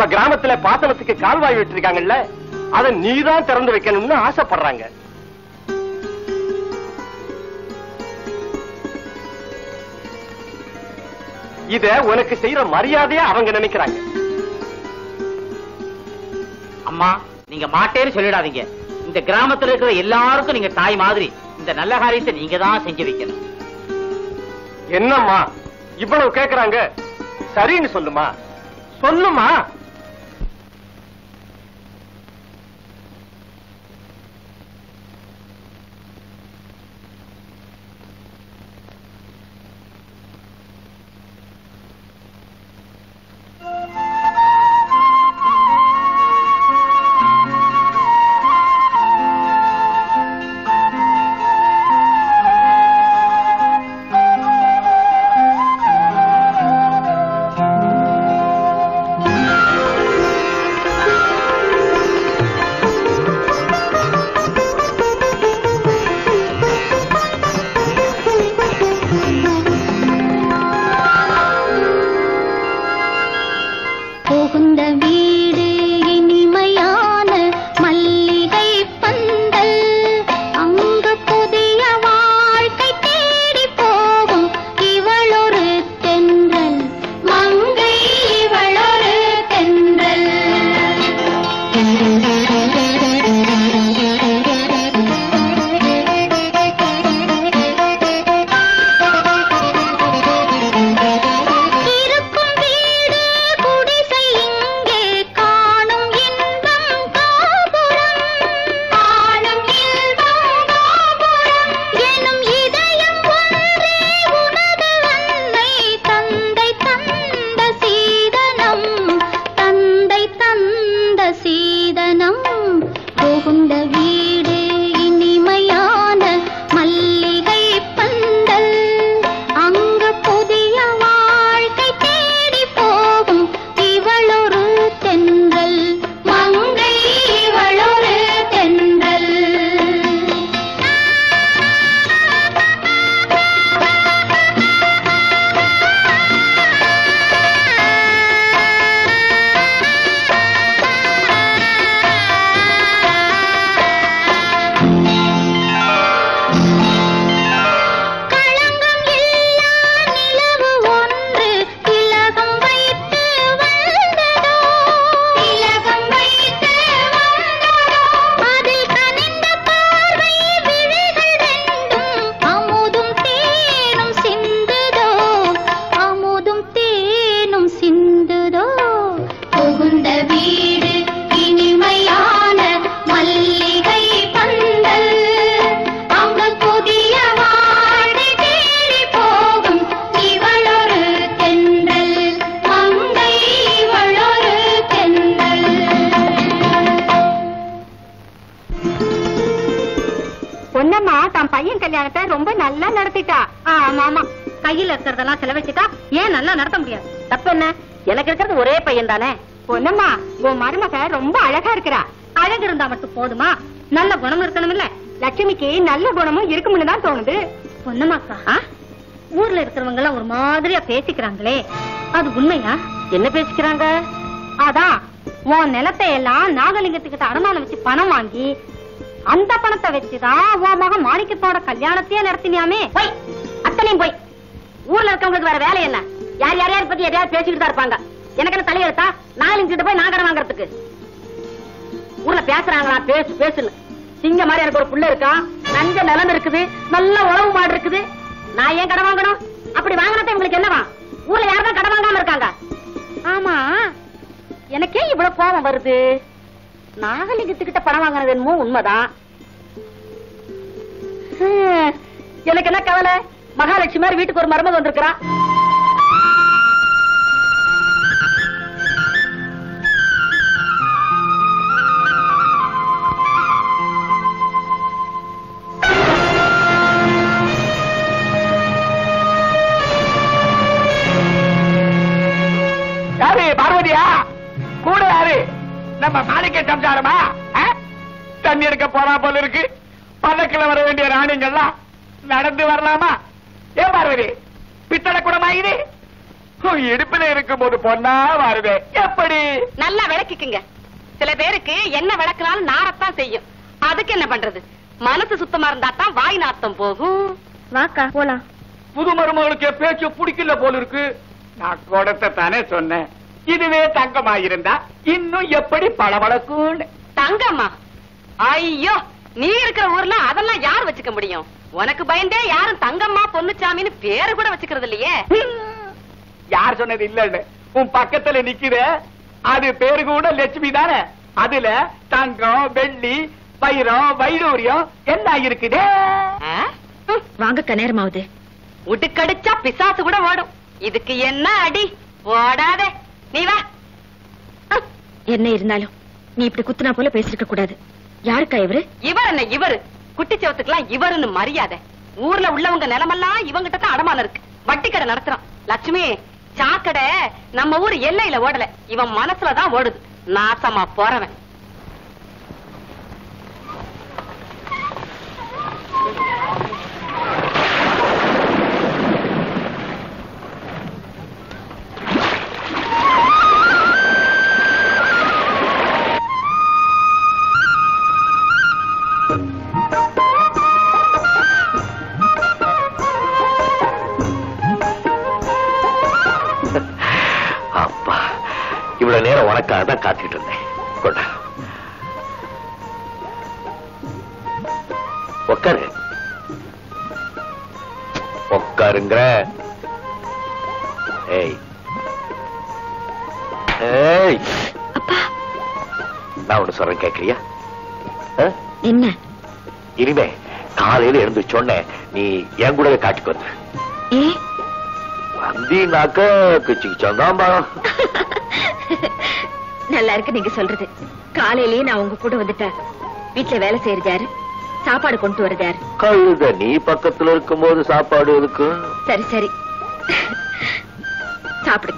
நம்ம கிராமத்துல பாசனத்துக்கு கால்வாய் விட்டுருக்காங்கல்ல அதை நீதான் திறந்து வைக்கணும்னு ஆசைப்படுறாங்க இத உனக்கு செய்யற மரியாதையா அவங்க நினைக்கிறாங்க அம்மா நீங்க மாட்டேன்னு சொல்லிடாதீங்க இந்த கிராமத்துல இருக்கிற எல்லாருக்கும் நீங்க தாய் மாதிரி இந்த நல்ல காரியத்தை நீங்க தான் செஞ்சு வைக்கணும் என்னம்மா இவ்வளவு கேக்குறாங்க சரின்னு சொல்லுமா சொல்லுமா புகுந்த வீடு இனிமையான மல்லிகை பந்தல் அங்கு புதிய வாழ்க்கை தேடி போகும் இவளொரு தென்றல் மங்கை இவளொரு தென்றல் இருக்கும் வீடு குடிசை இங்கே காணும் இன்பம் காபுரம் காணும் இன்பம் காபுரம் எனும் இதயம் ஒன்றே உனது அன்னை தந்தை தந்த சீதனம் தந்தை தந்த சீதனம் புகுந்த வீடு இனிமையான மல்லிகை பந்தல் அங்கு புதிய வாழ்க்கை தேடி போகும் இவளொரு தென்றல் மங்கை இவளொரு தென்றல் களங்கம் இல்லா நிலவு ஒன்று திலகம் வைத்து வந்ததோ திலகம் வைத்து வந்ததோ அதில் கனிந்த பார்வை விழிகள் ரெண்டும் அமுதும் தேனும் சிந்துதோ அமுதும் தேனும் சிந்துதோ புகுந்த வீடு இனிமையான மல்லிகை பந்தல் அங்கு புதிய வாழ்க்கை தேடி போகும் இவளொரு தென்றல் மங்கை இவளொரு தென்றல் பொன்னம்மா தன் பையன் கல்யாணத்தை ரொம்ப நல்லா நடத்திட்டா ஆமா ஆமா கையில இருக்கிறதெல்லாம் செலவழிச்சுட்டா ஏன் நல்லா நடத்த முடியாது தப்பு என்ன எனக்கு இருக்கிறது ஒரே பையன் தானே பொன்னம்மா உன் மருமக ரொம்ப அழகா இருக்கிறா அழகு இருந்தா மட்டும் போதுமா நல்ல குணம் இருக்கணும் இல்ல லட்சுமிக்கு நல்ல குணமும் இருக்கும்னு தான் தோணுது பொன்னம்மாக்கா ஊர்ல இருக்கிறவங்க எல்லாம் ஒரு மாதிரியா பேசிக்கிறாங்களே அது உண்மையா என்ன பேசிக்கிறாங்க அதான் உன் நிலத்தை எல்லாம் நாகலிங்கத்துக்கிட்ட அனுமானம் வச்சு பணம் வாங்கி அந்த பணத்தை வச்சுதான் உன் மகன் மாணிக்கத்தோட கல்யாணத்தையே நடத்தினியாமே போய் அத்தனையும் போய் ஊர்ல இருக்கவங்களுக்கு வேற வேலை என்ன யார் யாரையாவது பத்தி எதையாவது பேசிக்கிட்டு தான் இருப்பாங்க எனக்கு என்ன தலையெழுத்தா நாலு கிட்ட போய் நான் கடன் வாங்குறதுக்கு ஊர்ல பேசுறாங்களா பேசு பேசுன்னு சிங்க மாதிரி எனக்கு ஒரு புள்ள இருக்கா நஞ்ச நிலம் இருக்குது நல்ல உழவு மாடு இருக்குது நான் ஏன் கடன் வாங்கணும் அப்படி வாங்கினத உங்களுக்கு என்னவா ஊர்ல யாரும் கடன் வாங்காம இருக்காங்க ஆமா எனக்கே இவ்வளவு கோபம் வருது நாகலிங்கத்துக்கிட்ட பணம் வாங்கினது என்னமோ உண்மைதான் ஹம், எனக்கு என்ன கவலை மகாலட்சுமி மாதிரி வீட்டுக்கு ஒரு மருமக வந்திருக்கிறா யாரு பார்வதியா கூட யாரு நம்ம மாணிக்க சம்சாரமா ஆ? தண்ணி எடுக்க போறா போல இருக்கு பல்லக்கில் வர வேண்டிய ராணிங்கெல்லாம் நடந்து வரலாமா ஏன் பார்வதி பித்தளை குடமா இது உன் இடுப்புல இருக்கும்போது பொண்ணா வருவேன் எப்படி நல்லா விளக்கிக்குங்க சில பேருக்கு என்ன விளக்குனாலும் நாரத்தான் செய்யும் அதுக்கு என்ன பண்றது மனசு சுத்தமா இருந்தா தான் வாய் நாத்தம் போகும் வாக்கா போலாம் புது மருமகளுக்கு என் பேச்சு பிடிக்கல போல இருக்கு நான் கொடுத்த தானே சொன்னேன் இதுவே தங்கமா இருந்தா இன்னும் எப்படி பளபளக்கும்னு தங்கம்மா ஐயோ நீ இருக்கிற ஊர்ல அதெல்லாம் யார் வச்சுக்க முடியும் உனக்கு பயந்தே யாரும் தங்கம்மா பொன்னுச்சாமின்னு பேரு கூட வச்சுக்கிறது இல்லையே யார் சொன்னது இல்லன்னு உன் பக்கத்துல நிக்கிற அது பேரு கூட லட்சுமி தானே அதுல தங்கம் வெள்ளி வைரம் வைடூரியம் எல்லாம் இருக்குதே ஆ? ம், வாங்க நேரமாவது உடுக்கடிச்சா பிசாசு கூட ஓடும் இதுக்கு என்ன அடி ஓடாதே நீ வா ம், என்ன இருந்தாலும் நீ இப்படி குத்துனா போல பேசிருக்க கூடாது யாருக்கா இவரு இவர் என்ன இவரு குட்டி செவத்துக்கெல்லாம் இவருன்னு மரியாதை ஊர்ல உள்ளவங்க நிலமெல்லாம் இவங்கிட்ட தான் அடமானம் இருக்கு வட்டி கடை நடத்துறான் லட்சுமி சாக்கடை நம்ம ஊர் எல்லையில ஓடல இவன் மனசுலதான் ஓடுது நாசமா போறவன் அப்பா இவ்வளவு நேரம் உனக்காக தான் காத்துக்கிட்டு இருந்தேன் கொண்டா உட்காரு உட்காருங்கிற ஏய் ஏய் நான் ஒண்ணு சொல்றேன் கேட்கறியா ஆ? என்ன இனிமே காலையில எழுந்து சொன்னேன் நீ என் கூடவே காட்டுக்கு வந்து ஏ வந்தீங்கன்னாக்க கிச்சு கிச்சம் தான் பயம் நல்லா இருக்கு நீங்க சொல்றது காலையிலேயே நான் உங்க கூட வந்துட்டேன் வீட்டுல வேலை செய்யறது யாரு சாப்பாடு கொண்டு வரது யாரு கழுத நீ பக்கத்துல இருக்கும்போது சாப்பாடு இருக்கு சரி சரி சாப்பிடுங்க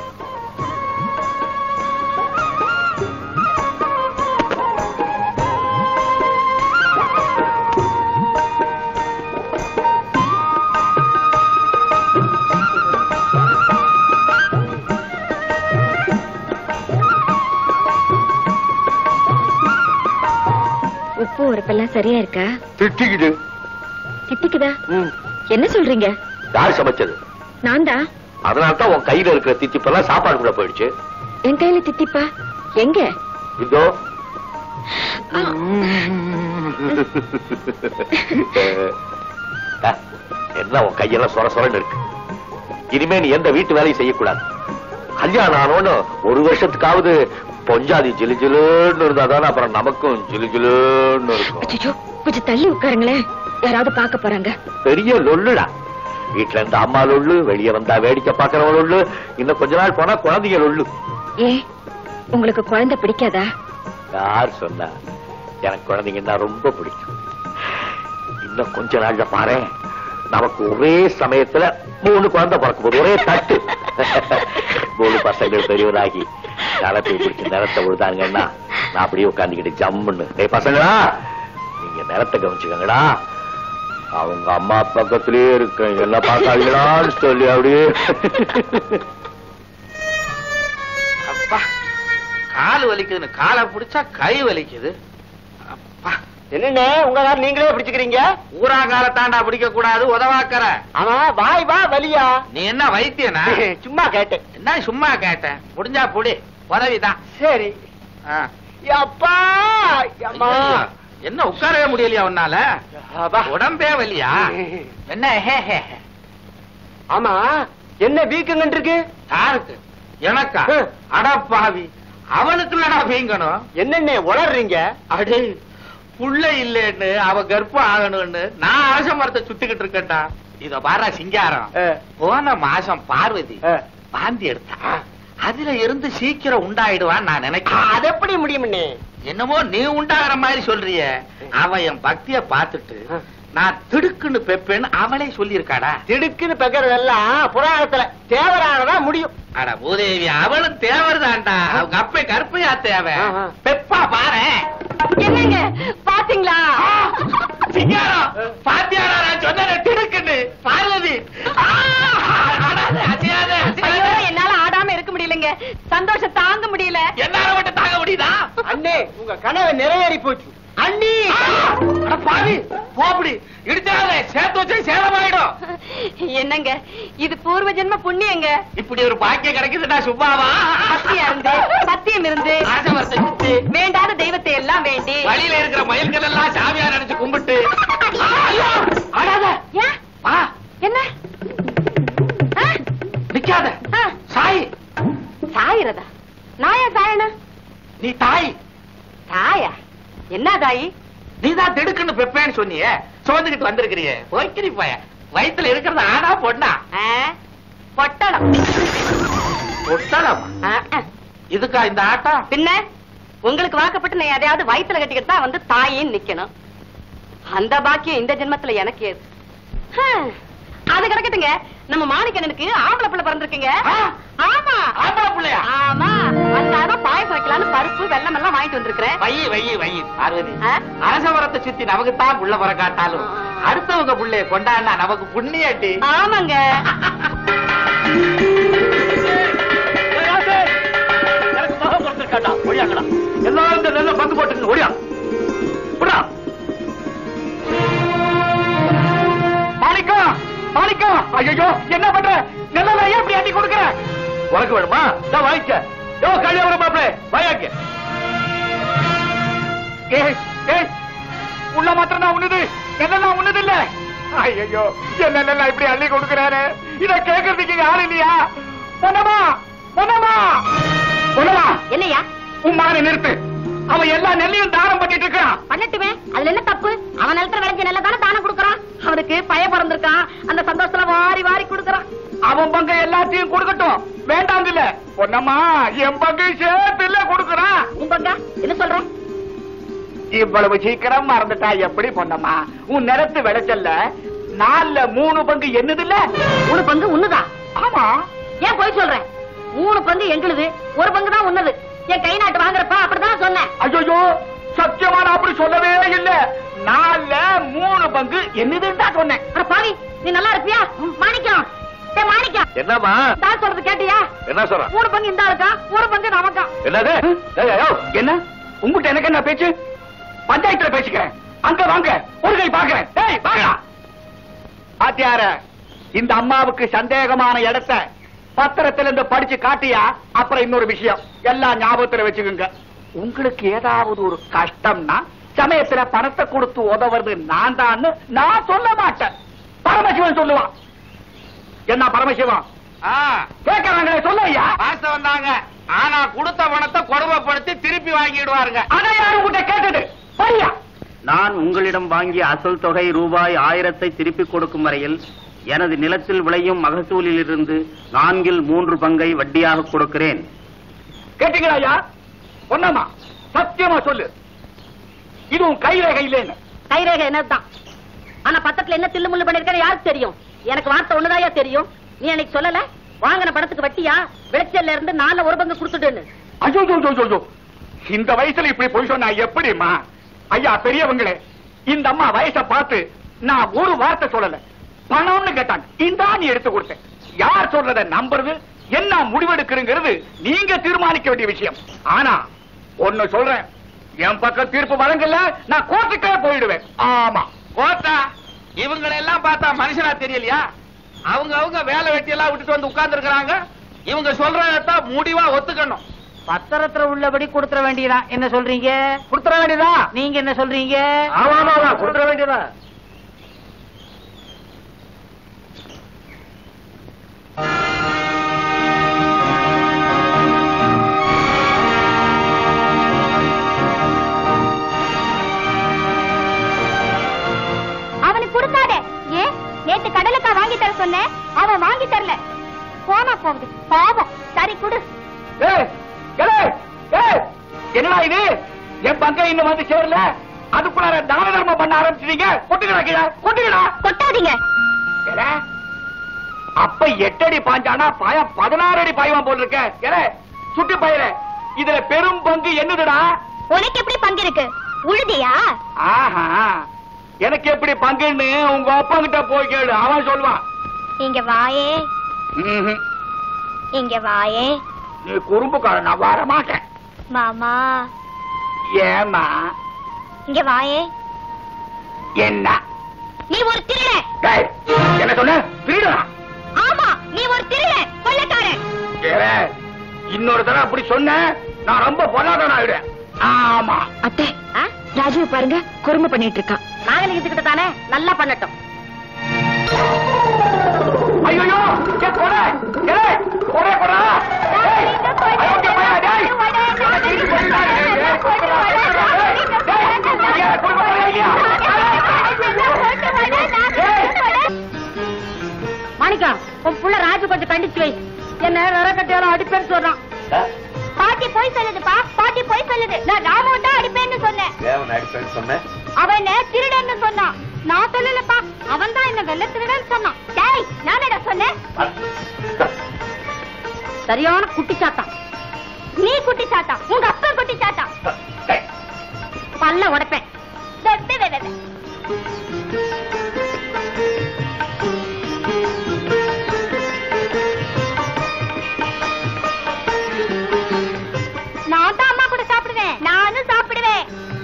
உப்பு உரப்பெல்லாம் சரியா இருக்கா திட்டிக்குது திட்டிக்குதா ம். என்ன சொல்றீங்க யார் சமைச்சது நான் தான் அதனால தான் உன் கையில இருக்கிற தித்திப்பெல்லாம் சாப்பாடு கூட போயிடுச்சு என் கையில தித்திப்பா எங்க இதோ ஆ. அஹ், என்ன உன் கையெல்லாம் சொர சொரன்னு இருக்கு இனிமே நீ எந்த வீட்டு வேலையும் செய்யக்கூடாது கல்யாணம் ஆனோன்னு ஒரு வருஷத்துக்காவது பொஞ்சாதி ஜிலு ஜிலுன்னு இருந்தா தானே அப்புறம் நமக்கும் ஜிலு ஜிலுன்னு இருக்கும் அச்சோ கொஞ்சம் தள்ளி உட்காருங்களேன் யாராவது பார்க்க போறாங்க பெரிய லொல்லுடா வீட்டுல இருந்து அம்மா லொல்லு வெளியே வந்தா வேடிக்கை பாக்குறவங்க லொல்லு இன்னும் கொஞ்ச நாள் போனா குழந்தைங்க லொல்லு ஏ உங்களுக்கு குழந்தை பிடிக்காதா யார் சொன்னா எனக்கு குழந்தைங்கன்னா ரொம்ப பிடிக்கும் இன்னும் கொஞ்ச நாள்ல பாரு நமக்கு ஒரே சமயத்துல மூணு குழந்தை பிறக்கும் போது ஒரே தட்டு மூணு பசங்கள் பெரியவராகி நிலத்தை பிடிச்சி நிலத்தை விழுதாங்கன்னா நான் அப்படியே உட்காந்துக்கிட்டு ஜம்முன்னு டேய் பசங்களா நீங்க நிலத்தை கவனிச்சுக்கங்கடா அவங்க அம்மா பக்கத்திலேயே இருக்கேன் என்ன பார்க்காதீங்களான்னு சொல்லி அப்படியே அப்பா கால் வலிக்குதுன்னு காலை பிடிச்சா கை வலிக்குது அப்பா என்னண்ணே உங்க கார் நீங்களே பிடிச்சுக்கிறீங்க ஊராங்கால தாண்டா பிடிக்க கூடாது உதவாக்கற ஆமா வாய் வா வலியா நீ என்ன வைத்தியனா சும்மா கேட்டேன் என்ன சும்மா கேட்டேன் முடிஞ்சா புடி உதவிதான் சரி ஆ. அப்பா அம்மா ஐயோ, என்ன உட்காரவே முடியலையா உன்னால அப்பா. உடம்பே வலியா என்ன ஹே ஹே ஹே. ஆமா என்ன வீக்கங்கன்னு இருக்கு யாருக்கு எனக்கா ஆ. அடப்பாவி அவனுக்கு இல்லடா வீங்கணும் என்னென்ன உளறீங்க அடே புள்ள இல்லைன்னு அவ கர்ப்பம் ஆகணும்னு நான் அரச மரத்தை சுத்திக்கிட்டு இருக்கேன்டா இத பாரா சிங்காரம் ஆ. போன மாசம் பார்வதி ஆ. வாந்தி எடுத்தா அதுல இருந்து சீக்கிரம் உண்டாயிடுவான்னு நான் நினைக்கிறேன் அது எப்படி முடியும்னே என்னமோ நீ உண்டாகிற மாதிரி சொல்றிய அவ என் பக்திய பார்த்துட்டு ஆ. நான் திடுக்குன்னு பெப்பேன்னு அவளே சொல்லியிருக்காடா திடுக்குன்னு பெக்கறதெல்லாம் புராணத்துல தேவரானதான் முடியும் அட பூதேவி அவளும் தேவர்தான்டா அவங்க அப்பே கருப்பையா தேவை ஆஹா. பெப்பா பாரு என்னங்க பாத்தீங்களா சிங்காரம் பாத்தியாடா நான் சொன்னேன் திடுக்குன்னு பார்வதி ஆ, அடாது, அசையாத, அசையாத. கனவு நிறைவேறி போச்சு அண்ணி அட பாவி போப்படி இடிச்சாத சேர்த்து வச்சு சேதமாயிடும் என்னங்க இது பூர்வ ஜென்ம புண்ணியங்க இப்படி ஒரு பாக்கியம் கிடைக்குதுடா சுப்பாவா பக்தியா இருந்து சத்தியம் இருந்து ஆசவரத்தை சுத்தி வேண்டாத தெய்வத்தை எல்லாம் வேண்டி வழியில இருக்கிற மயில்கள் எல்லாம் சாமியா நினைச்சு கும்பிட்டு ஆடாத ஏன்? வா என்ன ஆ? நிக்காத ஆ, சாய் சாயிரதா நான் ஏன் சாயணும் நீ தாய் தாயா என்ன தாயி நீதான் திடுக்குன்னு பெப்பேன்னு சொன்னியே சுமந்துகிட்டு வந்திருக்கிறியே போய்க்கிரி போய வயித்துல இருக்கிறது ஆனா பொண்ணா ஆ, பொட்டலம் ஒட்டலம் ஆ, ஆ. இதுக்கா இந்த ஆட்டம் பின்ன உங்களுக்கு வாக்கப்பட்டு நான் எதையாவது வயித்துல கட்டிக்கிட்டு தான் வந்து தாயின்னு நிக்கணும் அந்த பாக்கியம் இந்த ஜென்மத்துல எனக்கு ஏது ஹம், அது கிடக்கட்டுங்க நம்ம மாணிக்கண்ணனுக்கு ஆம்பளை பிள்ளை பிறந்திருக்குங்க ஆ? ஆமா ஆம்பளை பிள்ளையா ஆமா அதுக்காக பாயசம் வைக்கலாம்னு பருப்பு வெள்ளம் எல்லாம் வாங்கிட்டு வந்திருக்கிறேன் வையி வையி வையி பார்வதி ஆ? அரசவரத்தை சுத்தி நமக்கு தான் புள்ள பிறக்காட்டாலும் அடுத்தவங்க புள்ளைய கொண்டாடினா நமக்கு புண்ணியட்டி ஆமாங்க எனக்கு மகன் பிறந்திருக்காண்டா ஒடியாங்கடா எல்லாரும் இந்த நெல்லை பங்கு போட்டுங்க ஒடியா புடா மாணிக்கம் மாணிக்கம் ஐயோ என்ன பண்ற நெல்லை ஏன் இப்படி அள்ளி கொடுக்குற உனக்கு வேணுமா நான் வாங்கிக்க யோ கல்யாண மாப்பிளே வாயாக்க ஏய் ஏய் உள்ள மாத்திரம் நான் உண்ணுது நெல்லாம் உண்ணுது இல்ல ஐயோ என்ன நெல்லாம் இப்படி அள்ளி கொடுக்குறாரு இத கேக்குறதுக்கு இங்க ஆள் இல்லையா பொன்னமா பொன்னமா பொன்னமா என்னையா உன் மகனை நிறுத்து அவன் எல்லா நெல்லையும் தாரம் பண்ணிட்டு இருக்கான் பண்ணட்டுமே அதுல என்ன தப்பு அவன் நிலத்துல விளைஞ்ச நெல்லை தானே தானம் கொடுக்கறான் அவனுக்கு பய பிறந்திருக்கான் அந்த சந்தோஷத்துல வாரி வாரி கொடுக்கறான் அவன் பங்கு எல்லாத்தையும் கொடுக்கட்டும் வேண்டாம் இல்ல பொன்னம்மா என் பங்கு சேர்த்து இல்ல கொடுக்கறான் உன் பங்கா என்ன சொல்ற இவ்வளவு சீக்கிரம் மறந்துட்டா எப்படி பொன்னம்மா உன் நிறத்து விளைச்சல்ல நாலுல மூணு பங்கு என்னது இல்ல மூணு பங்கு உண்ணுதான் ஆமா ஏன் போய் சொல்றேன் மூணு பங்கு எங்களுது ஒரு பங்கு தான் உன்னது என் கை நாட்டு வாங்குறப்ப அப்படிதான் சொன்னேன் ஐயோ சத்தியமா நான் அப்படி சொல்லவே இல்ல நாலுல மூணு பங்கு என்னதுன்னு தான் சொன்னேன் அட பாவி நீ நல்லா இருப்பியா மாணிக்கம் டேய் மாணிக்கம் என்னம்மா தான் சொல்றது கேட்டியா என்ன சொல்ற மூணு பங்கு இந்த ஆளுக்கா ஒரு பங்கு நமக்கா என்னது ஏய், ஐயோ, என்ன உங்ககிட்ட எனக்கு என்ன பேச்சு பஞ்சாயத்துல பேசிக்கிறேன் அங்க வாங்க ஒரு கை பாக்குறேன் டேய் வாங்கடா ஆத்தியார இந்த அம்மாவுக்கு சந்தேகமான இடத்த பத்திரத்துல இருந்து படிச்சு காட்டியா அப்புறம் இன்னொரு விஷயம் எல்லாம் ஞாபகத்துல வச்சுக்கோங்க உங்களுக்கு ஏதாவது ஒரு கஷ்டம்னா சமயத்துல பணத்தை கொடுத்து உதவுறது நான் தான் நான் சொல்ல மாட்டேன் பரமசிவன் சொல்லுவான் என்ன பரமசிவம் கேட்கறாங்களே சொல்ல ஐயா பாச வந்தாங்க ஆனா கொடுத்த பணத்தை கொடுமைப்படுத்தி திருப்பி வாங்கிடுவாருங்க அதை யாரும் உங்ககிட்ட கேட்டது சரியா நான் உங்களிடம் வாங்கிய அசல் தொகை ரூபாய் ஆயிரத்தை திருப்பிக் கொடுக்கும் வரையில் எனது நிலத்தில் விளையும் மகசூலிலிருந்து நான்கில் மூன்று பங்கை வட்டியாக கொடுக்கிறேன் கேட்டீங்களா ஐயா ஒன்னமா சத்தியமா சொல்லு இது உன் கைரேகை இல்லைன்னு கைரேகை என்னதுதான் ஆனா பக்கத்துல என்ன தில்லு முள்ளு பண்ணிருக்கிற யாருக்கு தெரியும் எனக்கு வார்த்தை ஒண்ணுதாயா தெரியும் நீ அன்னைக்கு சொல்லல வாங்கின பணத்துக்கு வட்டியா விளைச்சல்ல இருந்து நாலு ஒரு பங்கு கொடுத்துட்டுன்னு ஐயோ ஐயோ, ஐயோ, ஐயோ. இந்த வயசுல இப்படி போய் சொன்னா எப்படிம்மா ஐயா பெரியவங்களே இந்த அம்மா வயசை பார்த்து நான் ஒரு வார்த்தை சொல்லல பணம்னு கேட்டாங்க இந்த நீ எடுத்து கொடுத்தேன் யார் சொல்றத நம்புறது என்ன முடிவெடுக்கிறங்கிறது நீங்க தீர்மானிக்க வேண்டிய விஷயம் ஆனா ஒண்ணு சொல்றேன் என் பக்கம் தீர்ப்பு வழங்கல நான் கோர்ட்டுக்கே போயிடுவேன் ஆமா கோத்தா இவங்களை எல்லாம் பார்த்தா மனுஷனா தெரியலையா அவங்க அவங்க வேலை வெட்டி எல்லாம் விட்டுட்டு வந்து உட்கார்ந்து இருக்கிறாங்க இவங்க சொல்றதான் முடிவா ஒத்துக்கணும் பத்திரத்துல உள்ளபடி கொடுத்துற வேண்டியதான் என்ன சொல்றீங்க கொடுத்துட வேண்டியதா நீங்க என்ன சொல்றீங்க ஆமா ஆமா கொடுத்துட வேண்டியதா அவனுக்கு கொடுக்காத ஏன் நேத்து கடலுக்கா வாங்கி தர சொன்னேன் அவன் வாங்கி தரல போனா போகுது பாவம் சரி குடு ஏய், ஏய், ஏய், என்னடா இது என் பங்க இன்னும் வந்து சேரல அதுக்குள்ளார தான தர்மம் பண்ண ஆரம்பிச்சிட்டீங்க கொட்டுக்கடா கீழே கொட்டுக்கடா கொட்டாதீங்க ஏலே, அப்ப எட்டடி பாஞ்சானா பாயம் பதினாறு அடி பாயமா போல் இருக்க ஏலே, சுட்டு பயிர இதுல பெரும் பங்கு என்னதுடா உனக்கு எப்படி பங்கு இருக்கு உழுதியா ஆஹா எனக்கு எப்படி பங்குன்னு உங்க அப்பா கிட்ட போய் கேளு அவன் சொல்லுவான் இங்க வாயே ம்ஹும். இங்க வாயே நீ குறும்புக்கார நான் வர மாட்டேன் மாமா ஏமா இங்க வாயே என்ன நீ ஒரு திருட டேய், என்ன சொன்ன திருடா ஆமா நீ ஒரு திருட கொள்ளக்காரன் ஏலே, இன்னொரு தடவை அப்படி சொன்ன நான் ரொம்ப பொல்லாதவன் ஆயிடுவேன் ஆமா அத்தை ராஜுவை பாருங்க குறும்பு பண்ணிட்டு இருக்கான் நாகலிங்கத்துக்கிட்ட தானே நல்லா பண்ணட்டும் ஐயோ ஏ கொடை ஏலே கொடை கொடா டேய், அயோக்கிய பையன், டேய். என்ன திருடி போயிட்டா, டேய், டேய், டேய், ஐயா, கொடுக்க போறியா இல்லையா? மாணிக்கா உன் புள்ள ராஜு கொஞ்சம் கண்டிச்சு வை என்ன நர கட்டியாலும் அடிப்பேன்னு சொல்றான் பாட்டி போய் சொல்லுதுப்பா பாட்டி போய் சொல்லுது நான் ராமுவை தான் அடிப்பேன்னு சொன்னேன் ஏன் அடிப்பேன்னு சொன்னேன் அவன் என்ன திருடன்னு சொன்னான் நான் சொல்லலப்பா அவன் தான் என்ன வெள்ள திருடன்னு சொன்னான் டேய் நானடா சொன்னேன் சரியான குட்டி சாத்தான் நீ குட்டி சாத்தா உங்க அப்பா குட்டி சாத்தா டேய், பல்ல உடைப்பேன் வெவ்வே வெவ்வே நான் தான் அம்மா கூட சாப்பிடுவேன் நானும் சாப்பிடுவேன்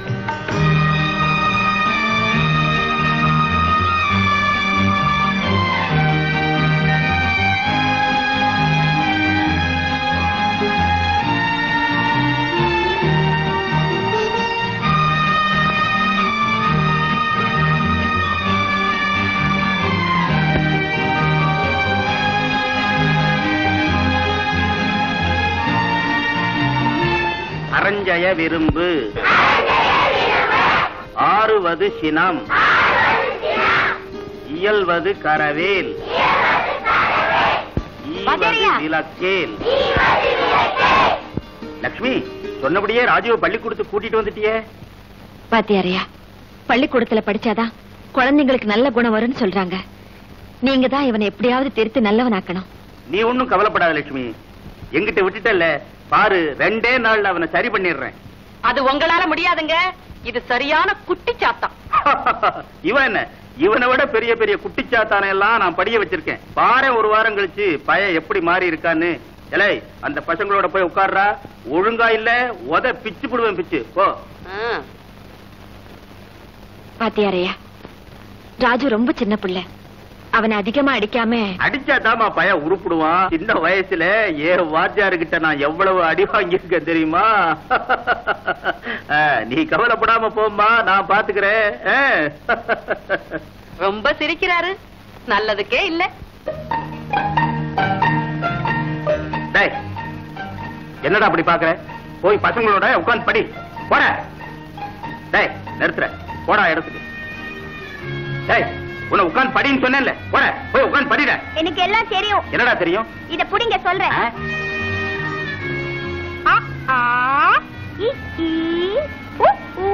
அரஞ்சய விரும்பு ஆறுவது சினம் இயல்வது கரவேல் ஈவது வாத்தியாரையா? விளக்கேல் லக்ஷ்மி சொன்னபடியே ராஜுவை பள்ளிக்கூடத்துக்கு கூட்டிட்டு வந்துட்டியே பாத்தியாரையா பள்ளிக்கூடத்துல படிச்சாதான் குழந்தைங்களுக்கு நல்ல குணம் வரும்னு சொல்றாங்க நீங்க தான் இவனை எப்படியாவது திருத்தி நல்லவனாக்கணும் நீ ஒண்ணும் கவலைப்படாத லட்சுமி எங்கிட்ட விட்டுட்டல்ல பாரு ரெண்டே நாள்ல அவனை சரி பண்ணிடுறேன் அது உங்களால முடியாதுங்க இது சரியான குட்டி சாத்தான் இவன் என்ன இவனை விட பெரிய பெரிய குட்டிச்சாத்தானை எல்லாம் நான் படிய வச்சிருக்கேன் பாரு ஒரு வாரம் கழிச்சு பையன் எப்படி மாறி இருக்கான்னு எலை அந்த பசங்களோட போய் உட்கார்றா ஒழுங்கா இல்ல உத பிச்சு புடுவேன் பிச்சு போ பாத்தியாரையா ராஜு ரொம்ப சின்ன புள்ள அவனை அதிகமா அடிக்காம அடிச்சாதாமா பையன் உருப்பிடுவான் சின்ன வயசுல ஏ வாத்தியாருகிட்ட நான் எவ்வளவு அடி வாங்கியிருக்கேன் தெரியுமா ஆ, நீ கவலைப்படாம போம்மா நான் பாத்துக்கிறேன் ஆ. ரொம்ப சிரிக்கிறாரு நல்லதுக்கே இல்ல டேய் என்னடா அப்படி பாக்குற போய் பசங்களோட உட்கார்ந்து படி போட டேய் நிறுத்துற போடா இடத்துக்கு டேய் உன்னை உட்கார்ந்து படின்னு சொன்னேன்ல போட போய் உட்கார்ந்து படிட எனக்கு எல்லாம் தெரியும் என்னடா தெரியும் இத புடிங்க சொல்றேன் ஆ? ஆ, ஆ, இ, ஈ, உ, ஊ.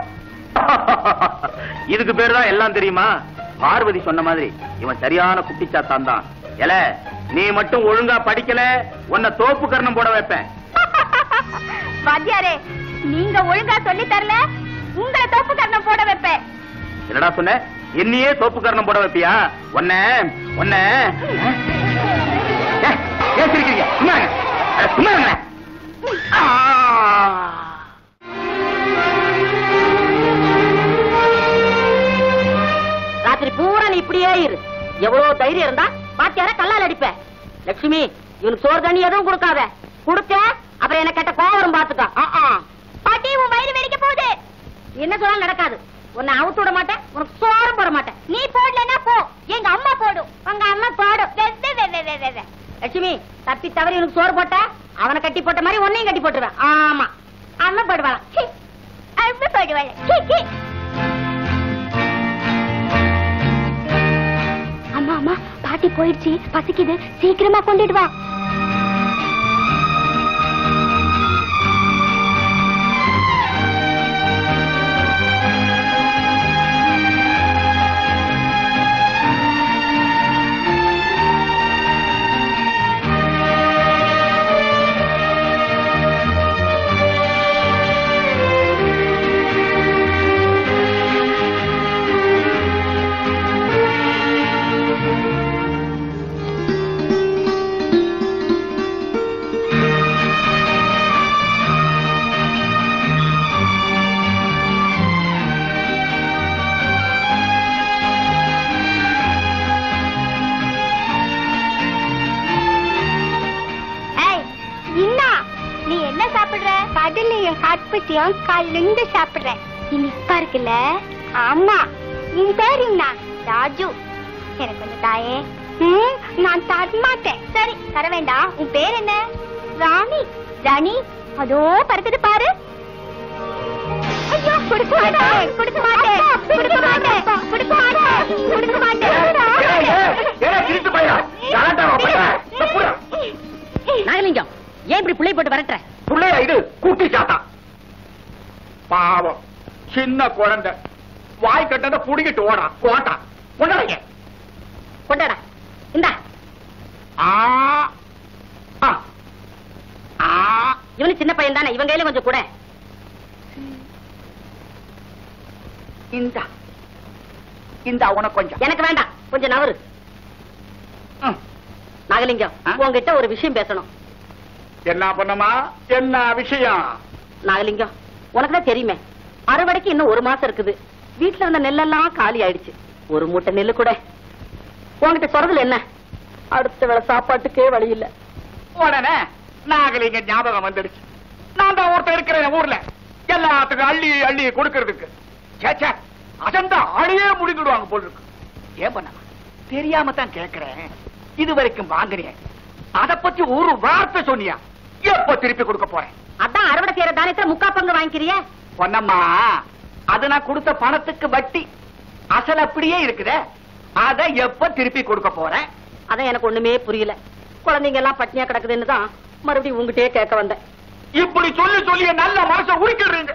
இதுக்கு பேரு தான் எல்லாம் தெரியுமா பார்வதி சொன்ன மாதிரி இவன் சரியான குட்டிச்சாத்தான் தான் எல நீ மட்டும் ஒழுங்கா படிக்கல உன்னை தோப்பு கர்ணம் போட வைப்பேன் வாத்தியாரே நீங்க ஒழுங்கா சொல்லி தரல உங்களை தோப்பு கரணம் போட வைப்பேன் என்னடா சொன்ன என்னையே தோப்பு கர்ணம் போட வைப்பியா உன்ன உன்ன ஏன் சிரிக்கிறீங்க சும்மா இருங்க. அட, சும்மா இருங்க. ஆ. ராத்திரி பூரா நீ இப்படியே இரு எவ்வளவு தைரியம் இருந்தா பாத்தியார கல்லால் அடிப்ப லட்சுமி இவனுக்கு சோறு தண்ணி எதுவும் கொடுக்காத கொடுத்த அப்புறம் என்ன கெட்ட கோவம் வரும் பாத்துக்கோ ஆ, ஆ. பாட்டி உன் வயிறு வெடிக்க போகுது என்ன சொன்னாலும் நடக்காது உன்னை அவுத்து விட மாட்டேன் உனக்கு சோறும் போட மாட்டேன் நீ போடலன்னா போ எங்க அம்மா போடும் உங்க அம்மா போடும் வெவ்வே வெவ்வே வெவ்வே வெவ்வே லட்சுமி தப்பி தவறி உனக்கு சோறு போட்ட அவனை கட்டி போட்ட மாதிரி உன்னையும் கட்டி போட்டுருவேன் ஆமா அம்மா போடுவான் சி, அம்மா போடுவாள் சி, சி. அம்மா அம்மா பாட்டி போயிடுச்சு பசிக்குது சீக்கிரமா கொண்டுட்டு வா அதிசயம் காலிலிருந்து சாப்பிடுறேன் இனிப்பா இருக்குல்ல ஆமா உன் பேர் என்ன ராஜு எனக்கு கொஞ்சம் தாயே ம், நான் தர மாட்டேன் சரி தர வேண்டாம் உன் பேர் என்ன ராணி ராணி அதோ பறக்குது பாரு ஐயோ கொடுக்க மாட்டேன் கொடுக்க மாட்டேன் கொடுக்க மாட்டேன் கொடுக்க மாட்டேன் கொடுக்க மாட்டேன் திருட்டு பையன் கலாட்டாவா பையன் தப்புடா. நாகலிங்கம் ஏன் இப்படி புள்ளை போட்டு வரட்டுற புள்ளையா இது கூட்டி சாத்தா பாவம் சின்ன குழந்தை வாய் கட்டத புடிக்கிட்டு ஓடா கோட்டா கொண்டாடுங்க கொண்டாடா இந்தா ஆ ஆ ஆ இவனு சின்ன பையன் தானே இவன் கையில கொஞ்சம் கூட இந்த இந்த உனக்கு கொஞ்சம் எனக்கு வேண்டாம் கொஞ்சம் நவரு ம். நாகலிங்கம் ஆ? உங்ககிட்ட ஒரு விஷயம் பேசணும் என்ன பண்ணமா என்ன விஷயம் நாகலிங்கம் உனக்கு தான் தெரியுமே அறுவடைக்கு இன்னும் ஒரு மாசம் இருக்குது வீட்டுல இருந்த நெல்லெல்லாம் காலி ஆயிடுச்சு ஒரு மூட்டை நெல்லு கூட உன்கிட்ட சொல்றதுல என்ன அடுத்த வேளை சாப்பாட்டுக்கே வழி இல்ல உடனே நாகலிங்க ஞாபகம் வந்துடுச்சு நான் தான் ஒருத்தர் இருக்கிறேன் ஊர்ல எல்லாத்துக்கும் அள்ளி அள்ளி கொடுக்கறதுக்கு ச்சே, ச்சே அசந்தா ஆளையே முடிக்கிடுவாங்க போல இருக்கு ஏன் பண்ணமா தெரியாம தான் கேக்குறேன் இது வரைக்கும் வாங்குறேன் அத பத்தி ஒரு வார்த்தை சொன்னியா எப்ப திருப்பி கொடுக்க போறேன் அதான் அறுவடை செய்யற தானியத்துல முக்கா பங்கு வாங்கிக்கிறிய பொன்னம்மா அது நான் கொடுத்த பணத்துக்கு வட்டி அசல் அப்படியே இருக்குதே அத எப்ப திருப்பி கொடுக்க போறேன் அதான் எனக்கு ஒண்ணுமே புரியல குழந்தைங்க எல்லாம் பட்னியா கிடக்குதுன்னு தான் மறுபடியும் உங்ககிட்டயே கேட்க வந்தேன் இப்படி சொல்லி சொல்லி என் நல்ல மனசை உருக்கிடுறீங்க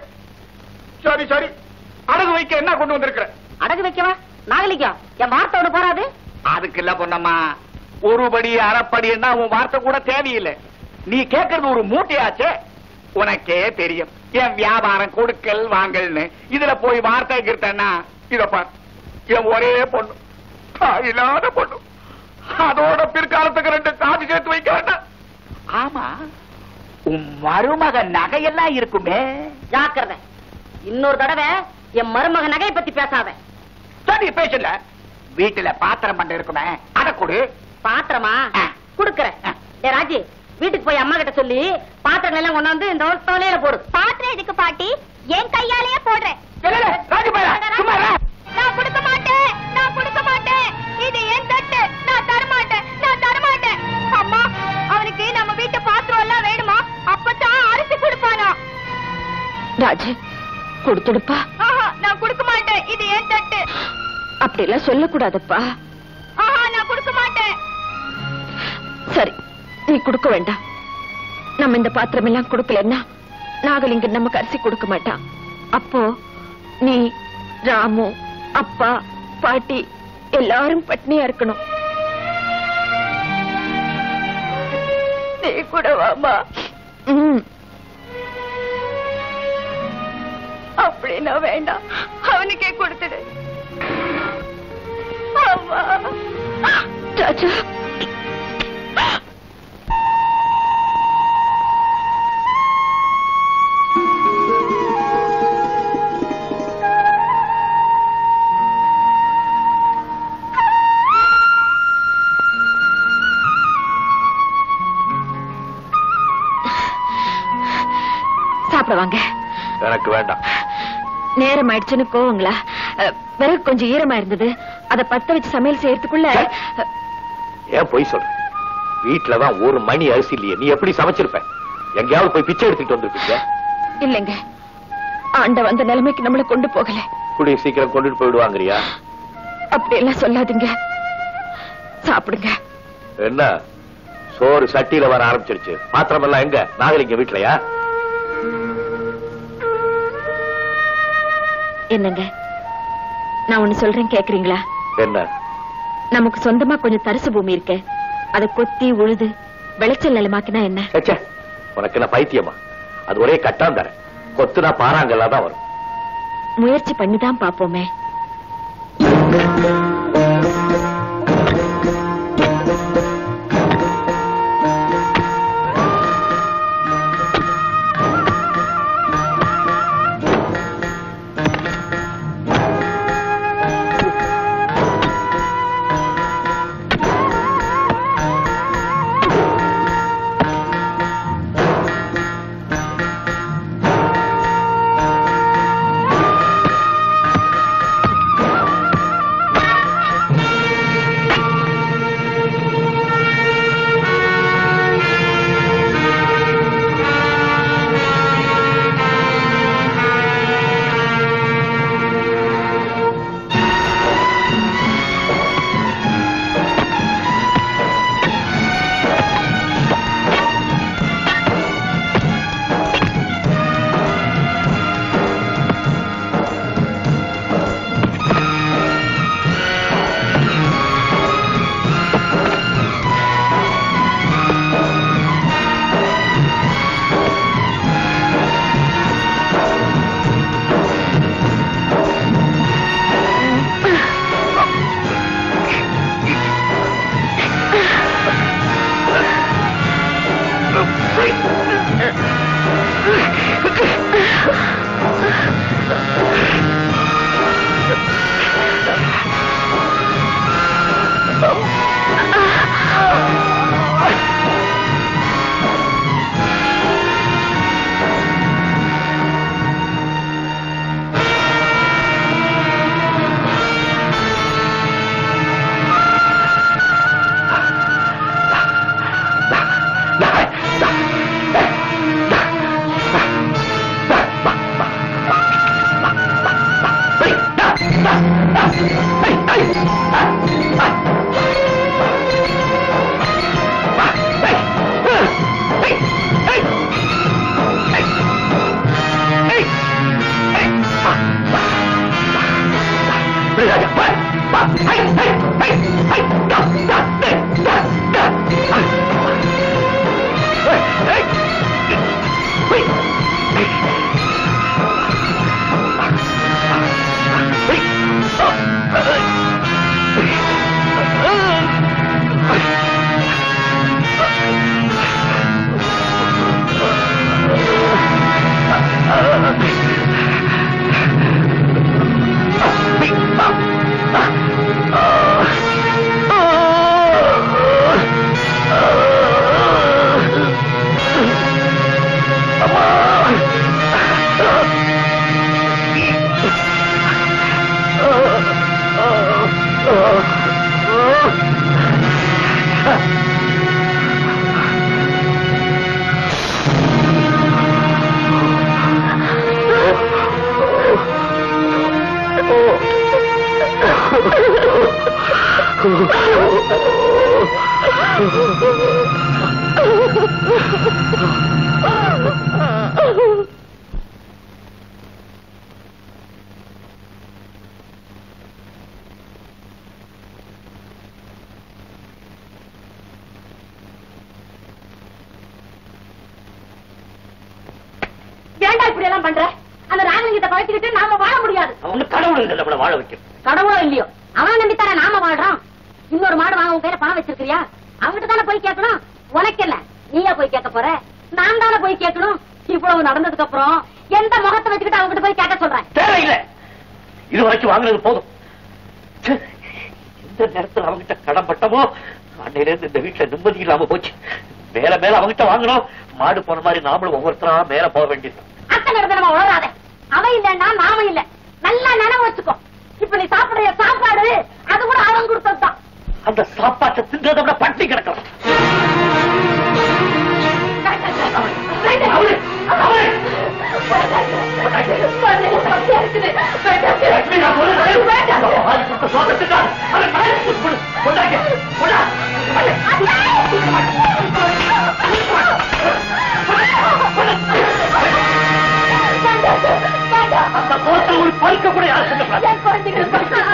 சரி சரி அடகு வைக்க என்ன கொண்டு வந்திருக்கிற அடகு வைக்கவா நாகலிங்கம் என் வார்த்தை ஒண்ணு போறாது அதுக்கு இல்ல பொன்னம்மா ஒரு படி அரைப்படின்னா உன் வார்த்தை கூட தேவையில்லை நீ கேட்கறது ஒரு மூட்டையாச்சே உனக்கே தெரியும் என் வியாபாரம் கொடுக்கல் வாங்கல்னு இதுல போய் வார்த்தை கிட்டேன்னா இத பார் என் ஒரே பொண்ணு தாய் இல்லாத பொண்ணு அதோட பிற்காலத்துக்கு ரெண்டு காசு சேர்த்து வைக்க வேண்டாம் ஆமா உன் மருமக நகையெல்லாம் இருக்குமே ஜாக்கிரதை இன்னொரு தடவை என் மருமக நகையை பத்தி பேசாத சரி பேசல வீட்டுல பாத்திரம் பண்ண இருக்குமே அத கொடு பாத்திரமா ஆ. குடுக்கறேன் ஆ. ஏ ராஜி வீட்டுக்கு போய் அம்மா கிட்ட சொல்லி பாத்திரம் எல்லாம் கொண்டாந்து இந்த தொலையில போடு பாத்திரம் எதுக்கு பாட்டி என் கையாலேயே போடுறேன் இல்ல, இல்ல, ராஜி பையா, சும்மா இரு. நான் கொடுக்க மாட்டேன் நான் கொடுக்க மாட்டேன் இது என் தட்டு நான் தர மாட்டேன் நான் தர மாட்டேன் அம்மா அவனுக்கு நம்ம வீட்டு பாத்திரம் எல்லாம் வேணுமா அப்பதான் அரிசி கொடுப்பானா ராஜு கொடுத்துடுப்பா ஆஹா நான் கொடுக்க மாட்டேன் இது என் தட்டு அப்படி எல்லாம் சொல்லக்கூடாதுப்பா ஆஹா நான் கொடுக்க மாட்டேன் சரி நீ கொடுக்க வேண்டாம் நம்ம இந்த பாத்திரம் எல்லாம் கொடுக்கலன்னா நாகலிங்கம் நமக்கு அரிசி கொடுக்க மாட்டான் அப்போ நீ ராமு அப்பா பாட்டி எல்லாரும் பட்னியா இருக்கணும் நீ கூட வாமா ம் அப்படின்னா வேண்டாம் அவனுக்கே கொடுத்துடு அம்மா ராஜா சாப்பிட வாங்க எனக்கு வேண்டாம் நேரம் ஆயிடுச்சுன்னு கோவங்களா அஹ், விறகு கொஞ்சம் ஈரமா இருந்தது அத பத்த வச்சு சமையல் செய்யறதுக்குள்ள அஹ், ஏன் பொய் சொல்ற வீட்டுலதான் ஒரு மணி அரிசி இல்லையே நீ எப்படி சமைச்சிருப்ப எங்கேயாவது போய் பிச்சை எடுத்துட்டு வந்திருப்பீங்க இல்லைங்க ஆண்ட வந்த நிலைமைக்கு நம்மள கொண்டு போகல கூடிய சீக்கிரம் கொண்டுட்டு போயிடுவாங்கறியா அப்படி எல்லாம் சொல்லாதீங்க சாப்பிடுங்க என்ன சோறு சட்டியில வர ஆரம்பிச்சிருச்சு பாத்திரம் எல்லாம் எங்க நாகலிங்க வீட்லயா என்னங்க நான் ஒண்ணு சொல்றேன் கேக்குறீங்களா என்ன நமக்கு சொந்தமா கொஞ்சம் தரிசு பூமி இருக்கு அத கொத்தி உழுது விளைச்சல் நிலமாக்கினா என்ன ச்சே, உனக்கு என்ன பைத்தியமா அது ஒரே கட்டாந்தர கொத்துனா பாறாங்கல்ல தான் வரும் முயற்சி பண்ணி தான் பாப்போமே ஓடு ராஜா வா வா ஹை ஹை ஹை ஹை டா டா டே டா டா ஹை ஹை ஹை ஏன்டா இப்படி எல்லாம் பண்ற அந்த ராமலிங்கத்தை பழச்சிக்கிட்டு நாம வாழ முடியாது அவனு கடவுள் நம்மளை வாழ வைக்கும் கடவுளோ இல்லையோ அவன் நம்பித்தானே நாம வாழ்றோம் இன்னொரு மாடு வாங்க உன் பேர பணம் வச்சிருக்கியா அவங்கிட்ட தானே போய் கேட்கணும் உனக்கு என்ன நீயா போய் கேட்க போற நான் தானே போய் கேட்கணும் இவ்வளவு நடந்ததுக்கு அப்புறம் எந்த முகத்தை வச்சுக்கிட்டு அவங்கிட்ட போய் கேட்க சொல்றேன் தேவையில்லை இது வரைக்கும் வாங்கினது போதும் ச்சே, எந்த நேரத்துல அவங்கிட்ட கடன் பட்டமோ அன்னையில இருந்து இந்த வீட்டுல நிம்மதி இல்லாம போச்சு மேல மேல அவங்கிட்ட வாங்கணும் மாடு போன மாதிரி நாமளும் ஒவ்வொருத்தரா மேல போக வேண்டியது அத்தனை இடத்துல நம்ம உளராத அவன் இல்லன்னா நாம இல்ல நல்லா நினைவு வச்சுக்கோ இப்ப நீ சாப்பிடுற சாப்பாடு அது கூட அவன் கொடுத்ததுதான் அந்த சாப்பாட்டை தின்றதை விட பட்டி கிடக்கலாம் அவளே, அவளே. லட்சுமி, நான் சொல்றேன். நம்ம வாரி கொடுத்த சோகத்துக்கு அவன் மேல கொடு, கொடு, கொண்டாங்க, கொண்டா. அந்த சோத்தை ஒரு பறிக்க கூட யாரும் சொல்லக்கூடாது.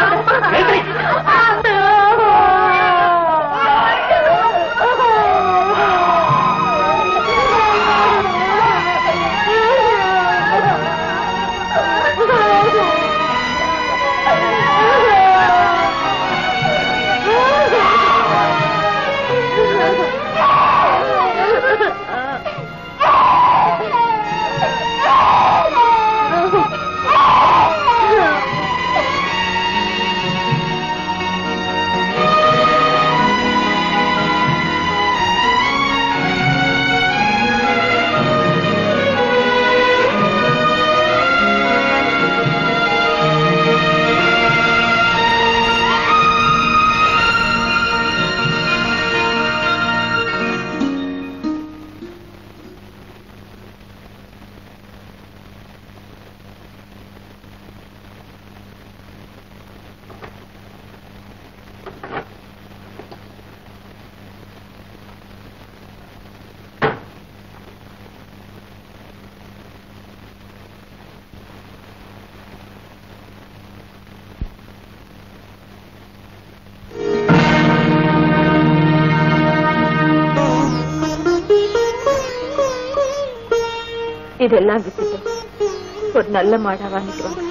இதெல்லாம் விட்டுட்டு ஒரு நல்ல மாடா வாங்கிட்டு வாங்க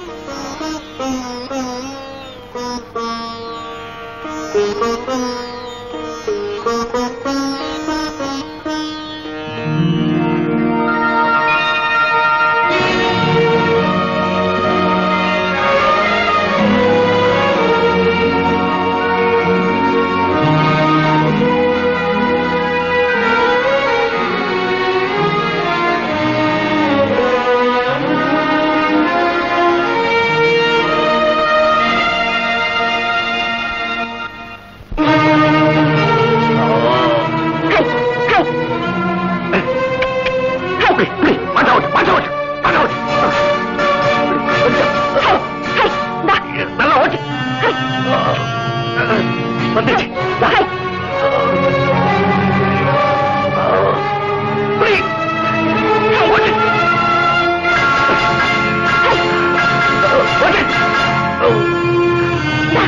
ஆ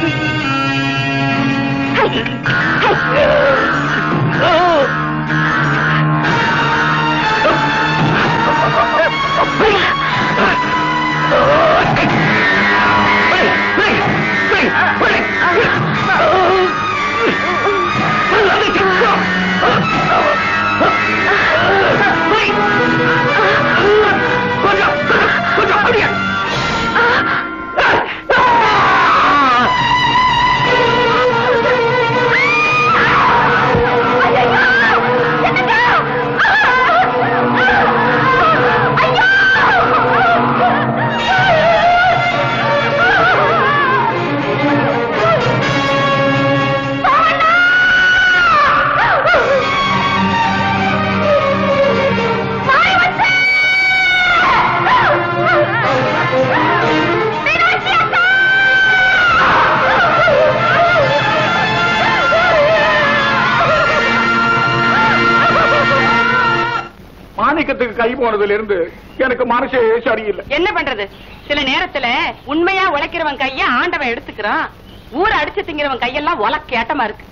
மாணிக்கத்துக்கு கை போனதுல இருந்து எனக்கு மனசே சரியில்லை என்ன பண்றது சில நேரத்துல உண்மையா உழைக்கிறவன் கைய ஆண்டவன் எடுத்துக்கிறான் ஊரை அடிச்சு திங்கிறவன் கையெல்லாம் உலக்கேட்டமா இருக்கு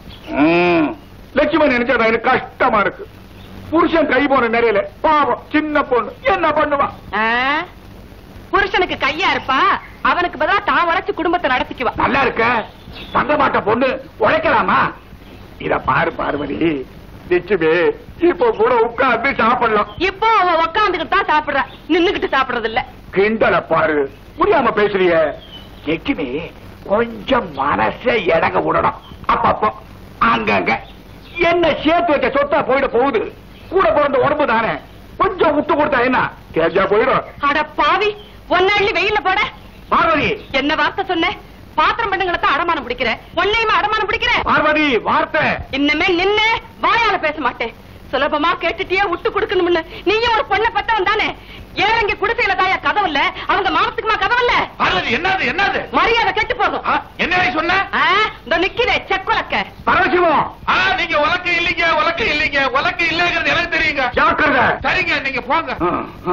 லட்சுமி நினைச்சா எனக்கு கஷ்டமா இருக்கு புருஷன் கை போன நிறையில பாவம் சின்ன பொண்ணு என்ன பண்ணுவா ஆ? புருஷனுக்கு கையா இருப்பா அவனுக்கு பதிலா தான் உழைச்சு குடும்பத்தை நடத்திக்குவா நல்லா இருக்க தங்கமாட்ட பொண்ணு உழைக்கலாமா இத பாரு பார்வதி லட்சுமி இப்போ கூட உட்கார்ந்து சாப்பிடலாம் இப்போ அவன் உக்காந்துக்கிட்டு தான் சாப்பிடுறா நின்னுகிட்டு சாப்பிடுறது இல்ல கிண்டல பாரு முடியாம பேசுறிய லட்சுமி கொஞ்சம் மனச இடங்க விடணும் அப்பப்போ அங்கங்க என்ன சேர்த்து வச்ச சொத்தா போயிட போகுது கூட பிறந்த உடம்பு தானே கொஞ்சம் விட்டு கொடுத்தா என்ன கேஜா போயிடும் அட பாவி ஒன்னாள்ளி வெயில்ல போட பார்வதி என்ன வார்த்தை சொன்ன பாத்திரம் பண்ணுங்களை தான் அடமானம் பிடிக்கிற ஒன்னையுமா அடமானம் பிடிக்கிற பார்வதி வார்த்தை இன்னமே நின்னு வாயால பேச மாட்டேன் சுலபமா கேட்டுட்டியே விட்டு கொடுக்கணும்னு நீயும் ஒரு பொண்ணை பத்தவன் தானே ஏறங்க குடிசையில தாயா கதவு இல்ல அவங்க மாமத்துக்குமா கதவு இல்ல பார்வதி என்னது என்னது மரியாதை கெட்டு போகும் என்ன சொன்ன ஆ, இந்த நிக்கிறே செக்குலக்க பரமசிவம் நீங்க உலக்கு இல்லீங்க உலக்கு இல்லீங்க உலக்கு இல்லங்கிறது எனக்கு தெரியுங்க ஜாக்கிரதை சரிங்க நீங்க போங்க ஆ, ஆ.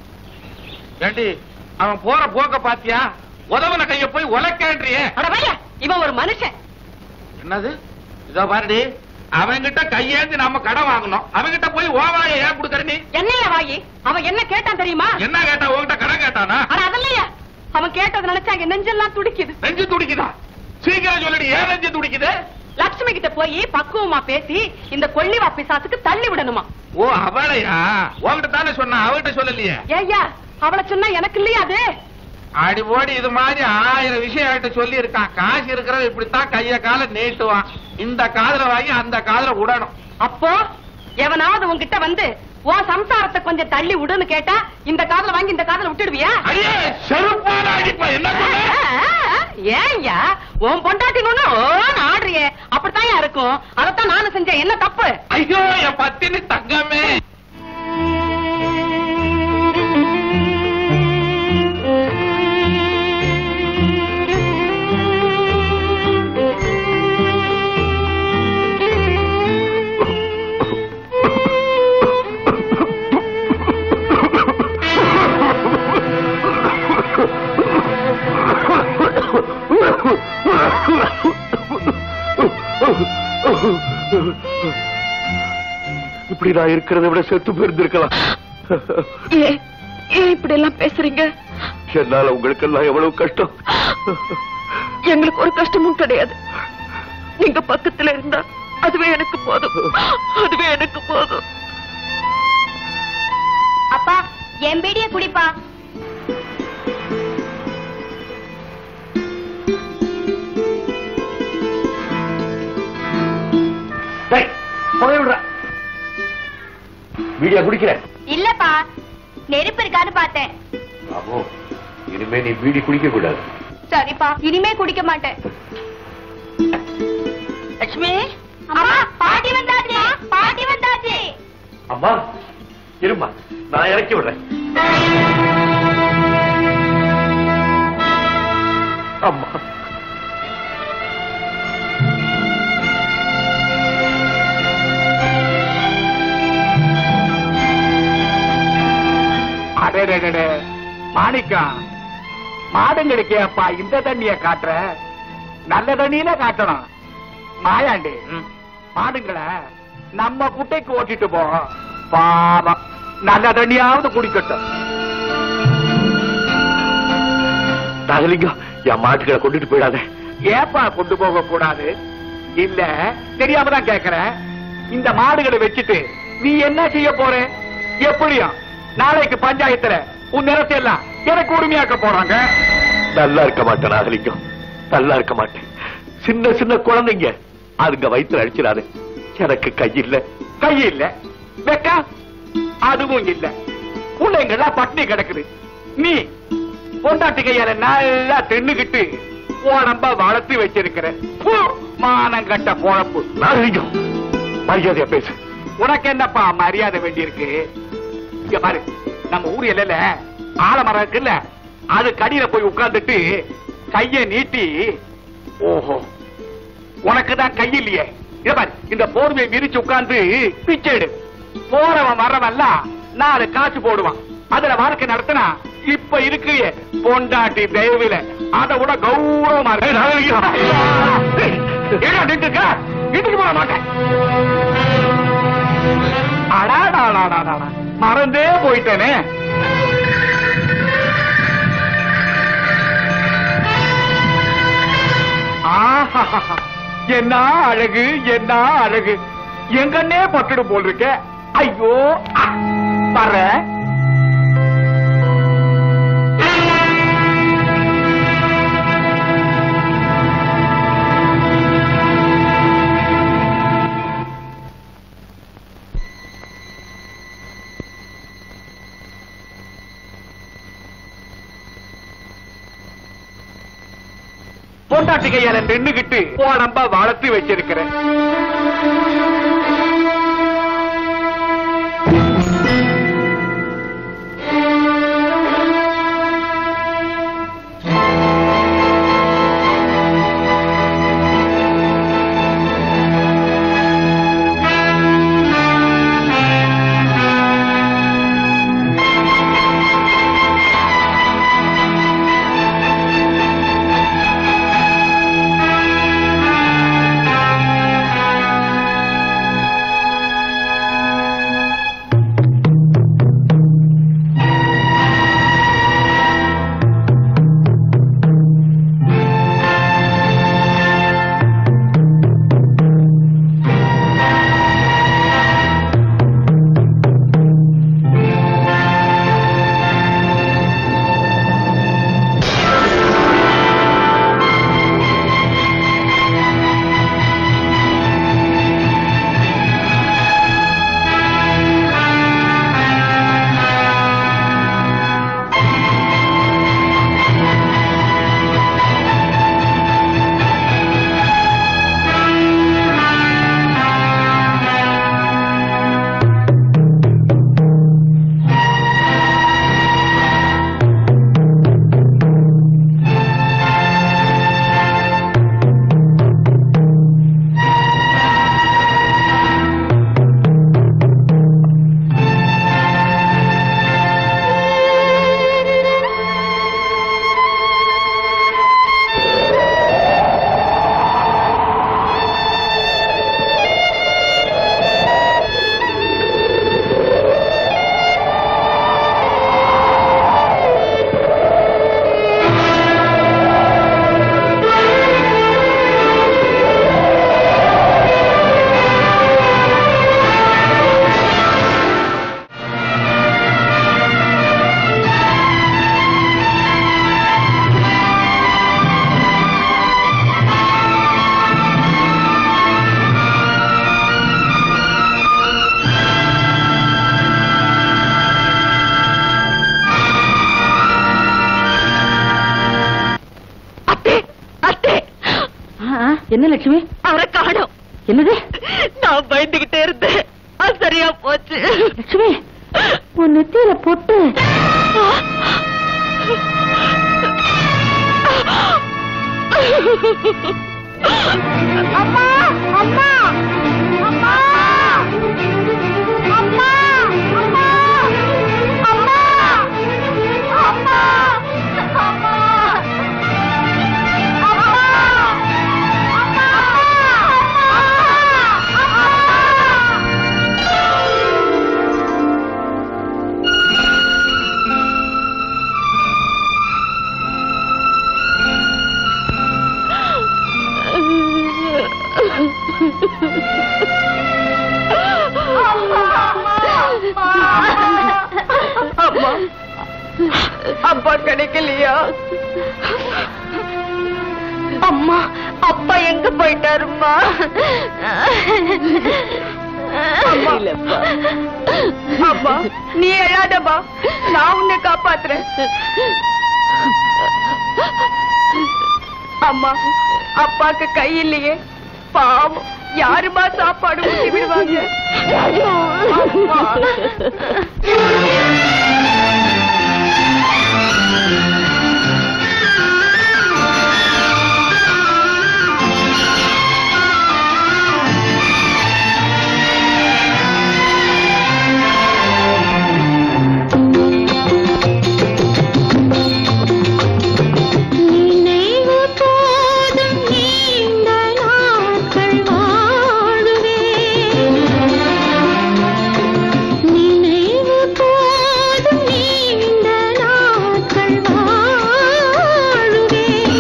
ஏண்டி அவன் போற போக்க பாத்தியா உதவன கைய போய் உலக்கேன்றியே அட வையா இவன் ஒரு மனுஷன் என்னது இதோ பாருடி அவன்கிட்ட கையேந்தி நம்ம கடன் வாங்கணும் அவன்கிட்ட போய் ஓவாய ஏன் கொடுக்கற நீ என்னையா வாயி அவன் என்ன கேட்டான் தெரியுமா என்ன கேட்டா உன்கிட்ட கடன் கேட்டானா அட அதல்லையா அவன் கேட்டது நினைச்சா என் நெஞ்செல்லாம் துடிக்குது நெஞ்சு துடிக்குதா சீக்கிரம் சொல்லுடி ஏன் நெஞ்சு துடிக்குது லட்சுமி கிட்ட போய் பக்குவமா பேசி இந்த கொள்ளிவா பிசாசுக்கு தள்ளி விடணுமா ஓ அவளையா உன்கிட்ட தானே சொன்னா அவகிட்ட சொல்லலையே ஏய்யா அவளை சொன்னா எனக்கு இல்லையா அது அடி ஓடி இது மாதிரி ஆயிரம் விஷயம் என்கிட்ட சொல்லி இருக்கான் காசு இருக்கிறவன் இப்படித்தான் கைய கால நீட்டுவான் இந்த காதுல வாங்கி அந்த காதுல விடணும் அப்போ எவனாவது உன்கிட்ட வந்து உன் சம்சாரத்தை கொஞ்சம் தள்ளி விடுன்னு கேட்டா இந்த காதுல வாங்கி இந்த காதுல விட்டுடுவியா ஐயே செருப்பால அடிப்ப என்ன சொன்ன? ஏன்யா உன் பொண்டாட்டி ஓன்னு ஆடுறியே அப்படித்தான் இருக்கும் அதத்தான் நானும் செஞ்சேன் என்ன தப்பு ஐயோ என் பத்தினி தங்கமே இப்படி நான் இருக்கிறத விட செத்து போயிருந்திருக்கலாம் ஏன் ஏன் இப்படி எல்லாம் பேசுறீங்க என்னால உங்களுக்கெல்லாம் எவ்வளவு கஷ்டம் எங்களுக்கு ஒரு கஷ்டமும் கிடையாது நீங்க பக்கத்துல இருந்தா அதுவே எனக்கு போதும் அதுவே எனக்கு போதும் அப்பா என் பீடிய குடிப்பா டேய், போய் விடுறா. வீடியோ குடிக்கிறேன் இல்லப்பா நெருப்பு இருக்கான்னு பார்த்தேன் ஆமோ இனிமே நீ பீடி குடிக்க கூடாது சரிப்பா இனிமே குடிக்க மாட்டேன் லட்சுமி அம்மா பாட்டி வந்தாச்சு பாட்டி வந்தாச்சு அம்மா இருமா நான் இறக்கி விடுறேன் அம்மா அடே மாணிக்கா மாடுங்களுக்கேப்பா இந்த தண்ணிய காட்டுற நல்ல நல்ல தண்ணியில காட்டணும் மாயாண்டி ம். மாடுங்களை நம்ம குட்டைக்கு ஓட்டிட்டு போ பாவம் நல்ல தண்ணியாவது குடிக்கட்டும் நாகலிங்கம் என் மாட்டுக்களை கொண்டுட்டு போயிடாத ஏப்பா கொண்டு போக கூடாது இல்ல தெரியாம தான் கேக்குறேன் இந்த மாடுகளை வச்சுட்டு நீ என்ன செய்ய போற எப்படியும் நாளைக்கு பஞ்சாயத்துல உன் நிறத்தை எல்லாம் எனக்கு உரிமையாக்க போறாங்க நல்லா இருக்க மாட்டேன் நாகலிங்கம் நல்லா இருக்க மாட்டேன் சின்ன சின்ன குழந்தைங்க அதுங்க வயித்துல அடிச்சிடாது எனக்கு கை இல்ல கை இல்ல வெக்கா அதுவும் இல்ல பிள்ளைங்கெல்லாம் பட்டினி கிடக்குது நீ பொண்டாட்டி கையால நல்லா தின்னுகிட்டு உடம்ப வளர்த்து வச்சிருக்கிற பு, மானம் கட்ட பொழப்பு நாகலிங்கம் மரியாதையா பேசு உனக்கு என்னப்பா மரியாதை வேண்டியிருக்கு இங்க பாரு நம்ம ஊர் எல்லையில ஆலமரம் இருக்குல்ல அது கடியில போய் உட்கார்ந்துட்டு கைய நீட்டி ஓஹோ உனக்கு தான் கை இல்லையே இங்க பாரு இந்த போர்வையை விரிச்சு உட்கார்ந்து பிச்சை எடு போறவன் வர்றவன்லாம் நாலு காசு போடுவான் அதுல வாழ்க்கை நடத்தினா இப்ப இருக்கு பொண்டாட்டி தெய்வில அதை விட கௌரவமா இருக்கு. ஏய், ஏடா நின்னுட்டு இருக்க? வீட்டுக்கு போக மாட்டேன் அடாடாடாடாடா மறந்தே போயிட்டேனே ஆஹாஹாஹா. என்ன அழகு என்ன அழகு எங்கன்னே பட்டுடு போல் இருக்க ஐயோ வர பொண்டாட்டி கையால நின்னுகிட்டு உடம்ப வளர்த்து வச்சிருக்கிறேன் அத்தே அத்தே என்ன லட்சுமி அவரை காணோம் என்னது நான் பயந்துகிட்டே இருந்தேன் அது சரியா போச்சு லட்சுமி உன் நெத்தியில பொட்டு அம்மா அம்மா அம்மா அம்மா அம்மா அம்மா அம்மா அம்மா அம்மா அம்மா அப்பா கிடைக்கலையா அம்மா அப்பா எங்க போயிட்டாருமா அம்மா நீ எழாதம்மா நான் உன்னை காப்பாத்துறேன் அம்மா அப்பாக்கு கை இல்லையே பாவம் யாருமா சாப்பாடு ஊட்டி விடுவாங்க அம்மா. நினைவு போதும் நீண்ட நாட்கள் வாழுவேன் நினைவு போதும் நீண்ட நாட்கள் வாழுவேன்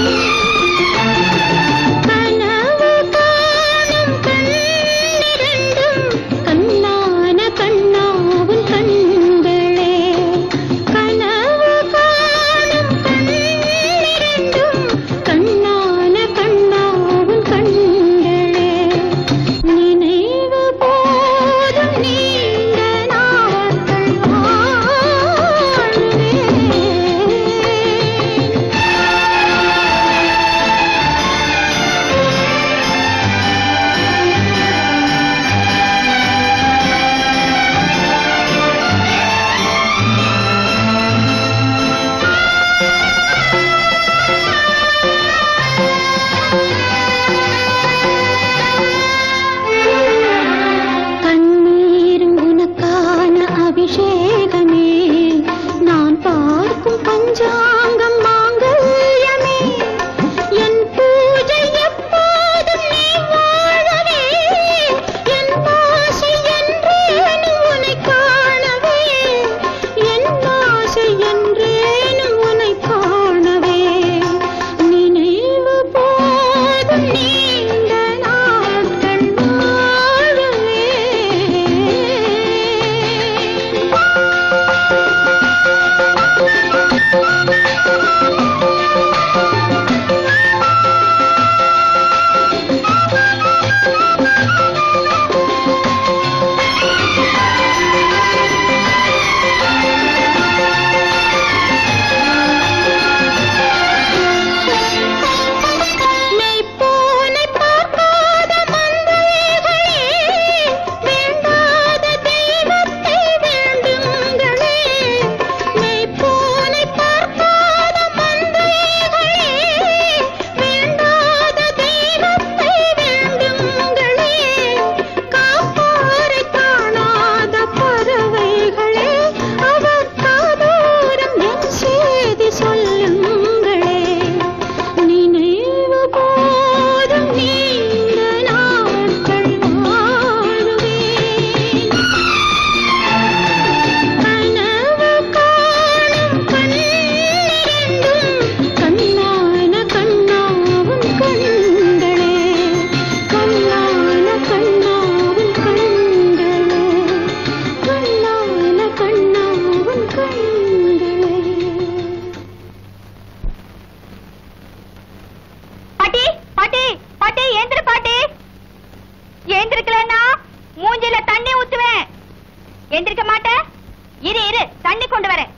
கனவு காணும் கண்ணிரண்டும் கண்ணான கண்ணாவும் கண்களே கனவு காணும் கண்ணிரண்டும் கண்ணான கண்ணாவும் கண்களே நினைவு போதும் நீண்ட நாட்கள் வாழுவேன் கண்ணீரும் உனக்கான அபிஷேகமே நான் பார்க்கும் பஞ்சாங்கம் மாங்கல்யமே என் பூஜை எப்போதும் நீ வாழவே என் ஆசை என்றேனும் உன்னை காணவே என் ஆசை என்றேனும் உன்னை காணவே நினைவு போதும் நீண்ட நாட்கள் வாழவே மெய்ப்போனை பார்க்காத மந்தைகளே வேண்டாத தெய்வத்தை வேண்டுங்களே மெய்ப்போனை பார்க்காத மந்தைகளே வேண்டாத தெய்வத்தை வேண்டுங்களே காப்பாரை காணாத பறவைகளே அவர் காதோரம் என் செய்தி சொல்லுங்களே நினைவு போதும் நீண்ட நாட்கள் வாழுவேன் கனவு காணும் கண்ணிரண்டும் கண்ணான கண்ணாவும் கண்களே கண்ணான கண்ணாவும் கண்களே கண்ணான கண்ணாவும் கண்களே பாட்டி பாட்டி பாட்டி ஏந்திரு பாட்டி ஏந்திருக்கலன்னா மூஞ்சில தண்ணி ஊத்துவேன் எந்திரிக்க மாட்டேன் இரு இரு தண்ணி கொண்டு வரேன்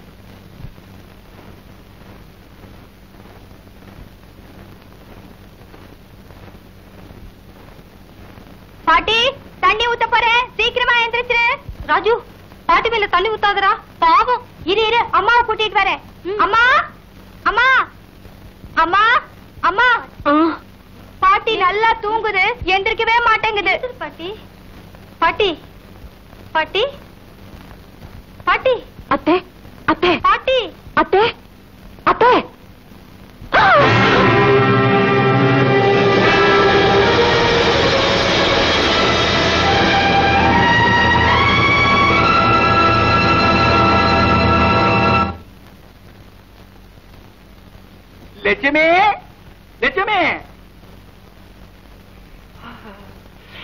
பாட்டி தண்ணி ஊத்த போறேன் சீக்கிரமா எந்திரிச்சிரு ராஜு பாட்டி மேல தண்ணி ஊத்தாதடா பாவம் இரு இரு அம்மாவை கூட்டிட்டு வரேன் அம்மா அம்மா அம்மா அம்மா பாட்டி நல்லா தூங்குது எந்திரிக்கவே மாட்டேங்குது பாட்டி பாட்டி பாட்டி பாட்டி அத்தை அத்தை பாட்டி அத்தை அத்தை லட்சுமி லட்சுமி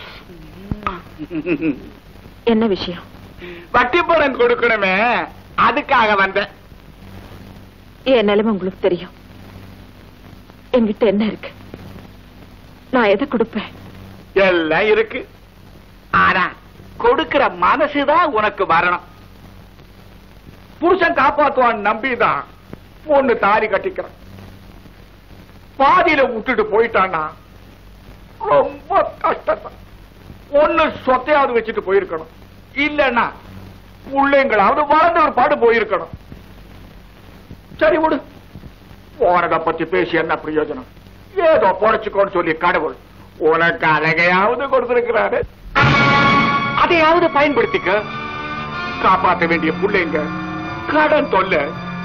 என்ன விஷயம் வட்டி பணம் கொடுக்கணுமே அதுக்காக வந்தேன் என் நிலைமை உங்களுக்கு தெரியும் என்கிட்ட என்ன இருக்கு நான் எதை கொடுப்பேன் எல்லாம் இருக்கு ஆனா கொடுக்கிற மனசுதான் உனக்கு வரணும் புருஷன் காப்பாத்துவான் நம்பிதான் பொண்ணு தாலி கட்டிக்கிறான் பாதியில விட்டுட்டு போயிட்டான்னா ரொம்ப கஷ்டம் ஒண்ணு சொத்தையாவது வச்சுட்டு போயிருக்கணும் இல்லன்னா பிள்ளைங்களாவது வளர்ந்த ஒரு பாடு போயிருக்கணும் சரி விடு போனத பத்தி பேசி என்ன பிரயோஜனம் ஏதோ பொழைச்சுக்கோன்னு சொல்லி கடவுள் உனக்கு அழகையாவது கொடுத்திருக்கிறாரு அதையாவது பயன்படுத்திக்க காப்பாற்ற வேண்டிய பிள்ளைங்க கடன் தொல்லை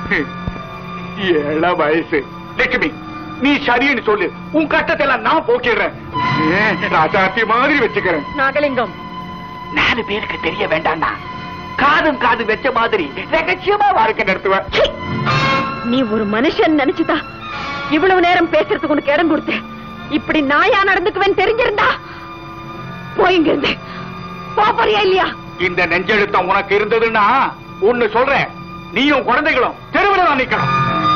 ஏழ வயசு லட்சுமி நீ சரின்னு சொல்லு உன் கட்டத்தை எல்லாம் நான் போக்கிடுறேன் ஏன், ராசாத்தி மாதிரி வச்சுக்கிறேன் நாகலிங்கம் நாலு பேருக்கு தெரிய வேண்டாம்னா காதும் காது வச்ச மாதிரி ரகசியமா வாழ்க்கை நடத்துவேன் சீ! நீ ஒரு மனுஷன் நினைச்சுதா இவ்வளவு நேரம் பேசுறதுக்கு உனக்கு இடம் கொடுத்தேன் இப்படி நாயா நடந்துக்குவேன் தெரிஞ்சிருந்தா போயிங்க இருந்து போறியா இல்லையா இந்த நெஞ்செழுத்தம் உனக்கு இருந்ததுன்னா ஒண்ணு சொல்றேன் நீயும் குழந்தைகளும் தெருவில் தான் நிக்கணும்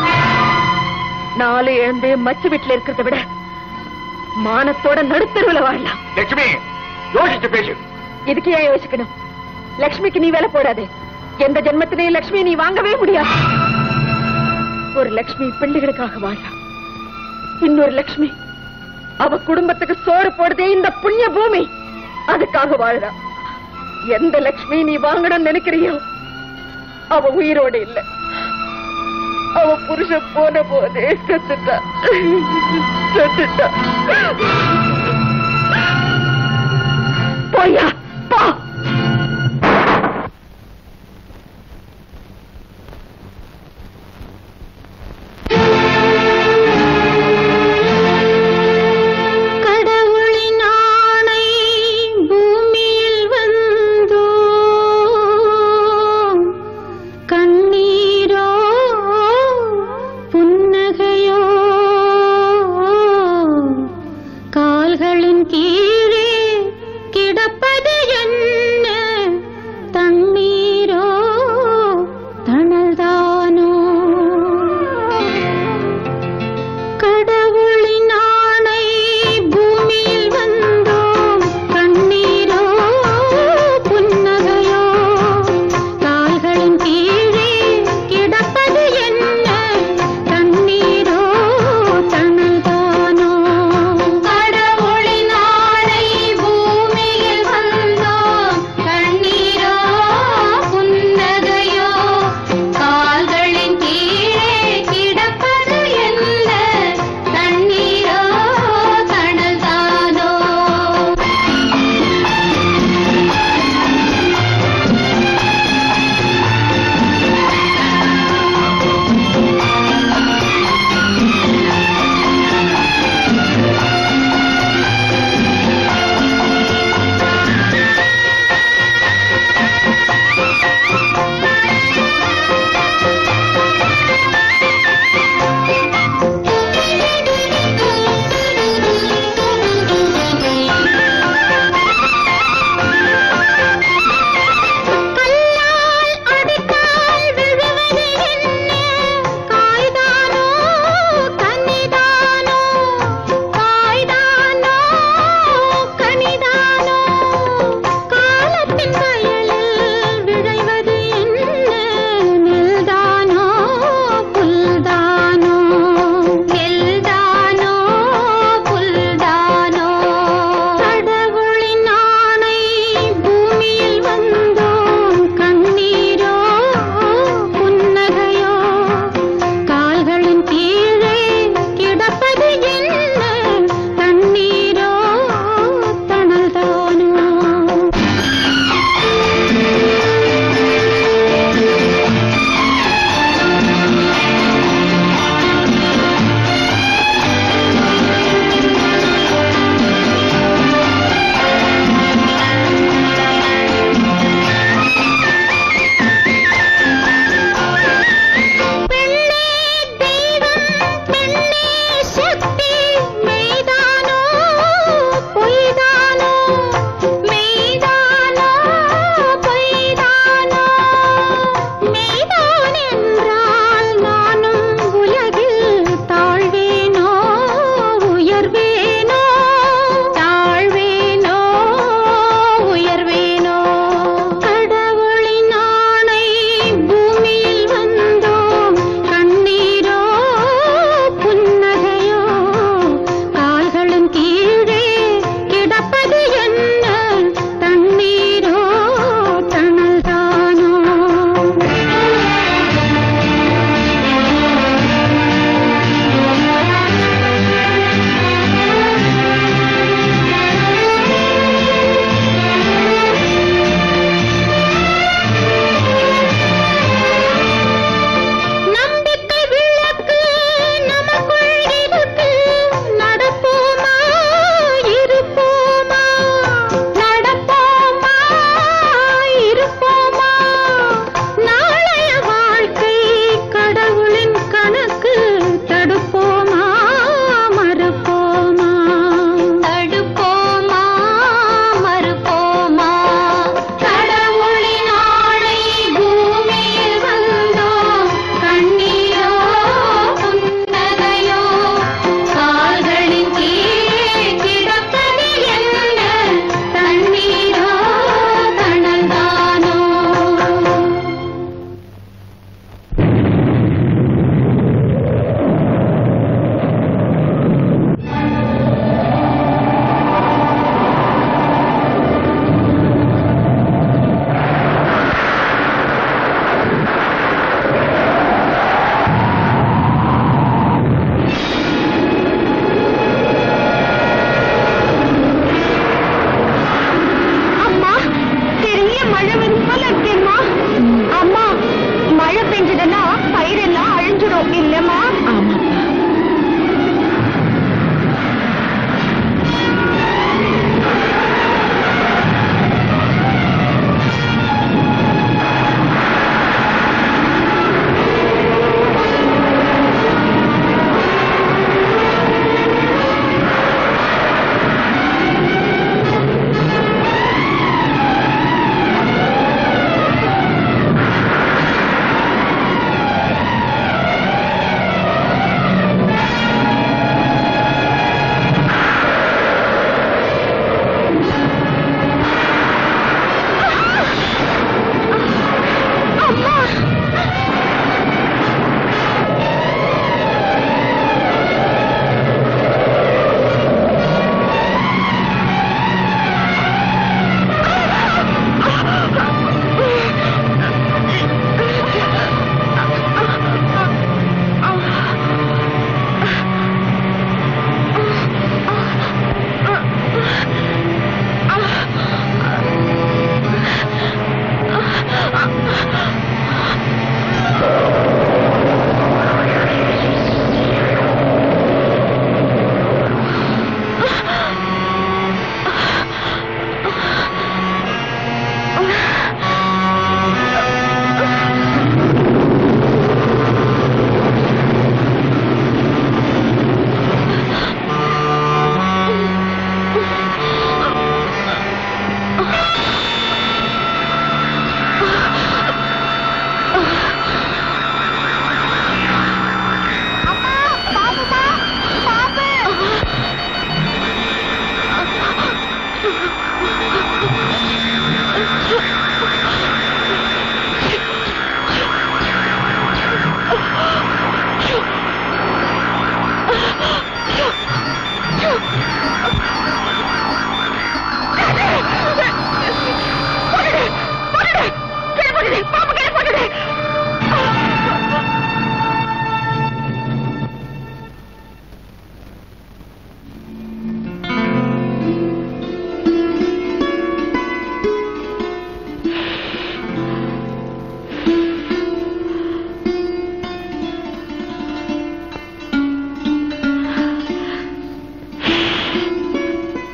நாலு இழந்து மச்சு வீட்டுல இருக்கிறத விட மானத்தோட நடுத்தருவில் வாழலாம் லட்சுமி யோசிச்சு பேசு இதுக்கு ஏன் யோசிக்கணும் லக்ஷ்மிக்கு நீ வேலை போடாதே எந்த ஜென்மத்திலையும் லக்ஷ்மி நீ வாங்கவே முடியாது ஒரு லக்ஷ்மி பிள்ளைகளுக்காக வாழலாம் இன்னொரு லக்ஷ்மி அவ குடும்பத்துக்கு சோறு போடுதே இந்த புண்ணிய பூமி அதுக்காக வாழறா எந்த லக்ஷ்மி நீ வாங்கணும்னு நினைக்கிறியோ அவ உயிரோட இல்ல அவ புருஷன் போன போதே செத்துட்டா செத்துட்டா போயா போ கடவுளின் ஆணை பூமியில் வந்தோ கண்ணீரோ புன்னகையோ காதல்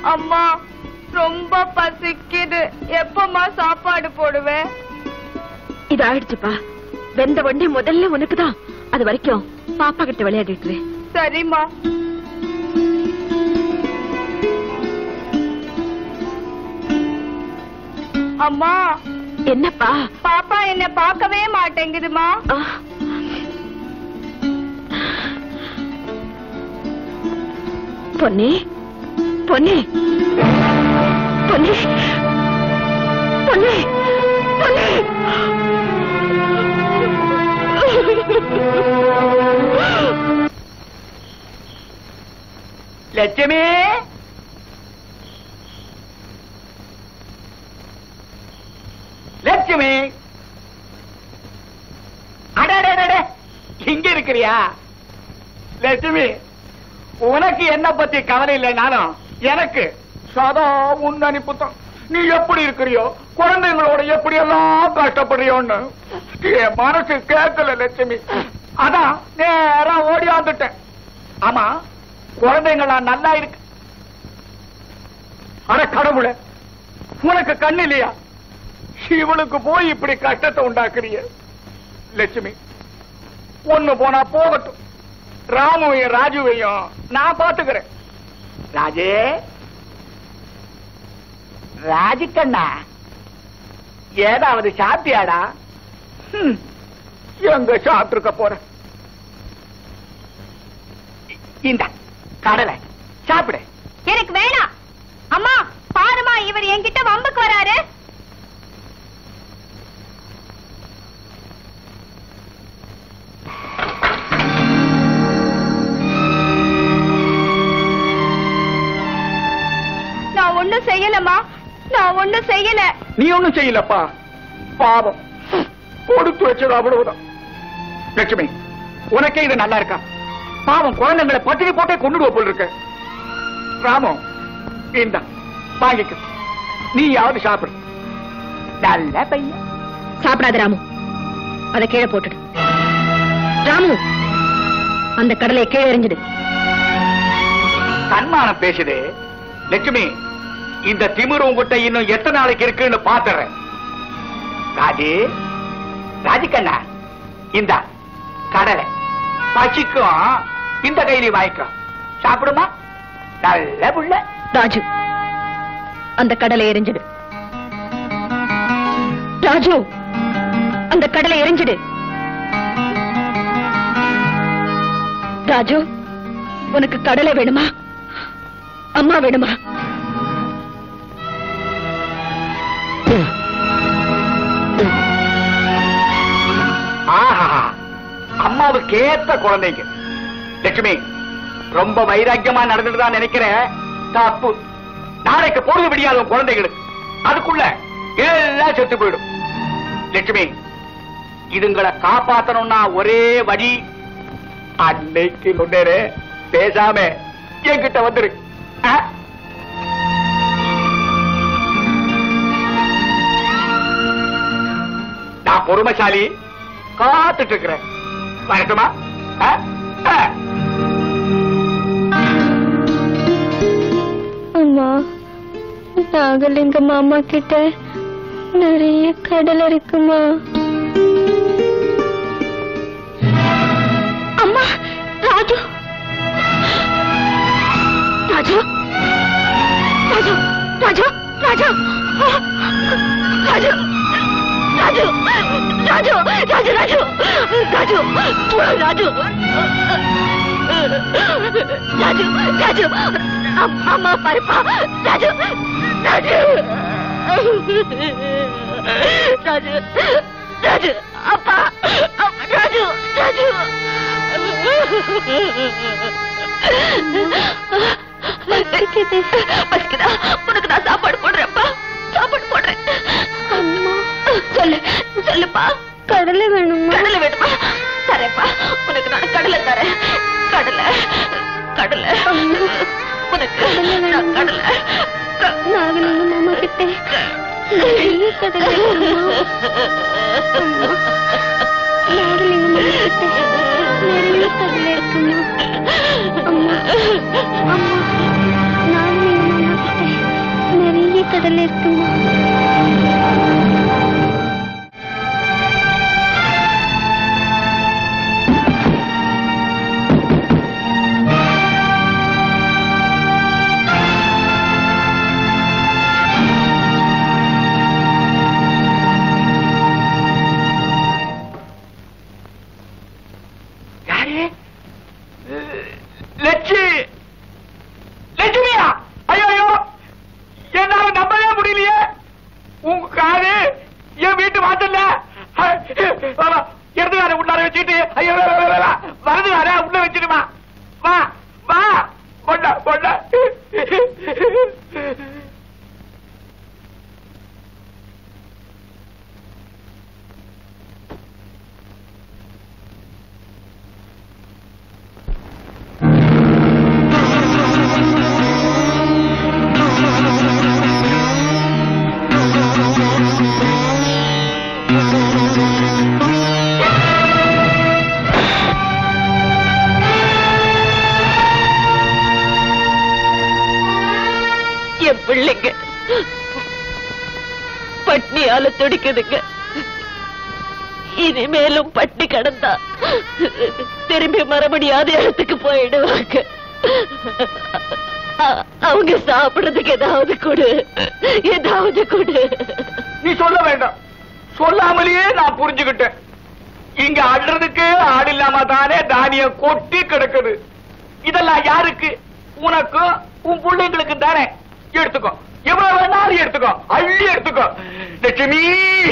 அம்மா ரொம்ப பசிக்குது எப்பமா சாப்பாடு போடுவேன் இது ஆயிடுச்சுப்பா வெந்த உடனே முதல்ல உனக்குதான் அது வரைக்கும் பாப்பா கிட்ட விளையாடிட்டு இரு. சரிம்மா அம்மா என்னப்பா பாப்பா என்ன பார்க்கவே மாட்டேங்குதுமா ஆ. பொன்னி பொன்னி பொன்னி பொன்னி பொன்னி லட்சுமி லட்சுமி அடடடட இங்க இருக்கிறியா லட்சுமி உனக்கு என்ன பத்தி கவலை இல்லைனாலும் எனக்கு சதா உன் அனுப்புத்தம் நீ எப்படி இருக்கிறியோ குழந்தைங்களோட எப்படி எல்லாம் கஷ்டப்படுறியோன்னு என் மனசு கேட்கல லட்சுமி அதான் நேரா ஓடி வந்துட்டேன் ஆமா குழந்தைங்களா நல்லா இருக்கு அட கடவுளே உனக்கு கண்ணு இல்லையா இவளுக்கு போய் இப்படி கஷ்டத்தை உண்டாக்குறிய லட்சுமி ஒண்ணு போனா போகட்டும் ராமுவையும் ராஜுவையும் நான் பாத்துக்கிறேன் ராஜே ராஜுக்கண்ணா ஏதாவது சாப்பிட்டியாடா ஹம், எங்க சாப்பிட்டுருக்க போற இந்த கடலை சாப்பிடு எனக்கு வேணாம் அம்மா பாருமா இவர் என்கிட்ட வம்புக்கு வராரு நான் ஒண்ணும் செய்யலம்மா நான் ஒண்ணும் செய்யல நீ ஒண்ணும் செய்யலப்பா பாவம் கொடுத்து வச்சது அவ்வளவுதான் லட்சுமி உனக்கே இது நல்லா இருக்கா பாவம் குழந்தைங்களை பட்டினி போட்டே கொண்டுடுவ போல் இருக்க ராமு இந்த வாங்கிக்க நீ யாவது சாப்பிடு நல்ல பையன் சாப்பிடாத ராமு அத கீழே போட்டுடு ராமு அந்த கடலை கீழே எறிஞ்சிடு தன்மானம் பேசுது லட்சுமி இந்த திமிரு உங்ககிட்ட இன்னும் எத்தனை நாளைக்கு இருக்குன்னு பாத்துறேன் ராஜி ராஜிக்கண்ணா இந்த கடலை பசிக்கும் இந்த கையில வாங்கிக்கோ சாப்பிடுமா நல்ல புள்ள ராஜு அந்த கடலை எரிஞ்சிடு ராஜு அந்த கடலை எரிஞ்சிடு ராஜு உனக்கு கடலை வேணுமா அம்மா வேணுமா ஆஹா அம்மாவுக்கு ஏத்த குழந்தைங்க லட்சுமி ரொம்ப வைராக்கியமா நடந்துட்டு தான் நினைக்கிறேன் தப்பு நாளைக்கு பொழுது விடியாத உன் குழந்தைகளுக்கு அதுக்குள்ள எல்லாம் செத்து போயிடும் லட்சுமி இதுங்களை காப்பாத்தணும்னா ஒரே வழி அன்னைக்கு முன்னேறே பேசாம என்கிட்ட வந்துரு ஆ? நான் பொறுமைசாலி காத்துட்டு இருக்கிறேன் வரட்டுமா ஆ? ஆ. அம்மா நாகலிங்க மாமா கிட்ட நிறைய கடல் இருக்குமா அம்மா ராஜு ராஜு ராஜு ராஜு ராஜு ராஜு ராஜு ராஜு ராஜு ராஜு ராஜு ராஜு ராஜு ராஜு அம்- அம்மா பாருப்பா ராஜு ராஜு ராஜு ராஜு அப்பா அப்- ராஜு ராஜு பசிக்குது பசிக்குதா உனக்கு நான் சாப்பாடு போடுறேன்ப்பா சாப்பாடு போடுறேன் அம்மா சொல்லு சொல்லுப்பா கடலை வேணுமா கடலை வேணுமா தரேன்ப்பா உனக்கு நான் கடலை தரேன் கடலை கடலை உனக்கு நான் கடலை நாகலிங்க மாமா கிட்ட நிறைய கடலை நாகலிங்க மாமா கிட்ட நிறைய கடலை இருக்குமா அம்மா அம்மா நாகலிங்க மாமா கிட்ட காதல் இருக்குமா யாரு லட்சு லட்சுமியா ஐயோ ஐயோ என்னால நம்பவே முடியலையே உங்க காது என் வீட்டு வாசல்ல இடதுகார உள்ளார வச்சுட்டு ஐயோ வரதுகார உள்ள வச்சிடுமா வா வா பொண்ணா பொண்ணா என் பிள்ளைங்க பட்னியால துடிக்குதுங்க இனிமேலும் பட்டி கடந்தா திரும்பி மறுபடியாத இடத்துக்கு போயிடுவாங்க அ- அவங்க சாப்பிடுறதுக்கு ஏதாவது கொடு ஏதாவது கொடு நீ சொல்ல வேண்டாம் சொல்லாமலேயே நான் புரிஞ்சுக்கிட்டேன் இங்க அள்ளுறதுக்கு ஆள் இல்லாம தானே தானியம் கொட்டி கிடக்குது இதெல்லாம் யாருக்கு உனக்கும் உன் பிள்ளைங்களுக்கு தானே எடுத்துக்கோ எவ்வளவு வேணாலும் எடுத்துக்கோ அள்ளி எடுத்துக்கோ லட்சுமி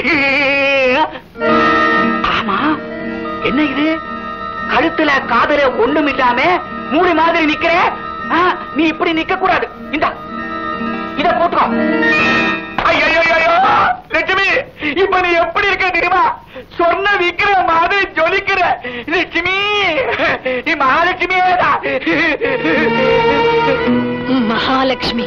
ஆமா என்ன இது கழுத்துல காதல ஒண்ணும் இல்லாம மூடி மாதிரி நிக்கிற ஆ, நீ இப்படி நிக்க கூடாது இந்தா இத போட்டுக்கோ ஐயோ லட்சுமி இப்ப நீ எப்படி இருக்க தெரியுமா சொன்ன விக்கிற மாதிரி ஜொலிக்கிற லட்சுமி நீ மகாலட்சுமியே தான் மகாலட்சுமி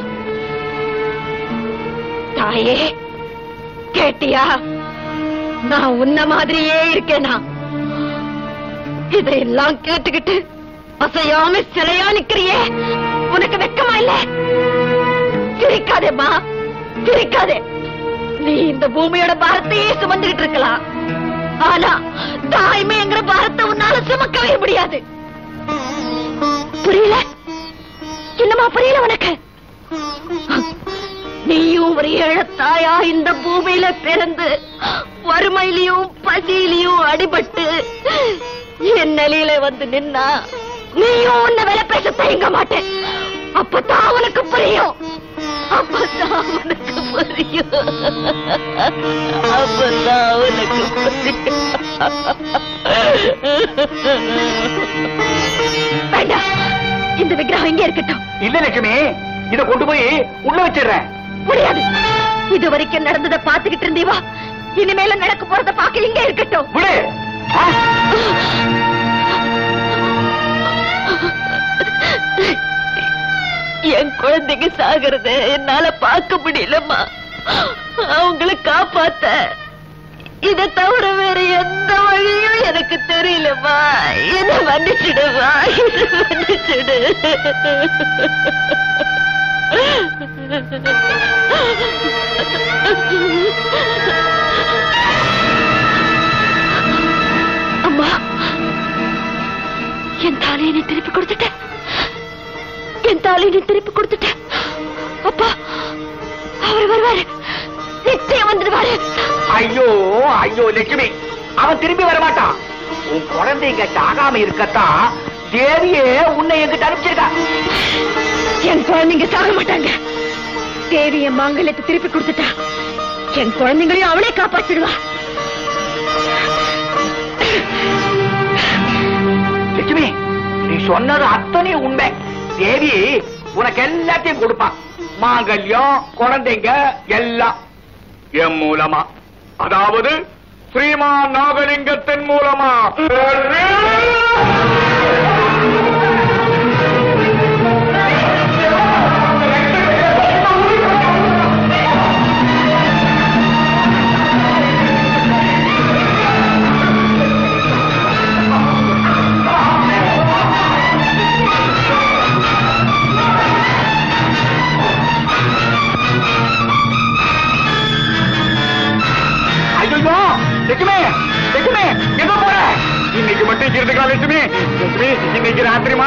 தாயே கேட்டியா நான் உன்ன மாதிரியே இருக்கேனா இதையெல்லாம் கேட்டுக்கிட்டு அசையாம சிலையா நிக்கிறியே உனக்கு வெக்கமா இல்ல சிரிக்காதேம்மா சிரிக்காதே நீ இந்த பூமியோட பாரத்தையே சுமந்துகிட்டு இருக்கலாம் ஆனா தாய்மைங்கிற பாரத்தை உன்னால சுமக்கவே முடியாது புரியல என்னமா புரியல உனக்கு நீயும் ஒரு ஏழத்தாயா இந்த பூமியில பிறந்து வறுமையிலையும் பசியிலையும் அடிபட்டு என் நிலையில வந்து நின்னா நீயும் உன்னை விலை பேச தயங்க மாட்டேன் அப்பதான் உனக்கு புரியும் அப்பதான் உனக்கு புரியும் அப்பதான் உனக்கு புரியும் வேண்டாம் இந்த விக்கிரகம் இங்கே இருக்கட்டும் இல்ல லட்சுமி இத கொண்டு போய் உள்ள வச்சிடுறேன் முடியாது இது வரைக்கும் நடந்ததை பாத்துக்கிட்டு இருந்தீவா இனிமேல நடக்க போறத பாக்க இங்க இருக்கட்டும் விடு ஆ? என் குழந்தைங்க சாகிறத என்னால பார்க்க முடியலம்மா அவங்கள காப்பாத்த இத தவிர வேற எந்த வழியும் எனக்கு தெரியலம்மா என்ன மன்னிச்சிடுமா என்ன மன்னிச்சிடு அம்மா என் தாலியை நீ திருப்பி கொடுத்துட்ட என் தாலியை நீ திருப்பி கொடுத்துட்ட அப்பா அவர் வருவாரு நிச்சயம் வந்துடுவாரு ஐயோ ஐயோ லட்சுமி அவன் திரும்பி வர மாட்டான் உன் குழந்தைங்க சாகாம இருக்கத்தான் தேவியே உன்னை எங்கிட்ட அனுப்பிச்சிருக்கா என் குழந்தைங்க சாக மாட்டாங்க தேவி என் மாங்கல்யத்தை திருப்பி கொடுத்துட்டா என் குழந்தைங்களையும் அவளே காப்பாத்திடுவா லட்சுமி நீ சொன்னது அத்தனை உண்மை தேவி உனக்கு எல்லாத்தையும் கொடுப்பான் மாங்கல்யம் குழந்தைங்க எல்லாம் என் மூலமா அதாவது ஸ்ரீமான் நாகலிங்கத்தின் மூலமா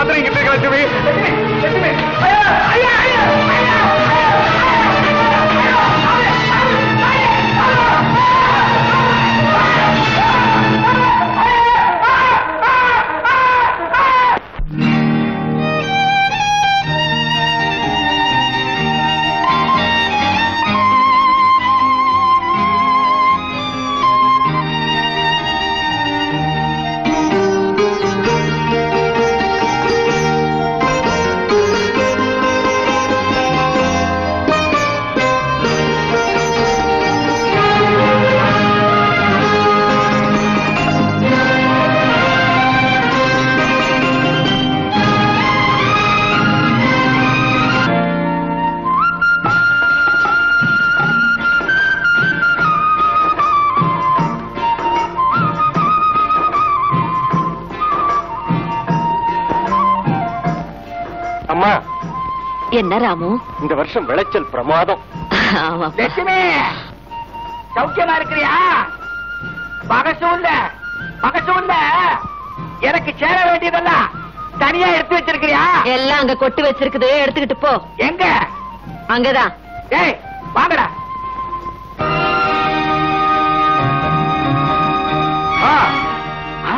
கத்திரிக்கிட்டு இருக்க லட்சுமி லட்சுமி, லட்சுமி. ஐயா, ஐயா, ஐயா, ஐயா. அம்மா என்ன ராமு இந்த வருஷம் விளைச்சல் பிரமாதம் ஆமா லட்சுமி சௌக்கியமா இருக்கிறியா பகசூல்ல பகசூல்ல எனக்கு சேர வேண்டியதெல்லாம் தனியா எடுத்து வச்சிருக்கிறியா எல்லாம் அங்க கொட்டி வச்சிருக்குது எடுத்துக்கிட்டு போ எங்க அங்கதான் ஏய் வாங்கடா ஆ. ஆ.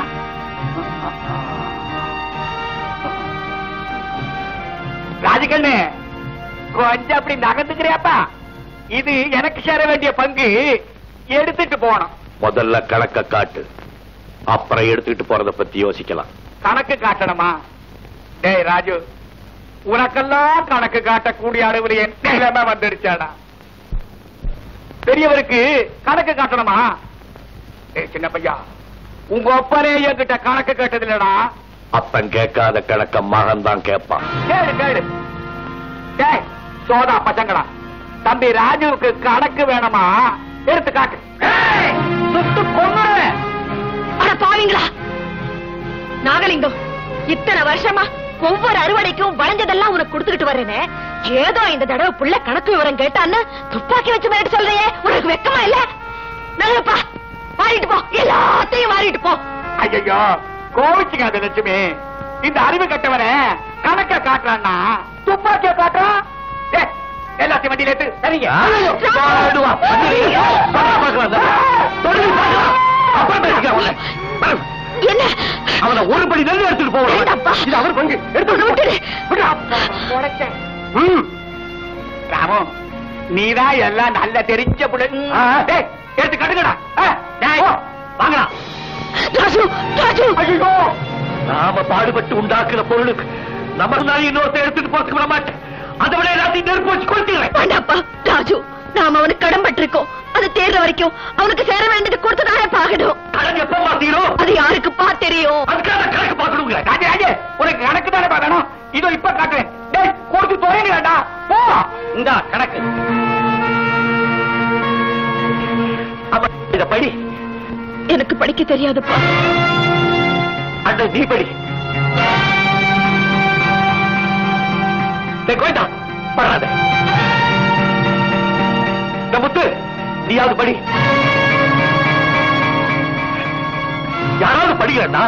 ராஜகண்ணு கொஞ்சம் அப்படி நகர்ந்துக்கிறியாப்பா இது எனக்கு சேர வேண்டிய பங்கு எடுத்துட்டு போகணும் முதல்ல கணக்க காட்டு அப்புறம் எடுத்துக்கிட்டு போறத பத்தி யோசிக்கலாம் கணக்கு காட்டணுமா டேய் ராஜு உனக்கெல்லாம் கணக்கு காட்டக்கூடிய அளவில் என் நிலைமை வந்துடுச்சாடா பெரியவருக்கு கணக்கு காட்டணுமா டேய் சின்ன பையா உங்க ஒப்பனே என்கிட்ட கணக்கு கேட்டது இல்லடா அப்பன் கேட்காத கணக்க மகன் தான் கேட்பான் கேளு கேளு டேய் சோதா பசங்களா தம்பி ராஜுவுக்கு கணக்கு வேணுமா எடுத்து காட்டு ஏய், சுட்டு கொன்னுடுவேன். அட பாவீங்களா நாகலிங்கம் இத்தனை வருஷமா ஒவ்வொரு அறுவடைக்கும் வளைஞ்சதெல்லாம் உனக்கு கொடுத்துக்கிட்டு வர்றேனே ஏதோ இந்த தடவை புள்ள கணக்கு விவரம் கேட்டான்னு துப்பாக்கி வச்சு மிரட்டு சொல்றியே உனக்கு வெக்கமா இல்ல நல்லப்பா மாறிட்டு போ எல்லாத்தையும் மாறிட்டு போ ஐயோ கோவிச்சுக்காத லட்சுமி இந்த அறிவு கட்டவன கணக்க காட்டுறான்னா துப்பாக்கிய காட்டுறான் டேய், எல்லாத்தையும் வண்டியில ஏத்து சரிங்க பாடுவா. பார்க்கலாம், தொழில் பார்க்கலாம். அப்புறம் பேசிக்கலாம் உன்னை. வரும். என்ன அவனை ஒரு படி நெல் எடுத்துட்டு போகணும் வேண்டாப்பா. இது அவர் பங்கு எடுத்து விட்டுடு. விடுடா. ம். ராமு நீதான் எல்லாம் நல்ல தெரிஞ்ச புள்ள ஆ. டேய், எடுத்து கட்டுங்கடா ஆ, டேய், போ, வாங்கடா ராஜு ராஜு ஐயோ நாம பாடுபட்டு உண்டாக்குற பொருளுக்கு நமக்கு நான் இன்னொருத்த எடுத்துட்டு போறதுக்கு விட மாட்டேன் அதை விட எல்லாத்தையும் நெருப்பு வச்சு கொளுத்திடுறேன் வேண்டாப்பா ராஜு நாம அவனுக்கு கடன் பட்டிருக்கோம் அது தேர்ற வரைக்கும் அவனுக்கு சேர வேண்டியது கொடுத்துதானே பாக்கணும் கடன் எப்ப மாத்தீரும் அது யாருக்குப்பா தெரியும் அதுக்காக கணக்கு பார்க்கணுங்க ராஜே ராஜே உனக்கு கணக்கு தானே பார்க்கணும் இதோ இப்ப காட்டுறேன் டேய் கொடுத்து தொலைங்கடா போ இந்த கணக்கு அப்ப இத படி எனக்கு படிக்க தெரியாதுப்பா அண்ணன் நீ படி டேய், கோயிந்தா படாத இந்த முத்து நீயாவது படி யாராவது படிக்கிறா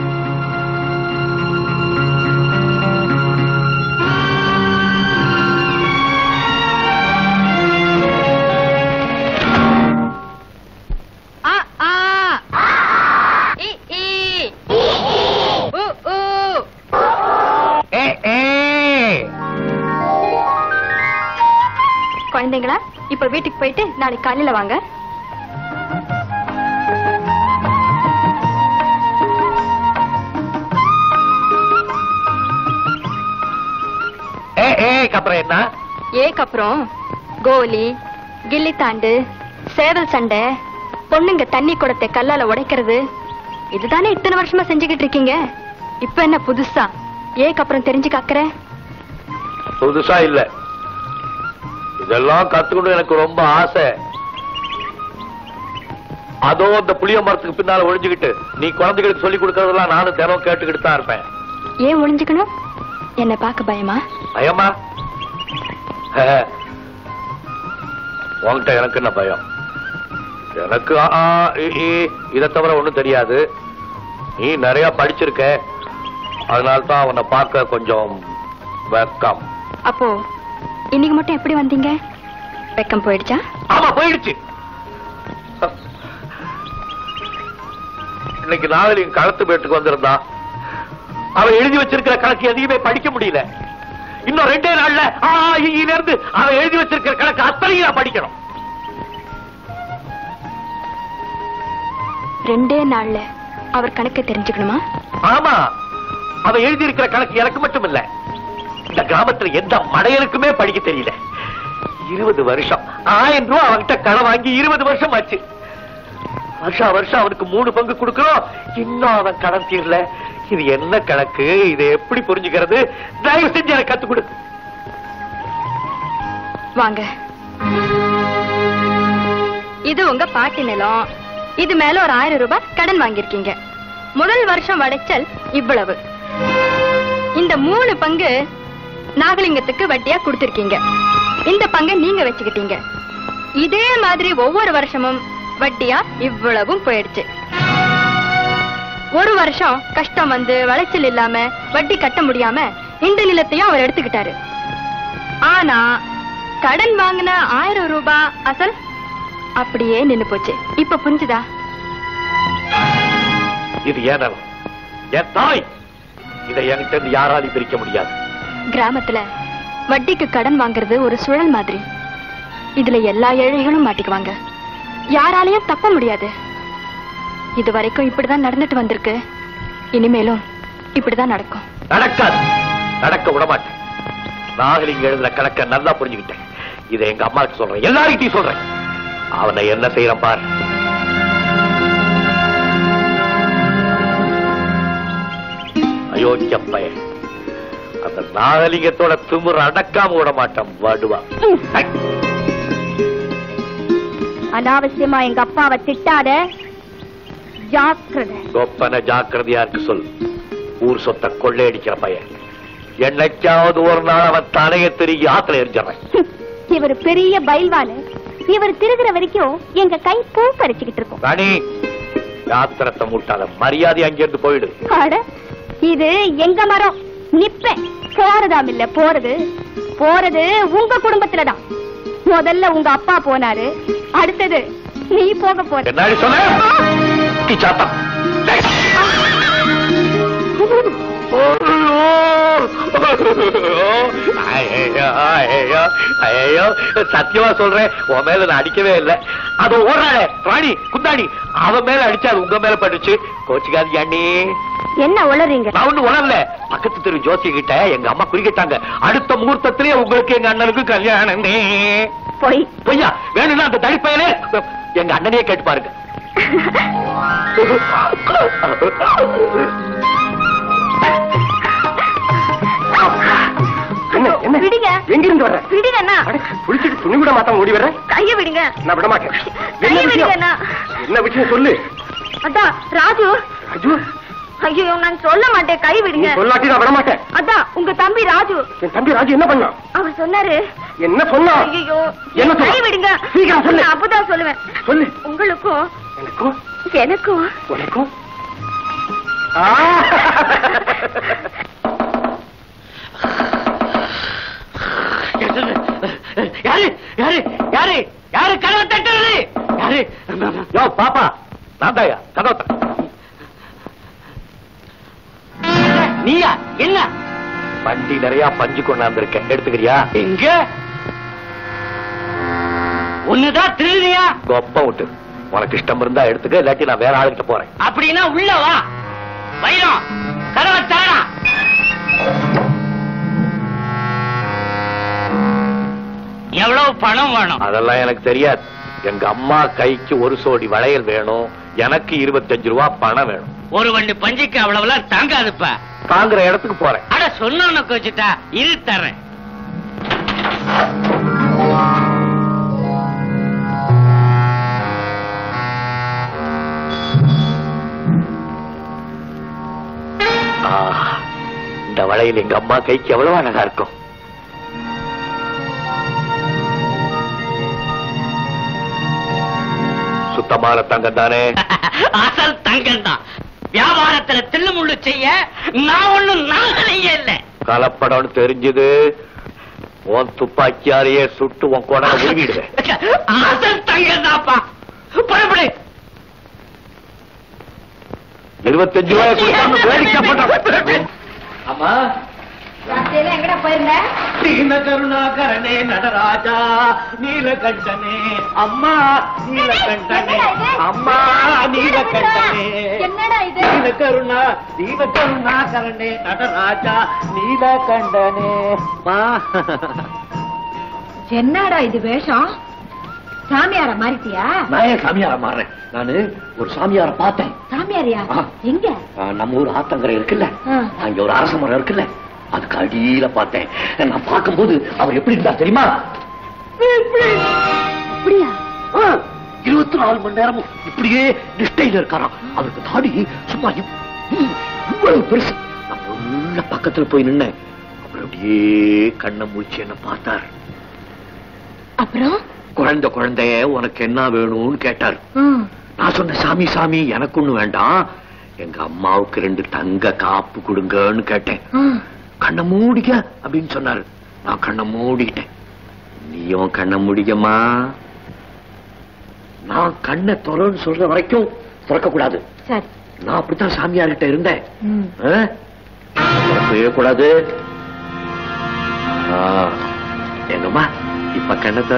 ஆ ஆ இ இ உ உ ஏ ஏ குழந்தைங்களா இப்ப வீட்டுக்கு போயிட்டு நாளைக்கு காலையில வாங்க ஏ ஏக்கு அப்புறம் என்ன ஏக்கு அப்புறம் கோலி கில்லி தாண்டு சேவல் சண்டை பொண்ணுங்க தண்ணி குடத்தை கல்லால உடைக்கிறது இதுதானே இத்தனை வருஷமா செஞ்சுக்கிட்டு இருக்கீங்க இப்ப என்ன புதுசா ஏக்கு அப்புறம் தெரிஞ்சுக்க அக்கறை புதுசா இல்ல இதெல்லாம் கத்துக்கணும் எனக்கு ரொம்ப ஆசை அதோ அந்த புளிய மரத்துக்கு பின்னால ஒழிஞ்சுக்கிட்டு நீ குழந்தைகளுக்கு சொல்லி கொடுக்கறதெல்லாம் நானும் தினம் கேட்டுக்கிட்டு தான் இருப்பேன் ஏன் ஒளிஞ்சுக்கணும் என்ன பார்க்க பயமா பயமா ஹே. உன்கிட்ட எனக்கு என்ன பயம் எனக்கு ஆ, ஆ, இ, இ, இதை தவிர ஒண்ணும் தெரியாது நீ நிறைய படிச்சிருக்க அதனால தான் அவனை பார்க்க கொஞ்சம் வெக்கம் அப்போ இன்னைக்கு மட்டும் எப்படி வந்தீங்க வெக்கம் போயிடுச்சா ஆமா போயிடுச்சு இன்னைக்கு நாகலிங்க களத்து பேட்டுக்கு வந்திருந்தான் அவன் எழுதி வச்சிருக்கிற கணக்கு எதையுமே படிக்க முடியல இன்னும் ரெண்டே நாள்ல ஆ, இங்க இருந்து அவன் எழுதி வச்சிருக்கிற கணக்கு அத்தனையும் நான் படிக்கணும் ரெண்டே நாள்ல அவர் கணக்கு தெரிஞ்சுக்கணுமா ஆமா அவன் எழுதி இருக்கிற கணக்கு எனக்கு மட்டும் இல்ல இந்த கிராமத்துல எந்த மடையனுக்குமே படிக்க தெரியல இருபது வருஷம் ஆயிரம் ரூபாய் அவன்கிட்ட கடன் வாங்கி இருபது வருஷம் ஆச்சு வருஷா வருஷம் அவனுக்கு மூணு பங்கு கொடுக்கிறோம் இன்னும் அவன் கடன் தீரல இது என்ன கணக்கு இதை எப்படி புரிஞ்சுக்கிறது தயவு செஞ்சு எனக்கு கத்து கொடு வாங்க இது உங்க பாட்டி நிலம் இது மேல ஒரு ஆயிரம் ரூபாய் கடன் வாங்கியிருக்கீங்க முதல் வருஷம் வடைச்சல் இவ்வளவு இந்த மூணு பங்கு நாகலிங்கத்துக்கு வட்டியா கொடுத்திருக்கீங்க இந்த பங்கை நீங்க வச்சுக்கிட்டீங்க இதே மாதிரி ஒவ்வொரு வருஷமும் வட்டியா இவ்வளவும் போயிடுச்சு ஒரு வருஷம் கஷ்டம் வந்து விளைச்சல் இல்லாம வட்டி கட்ட முடியாம இந்த நிலத்தையும் அவர் எடுத்துக்கிட்டாரு ஆனா கடன் வாங்கின ஆயிரம் ரூபாய் அசல் அப்படியே நின்னு போச்சு இப்ப புரிஞ்சுதா இது ஏன் நிலம்? என் தாய் இதை என்கிட்ட இருந்து யாராலையும் பிரிக்க முடியாது கிராமத்துல வட்டிக்கு கடன் வாங்குறது ஒரு சுழல் மாதிரி இதுல எல்லா ஏழைகளும் மாட்டிக்குவாங்க யாராலையும் தப்ப முடியாது இது வரைக்கும் இப்படிதான் நடந்துட்டு வந்திருக்கு இனிமேலும் இப்படிதான் நடக்கும் நடக்காது நடக்க விட மாட்டேன் நாகலிங்க எழுதுற கணக்க நல்லா புரிஞ்சுக்கிட்டேன் இதை எங்க அம்மாவுக்கு சொல்றேன் எல்லார்கிட்டையும் சொல்றேன் அவனை என்ன செய்யறான் பார் அயோக்கிய பையன் அந்த நாகலிங்கத்தோட திமிர அடக்காம விட மாட்டான் வாடுவா ஐ! அனாவசியமா எங்க அப்பாவை திட்டாத ஜாக்கிரதை சொப்பன ஜாக்கிரதையா இருக்கு சொல் ஊர் சொத்தை கொள்ளையடிக்கிற பையன் என்னைக்காவது ஒரு நாள் அவன் தலையை திருகி ஆத்துல எரிஞ்சிடறேன் இவர் பெரிய பயில்வானு இவர் திருகிற வரைக்கும் எங்க கை பூ கரைச்சுக்கிட்டு இருக்கும் ராணி யாத்திரத்தை மூட்டாத மரியாதை அங்கிருந்து போயிடு அட, இது எங்க மரம் நிப்பேன் போறதாம் இல்ல போறது போறது உங்க குடும்பத்துலதான் முதல்ல உங்க அப்பா போனாரு அடுத்தது நீ போக போற என்னாடி சொன்ன நீ சாத்தம் டேய். ஐயையோ, ஐயையோ, ஐயையோ, சத்தியமா சொல்றேன் உன் மேல நான் அடிக்கவே இல்லை அது ஓடுறாளே ராணி குந்தாணி அவன் மேல அடிச்சா அது உங்க மேல பட்டுச்சு கோச்சுக்காதீங்க அண்ணி என்ன உளறீங்க நான் ஒண்ணு உணரல பக்கத்து தெரு ஜோசி கிட்ட எங்க அம்மா குறிக்கிட்டாங்க அடுத்த முகூர்த்தத்திலே உங்களுக்கு எங்க அண்ணனுக்கு கல்யாணம் போய் பொய்யா வேணும்னா அந்த தடிப்பையனே எங்க அண்ணனையே கேட்டு பாருங்க என்ன என்ன விடுங்க. எங்க இருந்து வர்ற விடுங்க அண்ணா அட, குளிச்சிட்டு துணி கூட மாத்தாம ஓடி வர்ற கைய விடுங்க நான் விட மாட்டேன் என்ன கைய விடுங்க விஷயம் அண்ணா என்ன விஷயம் சொல்லு அதான் ராஜு ராஜு ஐயோ நான் சொல்ல மாட்டேன் கை நீ விடுங்க சொல்லாட்டி நான் விட மாட்டேன் அதான் உங்க தம்பி ராஜு என் தம்பி ராஜு என்ன பண்ணான் அவர் சொன்னாரு என்ன சொன்னா ஐயோ என்ன கை சொன்னா? விடுங்க சீக்கிரம் சொல்லு. நான் அப்பதான் சொல்லுவேன் சொல்லு உங்களுக்கும் எனக்கும் எனக்கும் உனக்கும் ஆ! யாரு யாரு யாரு யாரு கதவை தட்டுறது யாரு யோ பாப்பா நான்தாயா கதவை தர. நீயா என்ன வண்டி நிறைய பஞ்சு கொண்டாந்துருக்கேன் எடுத்துக்கிறியா எங்க ஒண்ணுதான் திருடியா கொப்ப விட்டு உனக்கு இஷ்டம் இருந்தா எடுத்துக்க இல்லாட்டி நான் வேற ஆளுகிட்ட போறேன் அப்படின்னா உள்ள வா வைரம் கதவை தரடா எவ்வளவு பணம் வேணும் அதெல்லாம் எனக்கு தெரியாது எங்க அம்மா கைக்கு ஒரு சோடி வளையல் வேணும் எனக்கு இருபத்தஞ்சு ரூபா பணம் வேணும் ஒரு வண்டி பஞ்சுக்கு அவ்வளவுலாம் தாங்காதுப்பா தாங்குற இடத்துக்கு போறேன் அட சொன்ன வச்சுட்டா இரு தர்றேன் ஆ, இந்த வளையல் எங்க அம்மா கைக்கு எவ்வளவு அழகா இருக்கும் சுத்தமான தங்கம் தானே அசல் தங்கம் தான் வியாபாரத்துல தில்லுமுள்ளு செய்ய நான் ஒண்ணும் நாகலையே இல்ல கலப்படம்னு தெரிஞ்சது உன் துப்பாக்கியாலேயே சுட்டு உன் கொடனை உருவிடுவேன் அசல் தங்கதாப்பா புறப்படு இருபத்தஞ்சு ரூபாய் கொடுக்காம வேடிக்கை பண்ற அம்மா எங்கடா போயிருந்த தீன கருணாகரனே நடராஜா நீலகண்டனே அம்மா நீலகண்டனே அம்மா நீலகண்டனே என்னடா இது நீல கருணா நீல கருணாகரனே நடராஜா நீலகண்டனே அம்மா என்னடா இது வேஷம் சாமியார மாறிட்டியா நான் ஏன் சாமியார மாறேன் நானு ஒரு சாமியார பார்த்தேன் சாமியாரியா ஆ. எங்க ஆ, நம்ம ஊர் ஆத்தங்கரை இருக்குல்ல ஆ. அங்க ஒரு அரச மரம் இருக்குல்ல அதுக்கு அடியில பார்த்தேன் நான் பார்க்கும்போது அவர் எப்படி இருந்தார் தெரியுமா அப்படியா இருபத்தி நாலு மணி நேரமும் இப்படியே நிஷ்டையில இருக்காராம் அவருக்கு தாடி சும்மா இவ்- இவ்- இவ்வளவு பெருசு நான் உள்ள பக்கத்துல போய் நின்னேன் அவர் அப்படியே கண்ணை முடிச்சு என்ன பார்த்தார் அப்புறம் குழந்தை குழந்தைய உனக்கு என்ன வேணும்னு கேட்டார் ம். நான் சொன்னேன் சாமி சாமி எனக்கு ஒண்ணு வேண்டாம் எங்க அம்மாவுக்கு ரெண்டு தங்க காப்பு கொடுங்கன்னு கேட்டேன் ம். கண்ணை மூடிக்க அப்படின்னு சொன்னாரு நான் கண்ணை மூடிட்டேன் நீயும் கண்ணை மூடிக்கமா நான் கண்ணை திறன்னு சொல்ற வரைக்கும் திறக்க கூடாது சரி நான் அப்படித்தான் சாமியார்கிட்ட இருந்தேன் ம். ஆ? திறக்கவே கூடாது ஆ, என்னம்மா இப்ப கண்ணை தர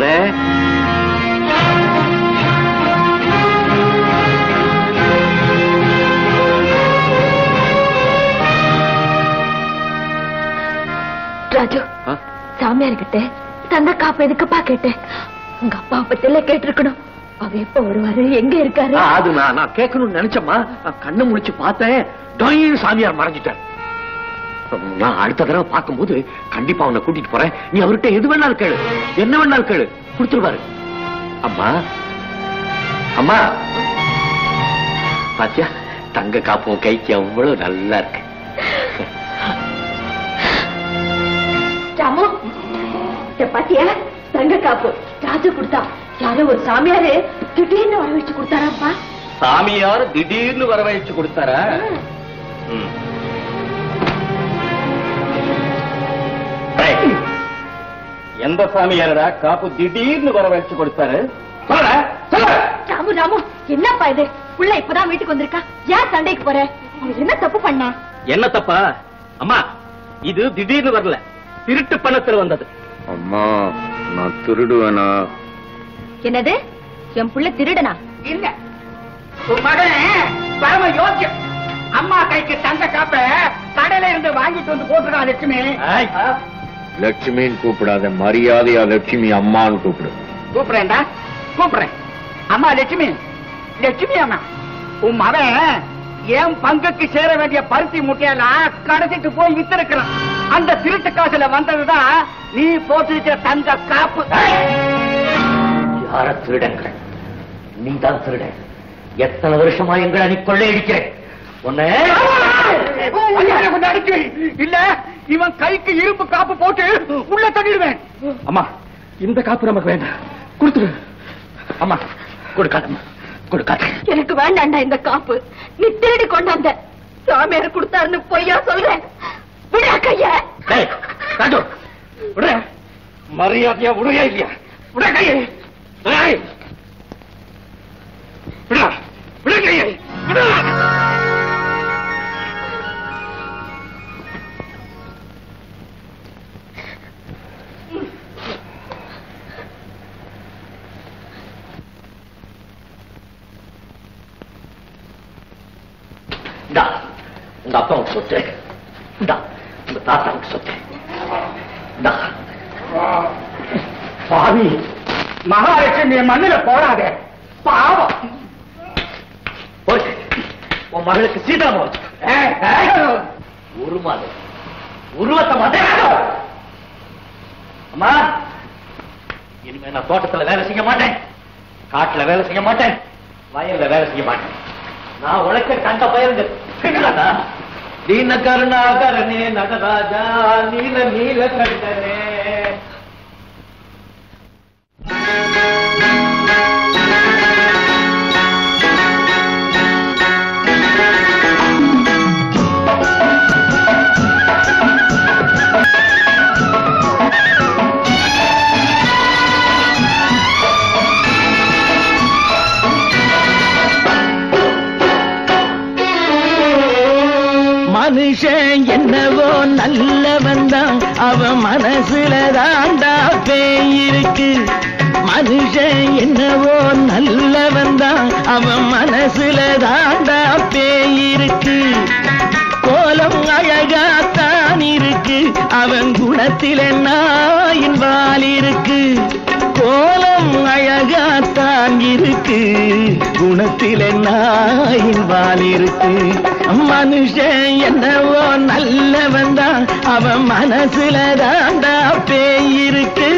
ராஜு சாமியார் கிட்ட தங்க காப்பு எதுக்குப்பா கேட்டேன் உங்க அப்பா பத்தில கேட்டிருக்கணும் அவ எப்ப வருவாரு எங்க இருக்காரு அது நான் நான் கேட்கணும்னு நினைச்சேம்மா நான் கண்ணை முழிச்சு பார்த்தேன் டொய்னு சாமியார் மறைஞ்சிட்டார் நான் அடுத்த தடவை பார்க்கும்போது கண்டிப்பா அவனை கூட்டிட்டு போறேன் நீ அவர்கிட்ட எது வேணாலும் கேளு என்ன வேணாலும் கேளு கொடுத்துருவாரு அம்மா அம்மா பாத்தியா தங்க காப்பும் கைக்கு அவ்வளவு நல்லா இருக்கு ராமு இத பாத்தியா தங்க காப்பு ராஜு கொடுத்தா யாரோ ஒரு சாமியாரு திடீர்னு வர வச்சு கொடுத்தாராப்பா சாமியார் திடீர்னு வரவழைச்சு கொடுத்தாரா ம். ஏய், எந்த சாமியாரடா காப்பு திடீர்னு வரவழைச்சு கொடுத்தாரு சொல்லுடா, சொல்லு. ராமு ராமு என்னப்பா இது புள்ள இப்பதான் வீட்டுக்கு வந்திருக்கா யார் சண்டைக்கு போற அவன் என்ன தப்பு பண்ணா என்ன தப்பா அம்மா இது திடீர்னு வரல திருட்டு பணத்துல வந்தது அம்மா நான் திருடுவேனா என்னது என் புள்ள திருடனா இல்ல உன் மகன் பரம யோக்கியம் அம்மா கைக்கு தங்க காப்ப கடையில இருந்து வாங்கிட்டு வந்து போட்டுருக்கான் லட்சுமி ஏய். ஆ, லட்சுமின்னு கூப்பிடாத மரியாதையா லட்சுமி அம்மான்னு கூப்பிடு கூப்பிடுறேன்டா கூப்பிடுறேன் அம்மா லட்சுமி லட்சுமி அம்மா உன் மகன் என் பங்குக்கு சேர வேண்டிய பருத்தி முட்டையெல்லாம் கடைசிட்டு போய் வித்திருக்கிறான் அந்த திருட்டு காசுல வந்ததுதான் நீ போட்டிருக்கிற தங்க காப்பு யார திருடங்கள் நீதான் திருடன் எத்தனை வருஷமா எங்களை நீ கொள்ளையடிக்கிற உன்னை ஐயா, கொஞ்சம் அடிச்சு வை. இல்ல இவன் கைக்கு இரும்பு காப்பு போட்டு உள்ள தள்ளிடுவேன் அம்மா இந்த காப்பு நமக்கு வேண்டாம் கொடுத்துரு அம்மா கொடுக்காதம்மா கொடுக்காத எனக்கு வேண்டாண்டா இந்த காப்பு நீ திருடி கொண்டாந்த சாமியார் கொடுத்தாருன்னு பொய்யா சொல்றேன் விடா கைய டேய், ராஜு, விடு. மரியாதையா விடுயா இல்லையா விட கையை டேய். விடா விட கையை விடா இந்தா உங்க அப்பாவுக்கு சொத்து இந்தா உங்க தாத்தாவுக்கு சொத்து இந்தா சாமி மகாலட்சுமி மண்ணுல போடாத பாவம் போச்சு. உன் மகளுக்கு சீதாமம் ஏய், ஏய். உருமாது உருவத்தை மாட்டேன் அம்மா இனிமே நான் தோட்டத்துல வேலை செய்ய மாட்டேன் காட்டுல வேலை செய்ய மாட்டேன் வயல்ல வேலை செய்ய மாட்டேன் நான் உழைக்க கண்ட பயந்து தீன கருணாகரனே நடராஜா நீல நீல கண்டனே மனுஷன் என்னவோ நல்லவன் தான் அவன் மனசுல தாண்டா பேய் இருக்கு மனுஷன் என்னவோ நல்லவன் தான் அவன் மனசுல தாண்டா பேய் இருக்கு கோலம் அழகாத்தான் இருக்கு அவன் குணத்தில் நாயின் வால் இருக்கு கோலம் அழகாத்தான் இருக்கு குணத்தில் நாயின் வால் இருக்கு மனுஷன் என்னவோ நல்லவன் தான் அவன் மனசுல தாண்டா பேய் இருக்கு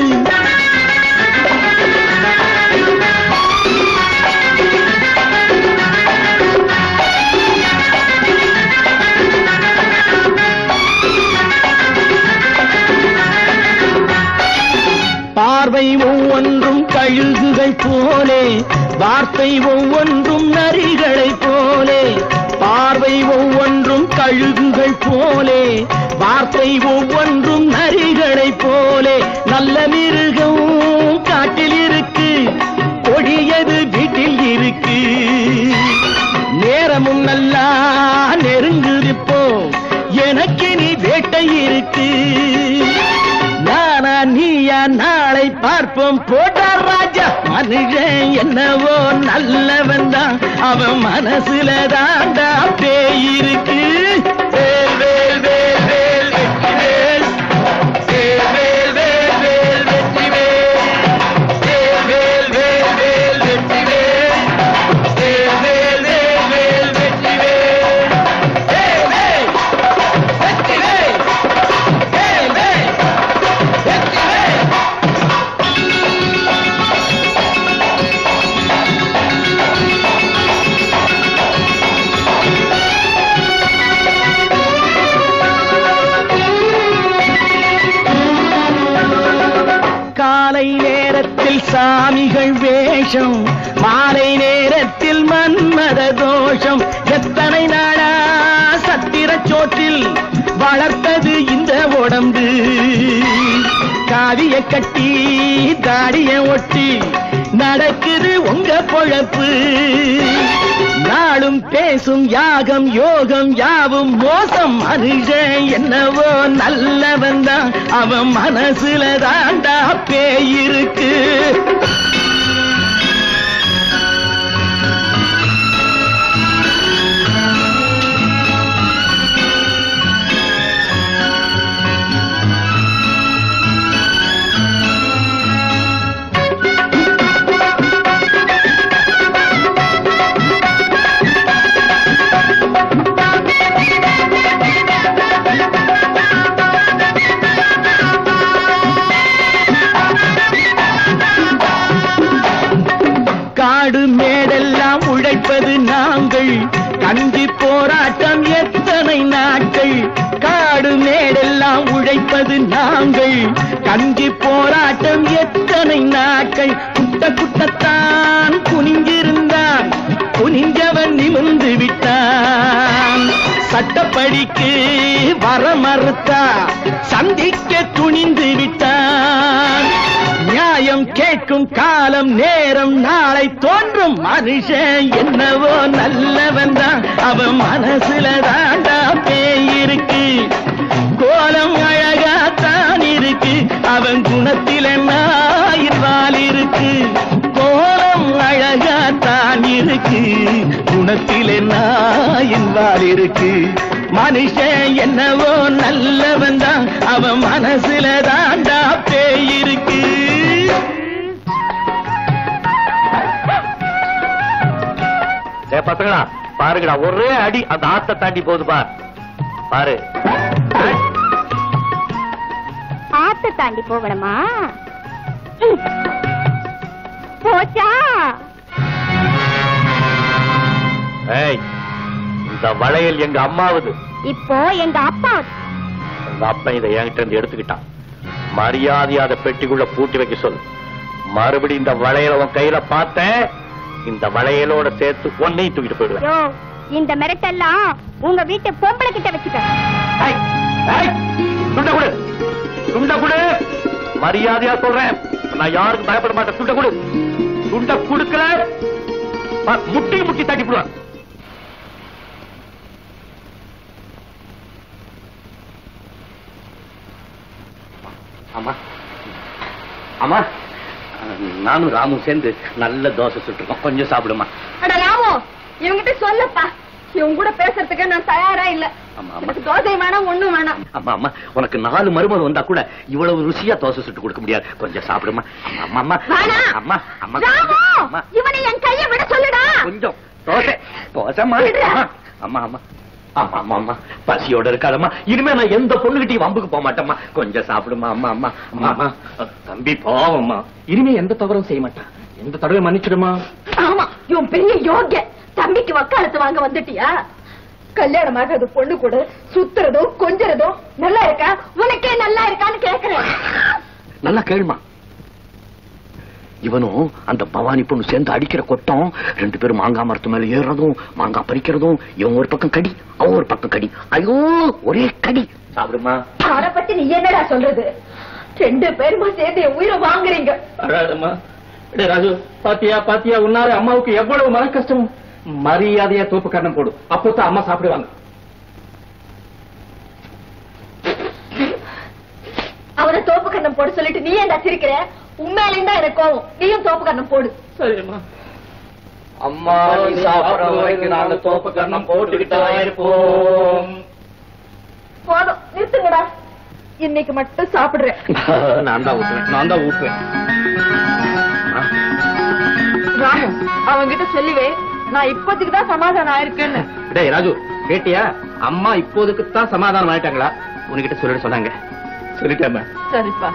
பார்வை ஒவ்வொன்றும் கழுகுகள் போலே வார்த்தை ஒவ்வொன்றும் நரிகளைப் போலே பார்வை ஒவ்வொன்றும் கழுகுகள் போலே வார்த்தை ஒவ்வொன்றும் நரிகளைப் போலே நல்ல மிருகம் காட்டில் இருக்கு கொடியது வீட்டில் இருக்கு நேரமும் நல்லா நெருங்குது இப்போ எனக்கு நீ வேட்டை இருக்கு நானா நீயா நாளை பார்ப்போம் போட்டார் ராஜா மனுஷன் என்னவோ நல்லவன் தான் அவன் மனசுல தாண்டா பேய் இருக்கு வேல், வேல், வேல், வேல், வெற்றி வேல். வேல், வேல், வேல், வேல், வெற்றி வேல். வேல், வேல், வேல், வேல், வெற்றி வேல். வேல், வேல், வேல், வேல், வெற்றி வேல். வேல், வேல், வெற்றி வேல். வேல், வேல், வெற்றி வேல். காலை நேரத்தில் சாமிகள் வேஷம் மாலை நேரத்தில் மன்மத தோஷம் எத்தனை நாளா சத்திர சோற்றில் வளர்த்தது இந்த உடம்பு காவிய கட்டி தாடிய ஒட்டி நடக்குது உங்க பொழப்பு நாளும் பேசும் யாகம் யோகம் யாவும் மோசம் மனுஷன் என்னவோ நல்லவன் தான் அவன் மனசுல தாண்டா பேய் இருக்கு காடு மேடெல்லாம் உழைப்பது நாங்கள் கஞ்சி போராட்டம் எத்தனை நாட்கள் காடு மேடெல்லாம் உழைப்பது நாங்கள் கஞ்சி போராட்டம் எத்தனை நாட்கள் குட்ட குட்டத்தான் குனிஞ்சிருந்தான் குனிஞ்சவன் நிமிர்ந்து விட்டான் சட்டப்படிக்கு வர மறுத்தா சந்திக்க துணிந்து விட்டான் நியாயம் கேட்கும் காலம் நேரம் நாளை தோன்றும் மனுஷன் என்னவோ நல்லவன் தான் அவன் மனசுல தாண்டா பேய் இருக்கு கோலம் அழகாத்தான் இருக்கு அவன் குணத்தில் நாயிர்வால் இருக்கு கோலம் அழகாத்தான் இருக்கு குணத்தில் நாயின்வால் இருக்கு மனுஷன் என்னவோ நல்லவன் தான் அவன் மனசுல தாண்டா பேய் இருக்கு ஏ பசங்களா பாருங்கடா ஒரே அடி அந்த ஆத்த தாண்டி போகுது பார் பாரு ஆத்த தாண்டி போகணுமா ம். போச்சா ஏய் இந்த வளையல் எங்க அம்மாவுது இப்போ எங்க அப்பா உங்க அப்பா இதை என்கிட்ட இருந்து எடுத்துக்கிட்டான் மரியாதையா அதை பெட்டிக்குள்ள பூட்டி வைக்க சொல்லு மறுபடியும் இந்த வளையல உன் கையில பார்த்தேன் இந்த வளையலோட சேர்த்து ஒன்னையும் தூக்கிட்டு போயிடுவேன் யோ இந்த மிரட்டெல்லாம் உங்க வீட்டு பொம்பளை கிட்ட வச்சுக்க ஏய், ஏய், துண்ட கொடு துண்ட கொடு மரியாதையா சொல்றேன் நான் யாருக்கும் பயப்பட மாட்டேன் துண்ட கொடு துண்ட கொடுக்கல பா, முட்டி முட்டி தட்டி போடுவேன் அம்மா நானும் ராமும் சேர்ந்து நல்ல தோசை சுட்டுருக்கோம் கொஞ்சம் சாப்பிடுமா அட ராமு இவங்கிட்ட சொல்லப்பா இவங்க கூட பேசுறதுக்கு நான் தயாரா இல்ல ஆமா ஆமா எனக்கு தோசை வேணாம் ஒண்ணும் வேணாம் அம்மா அம்மா உனக்கு நாலு மருமகள் வந்தா கூட இவ்வளவு ருசியா தோசை சுட்டு கொடுக்க முடியாது கொஞ்சம் சாப்பிடுமா அம்மா அம்மா வேணாம். அம்மா அம்மா ராமு அம்மா இவனை என் கைய விட சொல்லுடா கொஞ்சம் தோசை தோசைம்மா விடுடா. அம்மா அம்மா ஆமா ஆமா அம்மா பசியோட இருக்காதம்மா இனிமே நான் எந்த பொண்ணுகிட்டயும் வம்புக்கு போக மாட்டேம்மா கொஞ்சம் சாப்பிடுமா அம்மா அம்மா அம்மா அம்மா தம்பி பாவம்மா இனிமே எந்த தவறும் செய்ய மாட்டான் எந்த தடவை மன்னிச்சிடுமா ஆமா இவன் பெரிய யோகிய தம்பிக்கு வக்காலத்து வாங்க வந்துட்டியா கல்யாணம் ஆகாத பொண்ணு கூட சுத்துறதும் கொஞ்சறதும் நல்லா இருக்கா உனக்கே நல்லா இருக்கான்னு கேக்குறேன் நல்லா கேளுமா இவனும் அந்த பவானி பொண்ணு சேர்ந்து அடிக்கிற கொட்டம் ரெண்டு பேரும் மாங்காய் மரத்து மேல ஏறுறதும் மாங்காய் பறிக்கிறதும் இவன் ஒரு பக்கம் கடி அவன் ஒரு பக்கம் கடி ஐயோ ஒரே கடி சாப்பிடுமா அவனை பத்தி நீ என்னடா சொல்றது ரெண்டு பேருமா சேர்ந்து என் உயிரை வாங்குறீங்க அழாதம்மா டேய் ராஜு பாத்தியா பாத்தியா உன்னால அம்மாவுக்கு எவ்வளவு மன கஷ்டம் மரியாதையா தோப்பு கண்ணம் போடு அப்போதான் அம்மா சாப்பிடுவாங்க அவனை தோப்பு கண்ணம் போட சொல்லிட்டு நீ ஏன்டா சிரிக்கிற உண்மையிலேயும் தான் எனக்கு கோவம் நீயும் தோப்பு கண்ணம் போடு சரிம்மா அம்மா நீ சாப்பிடுற வரைக்கும் நாங்க தோப்பு கண்ணம் போட்டுக்கிட்டா இருப்போம் போதும் நிறுத்துங்கடா இன்னைக்கு மட்டும் சாப்பிடுறேன் நான் தான் ஊட்டுவேன் நான் தான் ஊட்டுவேன் ராமு அவன்கிட்ட சொல்லிவே நான் இப்போதைக்கு தான் சமாதானம் ஆயிருக்கேன்னு டேய் ராஜு கேட்டியா அம்மா இப்போதுக்கு தான் சமாதானம் ஆயிட்டாங்களா உன்கிட்ட சொல்லிட்டு சொன்னாங்க சொல்லிட்டேன் சரிப்பா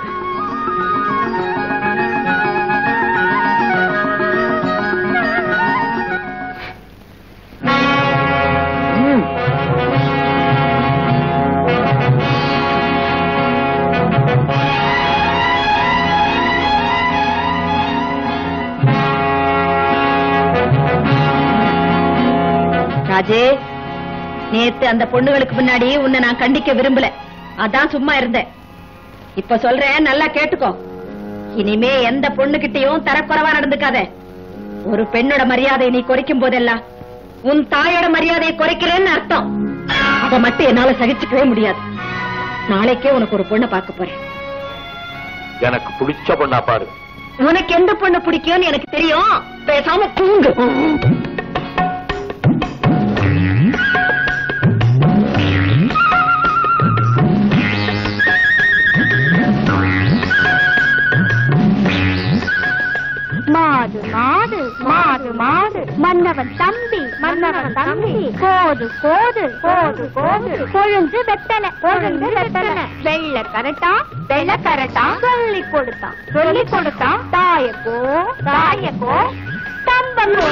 ராஜே நேத்து அந்த பொண்ணுகளுக்கு முன்னாடி உன்னை நான் கண்டிக்க விரும்பல அதான் சும்மா இருந்தேன் இப்ப சொல்றேன் நல்லா கேட்டுக்கோ இனிமே எந்த பொண்ணுகிட்டயும் தரக்குறைவா நடந்துக்காத ஒரு பெண்ணோட மரியாதையை நீ குறைக்கும் போதெல்லாம் உன் தாயோட மரியாதையை குறைக்கிறேன்னு அர்த்தம் அதை மட்டும் என்னால சகிச்சுக்கவே முடியாது நாளைக்கே உனக்கு ஒரு பொண்ணை பார்க்க போறேன் எனக்கு பிடிச்ச பொண்ணா பாரு உனக்கு எந்த பொண்ணு பிடிக்கும்னு எனக்கு தெரியும் பேசாம தூங்கு மாடு மாடு மாடு மாடு மன்னவன் தம்பி மன்னவன் தம்பி கோது கோது கோது கோது கொழுந்து வெத்தலை கொழுந்து வெத்தலை வெள்ள கரட்டா வெள்ள கரட்டா சொல்லி கொடுத்தான் சொல்லி கொடுத்தான் தாயக்கோ தாயக்கோ தம்பக்கோ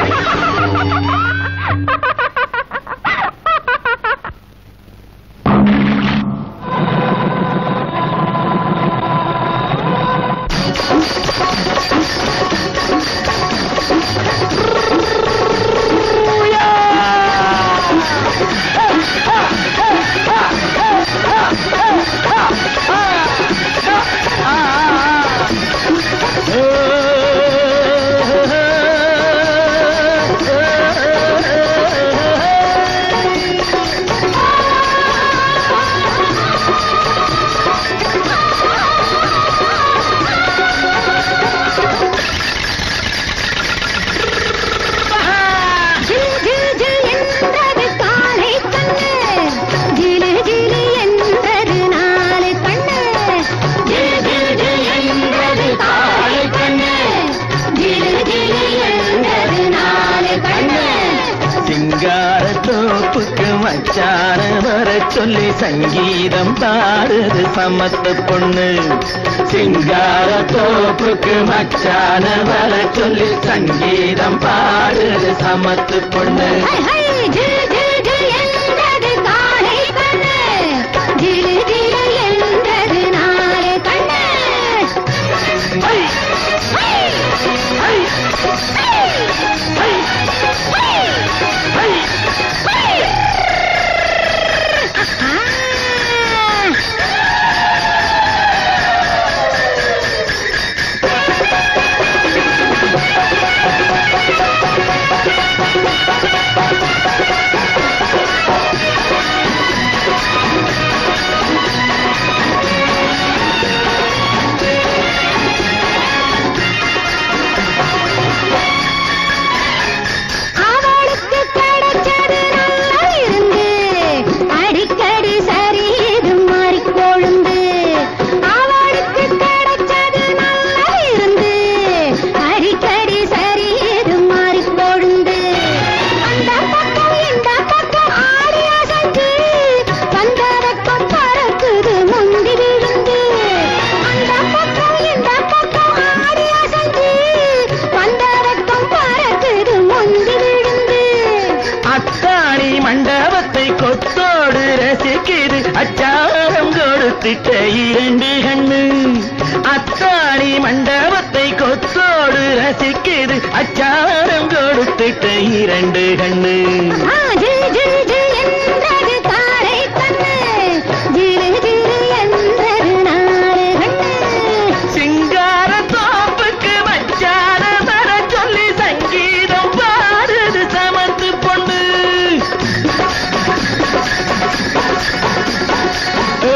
ஜில் ஜில் ஜில் என்றது காலை கண்ணு ஜிலு ஜிலு என்றது நாளை கண்ணு ஜில் ஜில் ஜில் என்றது காலை கண்ணு ஜிலு ஜிலு என்றது நாளை கண்ணு சிங்கார தோப்புக்கு மச்சான வர சொல்லி சங்கீதம் பாடுது சமத்து பொண்ணு சிங்கார தோப்புக்கு மச்சான வர சொல்லி சங்கீதம் பாடுது சமத்து பொண்ணு ஹை ஹை ஜில் ஜில் ஜில் என்றது காலை கண்ணு ஜிலு ஜிலு என்றது நாளை கண்ணு ஹை ஹை ஹை ஹை ஹை ஹை ஆ கொடுத்துட்ட இரண்டு கண்ணு அத்தாணி மண்டபத்தை கொத்தோடு ரசிக்குது அச்சாரம் கொடுத்துட்ட இரண்டு கண்ணு ஜில் ஜில் ஜில் என்றது தாரை கண்ணு ஜிலு ஜிலு என்றது நாறு கண்ணு சிங்கார தோப்புக்கு மச்சான வர சொல்லி சங்கீதம் பாடுது சமத்து பொண்ணு ஓ,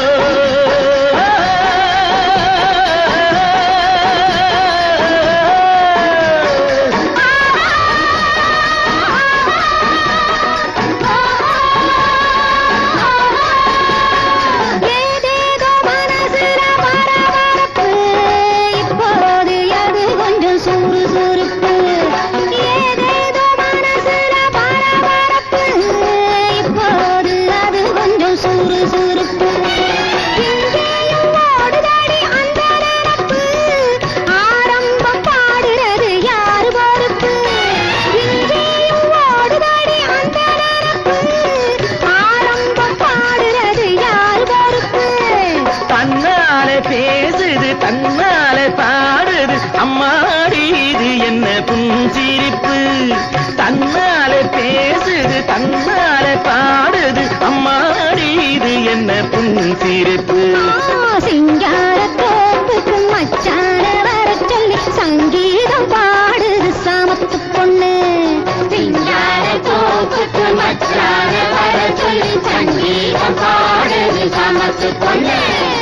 ஏதேதோ மனசுல பரபரப்பு இப்போது அது கொஞ்சம் சுறுசுறுப்பு ஏதேதோ மனசுல பரபரப்பு இப்போது அது கொஞ்சம் சுறுசுறுப்பு இங்கேயும் ஓடுதடி அந்த நினப்பு ஆரம்பம் பாடுறது யாரு பொறுப்பு இங்கேயும் ஓடுதடி அந்த நினப்பு ஆரம்பம் பாடுறது யாரு பொறுப்பு தன்னாலே பேசுது தன்னாலே பாடுது அம்மாடி இது என்ன புன்சிரிப்பு தன்னாலே பேசுது தன்னாலே பாடுது அம்மாடி இது என்ன புன்சிரிப்பு சிங்கார தோப்புக்கு மச்சான வர சொல்லி சங்கீதம் பாடுது சாமத்து பொண்ணு சிங்கார தோப்புக்கு மச்சான வர சொல்லி சங்கீதம் பாடுது சாமத்து பொண்ணு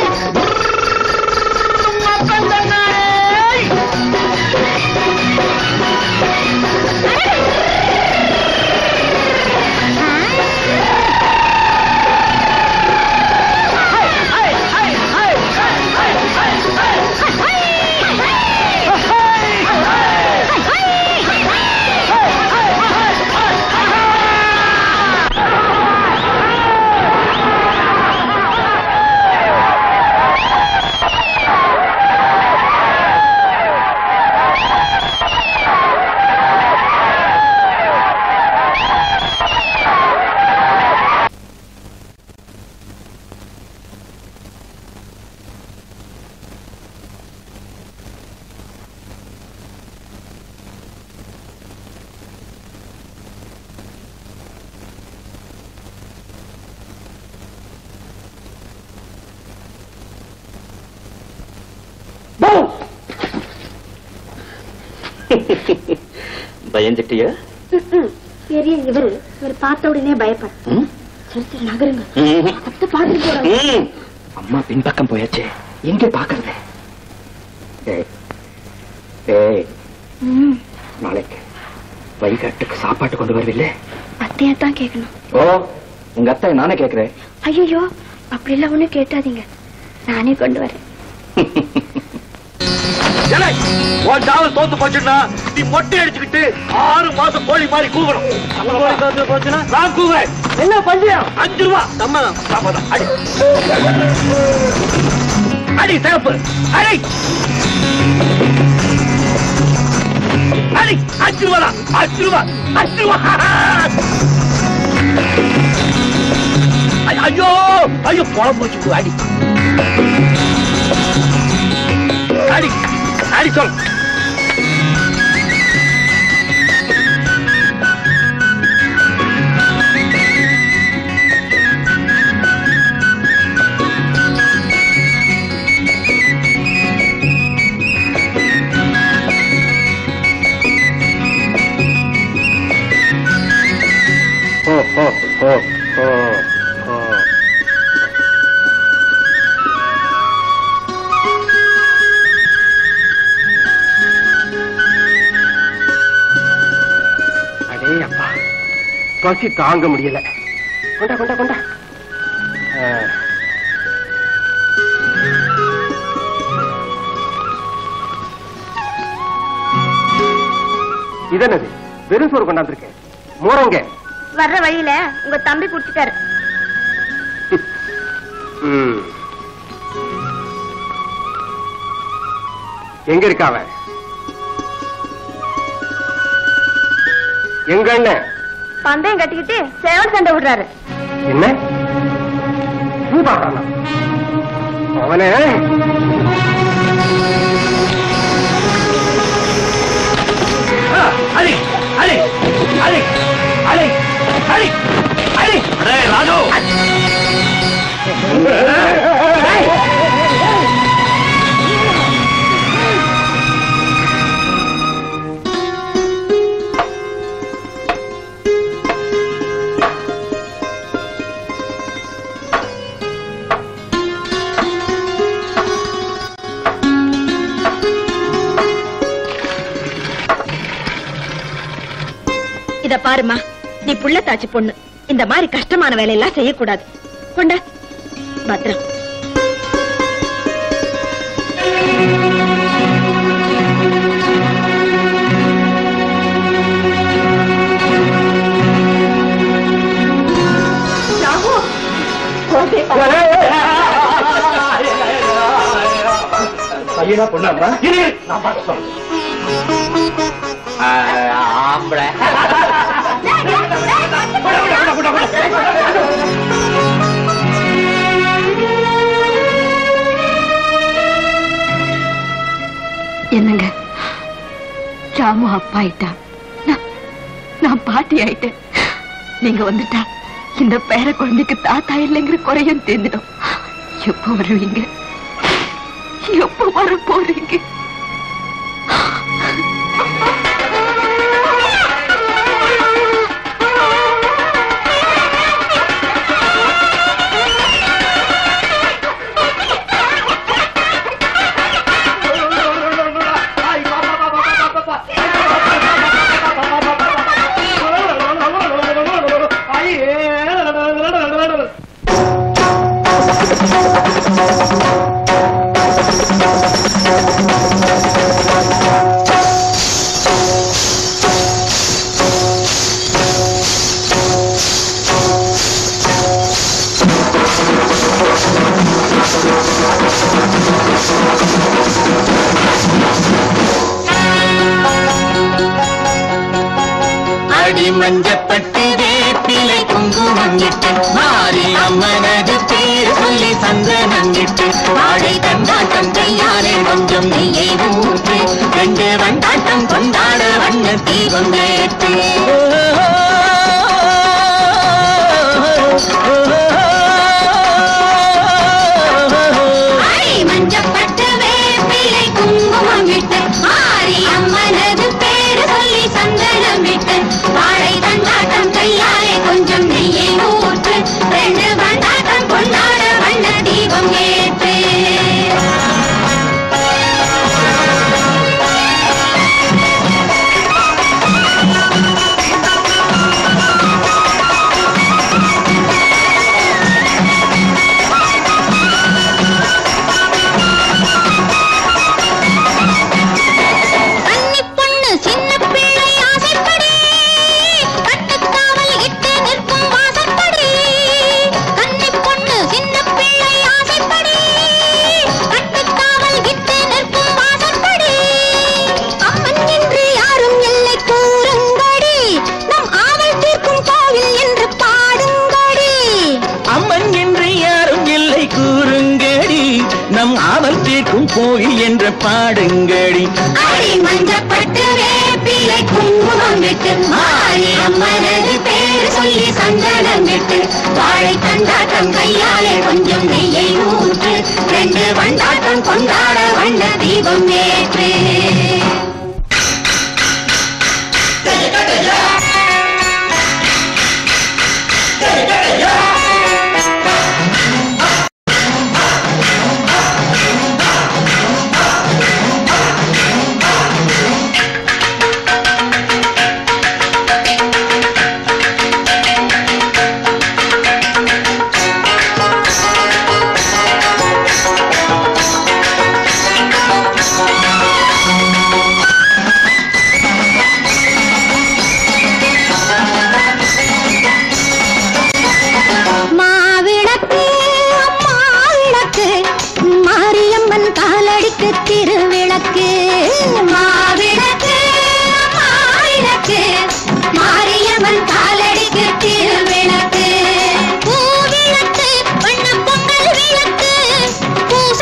பயந்துட்டியா பெரிய இவர் இவர் பார்த்த உடனே பயப்பட சரி சரி நகருங்க பத்து பாட்டு போறோம் ம். அம்மா பின்பக்கம் போயாச்சே எங்க பாக்குறது ஏய், ஏய், நாளைக்கு வழிகாட்டுக்கு சாப்பாட்டு கொண்டு வருவில்ல அத்தையா தான் கேட்கணும் ஓ உங்க அத்தை நானே கேக்குறேன் ஐயோ அப்படி எல்லாம் ஒண்ணும் கேட்டாதீங்க நானே கொண்டு வரேன் ஏலே, உன் சாவல் தோத்து போச்சுன்னா நீ மொட்டை அடிச்சுக்கிட்டு ஆறு மாசம் கோழி மாதிரி கூவணும் கோழி தோத்து போச்சுன்னா நான் கூவுறேன் என்ன பஞ்சம் அஞ்சு ரூபா சம்மதம் சம்மதம் அடி அடி சிறப்பு அடி அடி அஞ்சு ரூபா தான். அஞ்சு ரூபா அஞ்சு ரூபா ஐ- ஐயோ ஐயோ குழம்பு வச்சு அடி அடி அடி சொல் ஓ ஓ ஓ ஓ ஓ அடே அப்பா பசி தாங்க முடியல கொண்டா கொண்டா கொண்டா ஆ. இதென்னது வெறும் சோறு கொண்டாந்துருக்கேன் மோரங்க வர்ற வழியில உங்க தம்பி குடிச்சிட்டாரு ம். எங்க இருக்கா அவன் எங்க அண்ணன் பந்தயம் கட்டிக்கிட்டு சேவல் சண்டை விடுறாரு என்ன பூ பாடுறானா அவனே அலி அலி அலி அலி அலி அலி ராஜு இத பாருமா நீ புள்ளத்தாச்சி பொண்ணு இந்த மாதிரி கஷ்டமான வேலையெல்லாம் செய்யக்கூடாது கொண்ட பத்ரம் பையனா பொண்ணாமா இரு நான் பார்த்து சொல்றேன் ஆம்பளை என்னங்க ராமு அப்பா ஆயிட்டா நான்- நான் பாட்டி ஆயிட்டேன் நீங்க வந்துட்டா இந்த பேர குழந்தைக்கு தாத்தா இல்லைங்கிற குறையும் தெரிஞ்சிடும் எப்போ வருவீங்க எப்போ வர போறீங்க அடி மஞ்சப்பட்டு வேப்பிலை குங்குமம் இட்டு மாறி அம்மனது பேர் சொல்லி சந்தனம் இட்டு வாழை தந்தாட்டம் கையாலே கொஞ்சம் நெய்யை ஊற்று ரெண்டு வண்டாட்டம் கொண்டாட வண்ண தீபம் ஏற்று அடி மஞ்சப்பட்டு வேப்பிலை குங்குமம் விட்டு மாறி அம்மனது பேரு சொல்லி சந்தனம் விட்டு வாழை தண்டாட்டம் கையாலே கொஞ்சம் நெய்யை ஊற்று ரெண்டு வண்டாட்டம் கொண்டாட வண்ண தீபம் ஏற்று கன்னி பொண்ணு சின்ன பிள்ளை ஆசைப்படி கட்டுக்காவல் இட்டு நிற்கும் வாசப்படி கன்னி பொண்ணு சின்ன பிள்ளை ஆசைப்படி கட்டுக்காவல் இட்டு நிற்கும் வாசப்படி அம்மன் என்று யாரும் இல்லை கூறுங்கடி நம் ஆவல் தீர்க்கும் கோவில் என்று பாடுங்கடி அம்மன் என்று யாரும் இல்லை கூறுங்கடி நம் ஆவல் தீர்க்கும் கோயில் என்ற பாடுங்கடி அடி மஞ்சப்பட்டு வேப்பிலை குங்குமம் விட்டு மாறி அம்மனது பேர் சொல்லி சந்தனம் விட்டு வாழை தண்டாட்டம் கையாலே கொஞ்சம் நெய்யை ஊற்று ரெண்டு வண்டாட்டம் கொண்டாட வண்ண தீபம் ஏற்று மாவிளக்கு மாவிளக்கு மாரியம்மன் காலடிக்கு திருவிளக்கு மாவிளக்கு மாவிளக்கு மாரியம்மன் காலடிக்கு திருவிளக்கு பூவிளக்கு வண்ண பொங்கல் விளக்கு பூச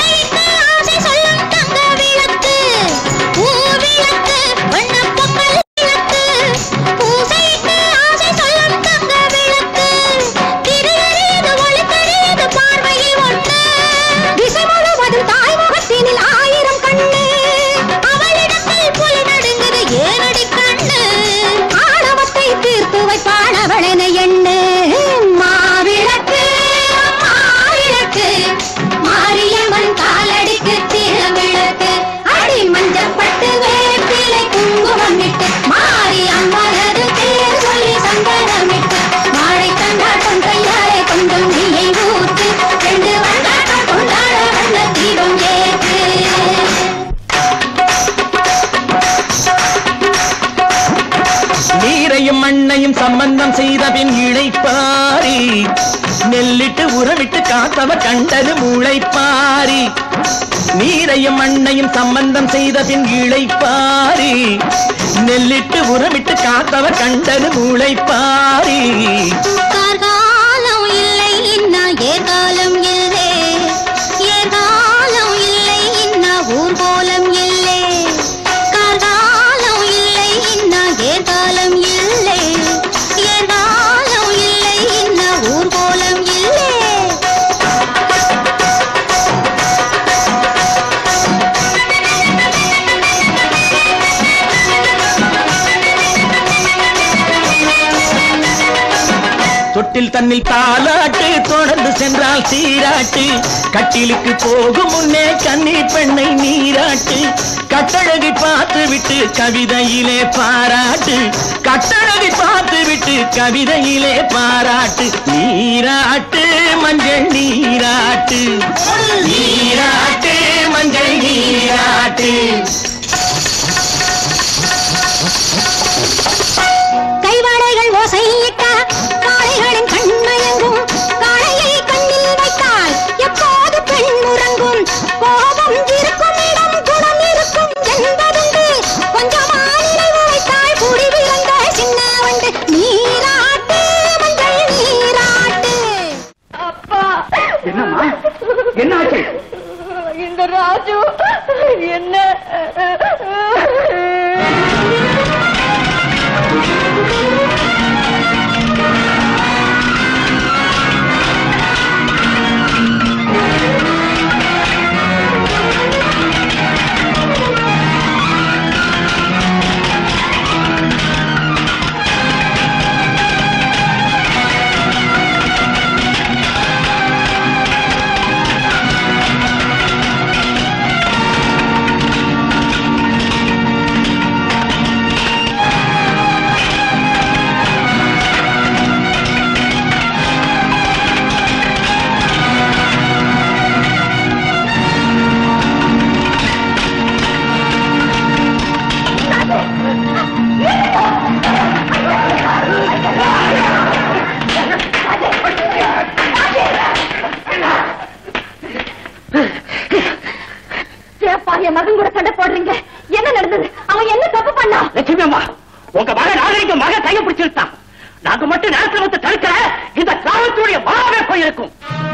மண்ணையும் சம்பந்தம் செய்த பின் இழைப்பாரி நெல்லிட்டு உறவிட்டு காத்தவர் கண்டது மூளைப்பாரி நீரையும் மண்ணையும் சம்பந்தம் செய்த பின் இழைப்பாரி நெல்லிட்டு உறவிட்டு காத்தவர் கண்டது மூளைப்பாரி கார்காலம் இல்லை இன்னா ஏகாலம் இல்லை ஏகாலம் இல்லை இன்னா ஊர்கோலம் இல்லை கார்காலம் இல்லை இன்னா ஏகாலம் இல்லை ஏகாலம் இல்லை இன்னா ஊர்கோலம் இல்லை தொட்டில் தன்னில் தாலாட்டு தொடர்ந்து சென்றால் சீராட்டு கட்டிலுக்கு போகும் முன்னே கன்னி பெண்ணை நீராட்டு கட்டழகி பார்த்து விட்டு கவிதையிலே பாராட்டு கட்டழகி பார்த்து விட்டு கவிதையிலே பாராட்டு நீராட்டு மஞ்சள் நீராட்டு நீராட்டு மஞ்சள் நீராட்டு கைவாடைகள் ஓசையிட்ட காளைகளின் கண்மயங்கும் காளையை கண்ணில் வைத்தால் எப்போது பெண் உறங்கும் கோபம் இருக்கும் இடம் குணம் இருக்கும் என்பதுண்டு கொஞ்சமா நினைவு வைத்தால் கூடி விளங்க சின்ன வண்டு நீராட்டு மஞ்சள் நீராட்டு என்னம்மா என்ன ஆச்சு இந்த ராஜு என்ன ஏப்பா என் மகன் கூட சண்டை போடுறீங்க என்ன நடந்தது அவன் என்ன தப்பு பண்ணா லட்சுமி அம்மா உங்க மகன் நாகரிக மகன் கையை பிடிச்சிருந்தான் நாங்க மட்டும் நேரத்துல வந்து தடுக்கிற இந்த கிராமத்துடைய மாவே போயிருக்கும்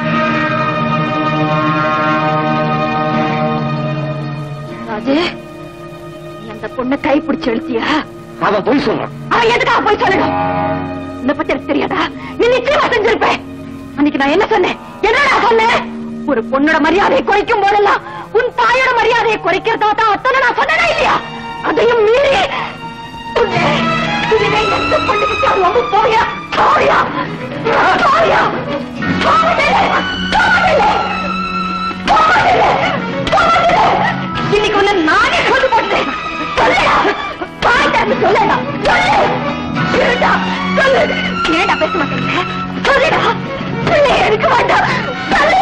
ராஜு நீ அந்த பொண்ணை கை பிடிச்சு எழுத்தியா அவன் போய் சொல்றான் அவன் எதுக்காக போய் சொல்லணும் இந்த பத்தி எனக்கு தெரியாதா நீ நிச்சயமா செஞ்சிருப்ப அன்னைக்கு நான் என்ன சொன்னேன் என்னடா சொன்னேன் ஒரு பொண்ணோட மரியாதையை குறைக்கும் போதெல்லாம் உன் தாயோட மரியாதையை குறைக்கிறதா தான் அத்தனை நான் சொன்னதா இல்லையா அதையும் மீறி உன்னை இதுவே எந்த பொண்ணுக்கு ரொம்ப போயா போயா போயா போவதில்லை போவதில்லை போவதில்லை போவதில்லை இன்னைக்கு உன்னை நானே கொண்டு போட்டேன் சொல்லுடா பாய் திறந்து சொல்லுடா சொல்லு சொல்லுடா சொல்லு ஏடா பேச மாட்டேங்க சொல்லுடா பிள்ளை எடுக்க வேண்டாம் சொல்லு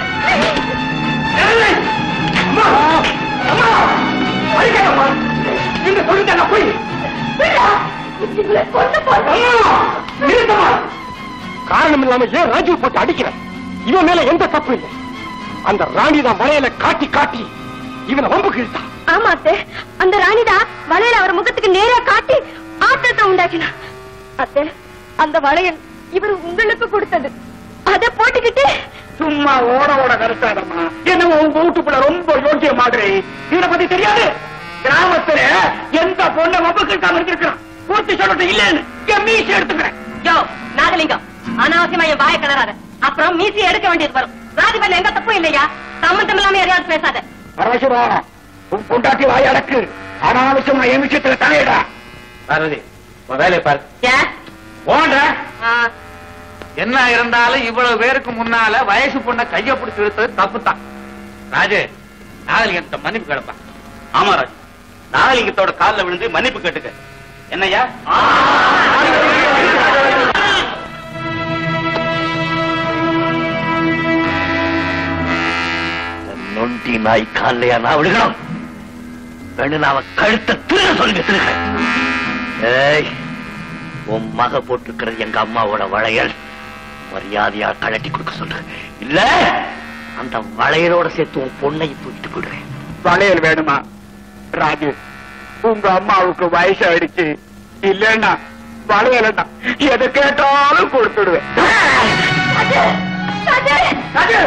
அம்மா அம்மா அடிக்காதம்மா இந்த சொல்லுங்க நான் போய் பிள்ளை இதுங்களை கொண்டு போறேன் நிறுத்தமா காரணம் இல்லாம ஏன் ராஜு போட்டு அடிக்கிறேன் இவன் மேல எந்த தப்பு இல்லை அந்த ராணி தான் வளையல காட்டி காட்டி இவனை வம்புக்கு இழுத்தா ஆமா அத்தை அந்த ராணிதா வளையல அவர் முகத்துக்கு நேரா காட்டி ஆட்டத்தை உண்டாக்கினா அத்தை அந்த வளையல் இவர் உங்களுக்கு கொடுத்தது அத போட்டுக்கிட்டு சும்மா ஓட ஓட கருத்தாதம்மா என்ன உங்க வீட்டுக்குள்ள ரொம்ப யோக்கிய மாதிரி இவனை பத்தி தெரியாது கிராமத்துல எந்த பொண்ணை வம்புக்கு இழுக்காம இருந்திருக்கிறான் பூர்த்தி சொல்லட்டும் இல்லன்னு என் மீசி எடுத்துக்கிறேன் யோ நாகலிங்கம் அனாவசியமா என் வாய கிளறாத அப்புறம் மீசி எடுக்க வேண்டியது வரும் ராஜபல்ல எந்த தப்பும் இல்லையா சம்பந்தம் இல்லாம யாரையாவது பேசாத பரமசிவா உன் பொண்டாட்டி வாய் அடக்கு அனாவசியமா என் விஷயத்துல தலையிடா பார்வதி உன் வேலையை பாரு ஏன் போன்ற ஆ, என்ன இருந்தாலும் இவ்வளவு பேருக்கு முன்னால வயசு பொண்ண கைய பிடிச்சு இழுத்தது தப்பு தான் ராஜு நாகலிங்கத்தை மன்னிப்பு கேட்பா ஆமா ராஜ் நாகலிங்கத்தோட கால்ல விழுந்து மன்னிப்பு கேட்டுக்க என்னய்யா நொண்டி நாய் காலையா நான் விழுகணும் வேணும் அவன் கழுத்தை திருக சொல்லுங்க திருக ஏய் உன் மக போட்டிருக்கிறது எங்க அம்மாவோட வளையல் மரியாதையா கழட்டி கொடுக்க சொல்லு இல்ல அந்த வளையலோட சேர்த்து உன் பொண்ணை தூக்கிட்டு போயிடுறேன் வளையல் வேணுமா ராஜு உங்க அம்மாவுக்கு வயசாயிடுச்சு இல்லன்னா வளையலன்னா எதை கேட்டாலும் கொடுத்துடுவேன் ராஜு!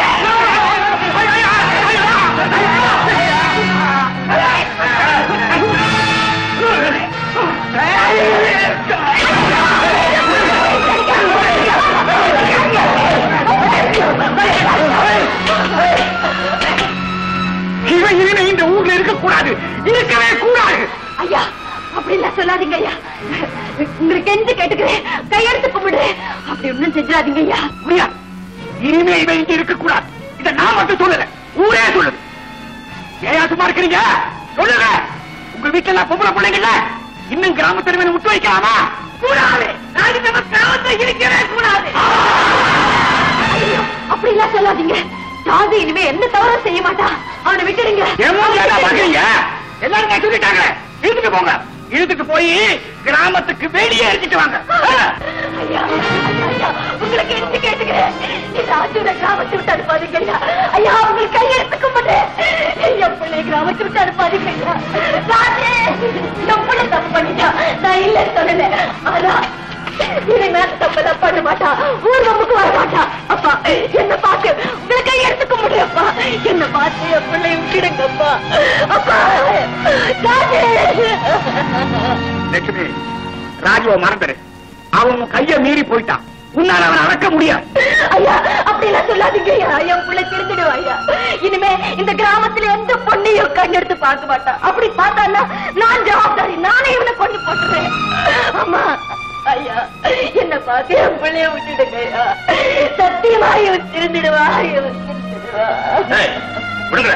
இவன் இனிமே இந்த ஊர்ல இருக்க கூடாது இருக்கவே கூடாது ஐயா அப்படி எல்லாம் சொல்லாதீங்க ஐயா உங்களுக்கு எந்த கேட்டுக்கிறேன் கையெடுத்து கும்பிடுறேன் அப்படி ஒண்ணும் செஞ்சிடாதீங்க ஐயா முடியா இனிமே இவன் இங்க இருக்க கூடாது இத நான் மட்டும் சொல்லல ஊரே சொல்லுது ஏயா சும்மா இருக்கிறீங்க சொல்லுங்க உங்க வீட்டுல எல்லாம் பொம்பளை பிள்ளைங்கல்ல இன்னும் கிராமத்துல மேல முட்டு வைக்கலாமா கூடாது நான் இந்த கிராமத்தை இருக்கவே கூடாது ஐயோ, அப்படி எல்லாம் சொல்லாதீங்க ராஜு இனிமே எந்த தவறும் செய்ய மாட்டான் அவனை விட்டுடுங்க ஏமா பாக்குறீங்க எல்லாரும் நான் சொல்லிட்டாங்க இழுத்துட்டு போங்க இழுத்துட்டு போய் கிராமத்துக்கு வெளியே எடுத்துட்டு வாங்க ஐயா, ஐயா, ஐயா, உங்களுக்கு எடுத்து கேட்டுக்கிறேன் இந்த ராஜுவை கிராமத்தை விட்டு அனுப்பாதீங்க ஐயா ஐயா உங்களுக்கு கையெடுத்து கும்பிடுறேன் என் பிள்ளை கிராமத்தை விட்டு அனுப்பாதீங்க ஐயா ராஜு என் பிள்ளை தப்பு பண்ணிட்டா நான் இல்லைன்னு சொல்லல ஆனா இனிமே அந்த தப்பெல்லாம் பண்ண மாட்டா ஊர்வமுக்கு வர மாட்டா அப்பா என்ன பார்த்து உங்களை கையெடுத்து கும்பிடுறப்பா என்ன பார்த்து என் பிள்ளை விட்டுடுங்கப்பா அப்பா ராஜு லட்சுமி ராஜுவ மறந்துரு அவன் உன் கைய மீறி போயிட்டான் உன்னால அவன் அடக்க முடியாது ஐயா அப்படி எல்லாம் சொல்லாதீங்க ஐயா என் பிள்ளை திருந்துடுவா ஐயா இனிமே இந்த கிராமத்துல எந்த பொண்ணையும் கண்ணெடுத்து பார்க்க மாட்டான் அப்படி பார்த்தான்னா நான் ஜவாப்தாரி நானே இவனை கொண்டு போட்டுறேன் அம்மா ஐயா என்ன பார்த்து என் பிள்ளைய விட்டுடுங்க ஐயா சத்தியமா இவன் திருந்திடுவா இவன் திருந்திடுவா ஏய், விடுங்க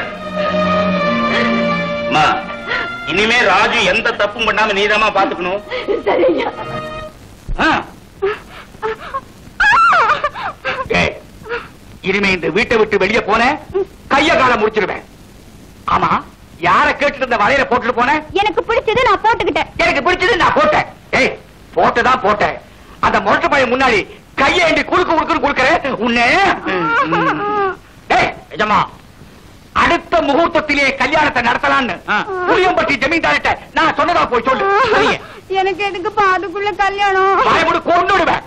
அம்மா இனிமே ராஜு எந்த தப்பும் பண்ணாம நீதாம்மா பாத்துக்கணும் சரி ஐயா ஆ. ஏய், இனிமே இந்த வீட்டை விட்டு வெளியே போன கைய கால முடிச்சிருவேன் ஆமா யார கேட்டுட்டு இந்த வலையில போட்டுட்டு போன எனக்கு பிடிச்சது நான் போட்டுக்கிட்டேன் எனக்கு பிடிச்சது நான் போட்டேன் ஏய் போட்டதான் போட்டேன் அந்த மொட்டை பையன் முன்னாடி கையை ஏண்டி குறுக்கு குறுக்குன்னு குடுக்கற உன்னை ஏய் எஜமா அடுத்த முகூர்த்தத்திலே கல்யாணத்தை நடத்தலாம்னு புளியம்பட்டி ஜமீன்தார்கிட்ட நான் சொன்னதா போய் சொல்லு சரிங்க எனக்கு எதுக்குப்பா அதுக்குள்ள கல்யாணம் பயப்படு கொண்டு விடுவேன்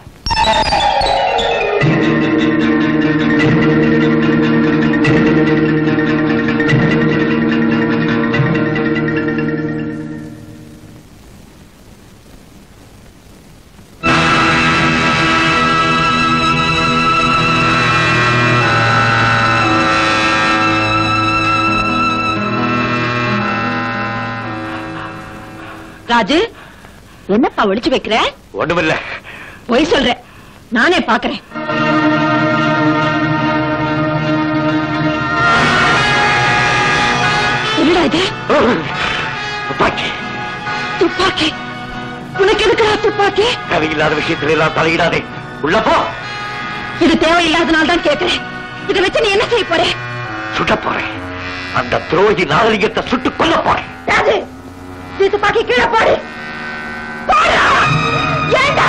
ராஜு என்னப்பா ஒளிச்சு வைக்கிற ஒண்ணுமில்ல பொய் சொல்றேன் நானே பாக்குறேன் என்னடா இது துப்பாக்கி துப்பாக்கி உனக்கு எதுக்குடா துப்பாக்கி தேவையில்லாத விஷயத்துல எல்லாம் தலையிடாதே உள்ள போ இது தேவையில்லாதனால தான் கேக்குறேன் இதை வச்சு நீ என்ன செய்ய போற சுட்ட போறேன் அந்த துரோகி நாகரிகத்தை சுட்டு கொல்ல போறேன் ராஜு நீ துப்பாக்கி கீழே போடு போடா ஏண்டா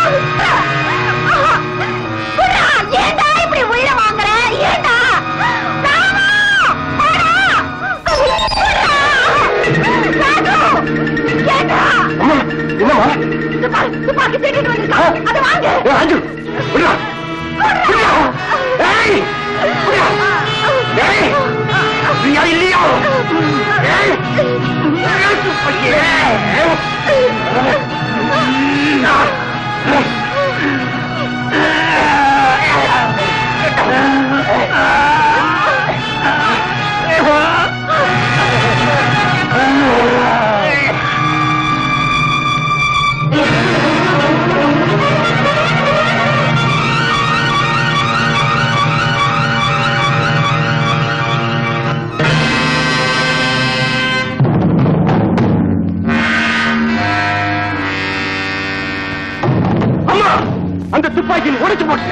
குடா, ஏண்டா இப்படி உயிரை வாங்குற ஏண்டா ராமா, போடா. குடா. ராஜு, ஏண்டா என்னமா துப்பாக்கி துப்பாக்கி தேடிட்டு வந்திருக்கான் அதை வாங்கு ராஜு விடுடா. விடுடா. ஏய், விடுடா. ஏய், நீயா இல்லையா? ஏய், ஏய், துப்பாக்கி. அம்மா அந்த துப்பாக்கியில் உடைச்சு போட்டு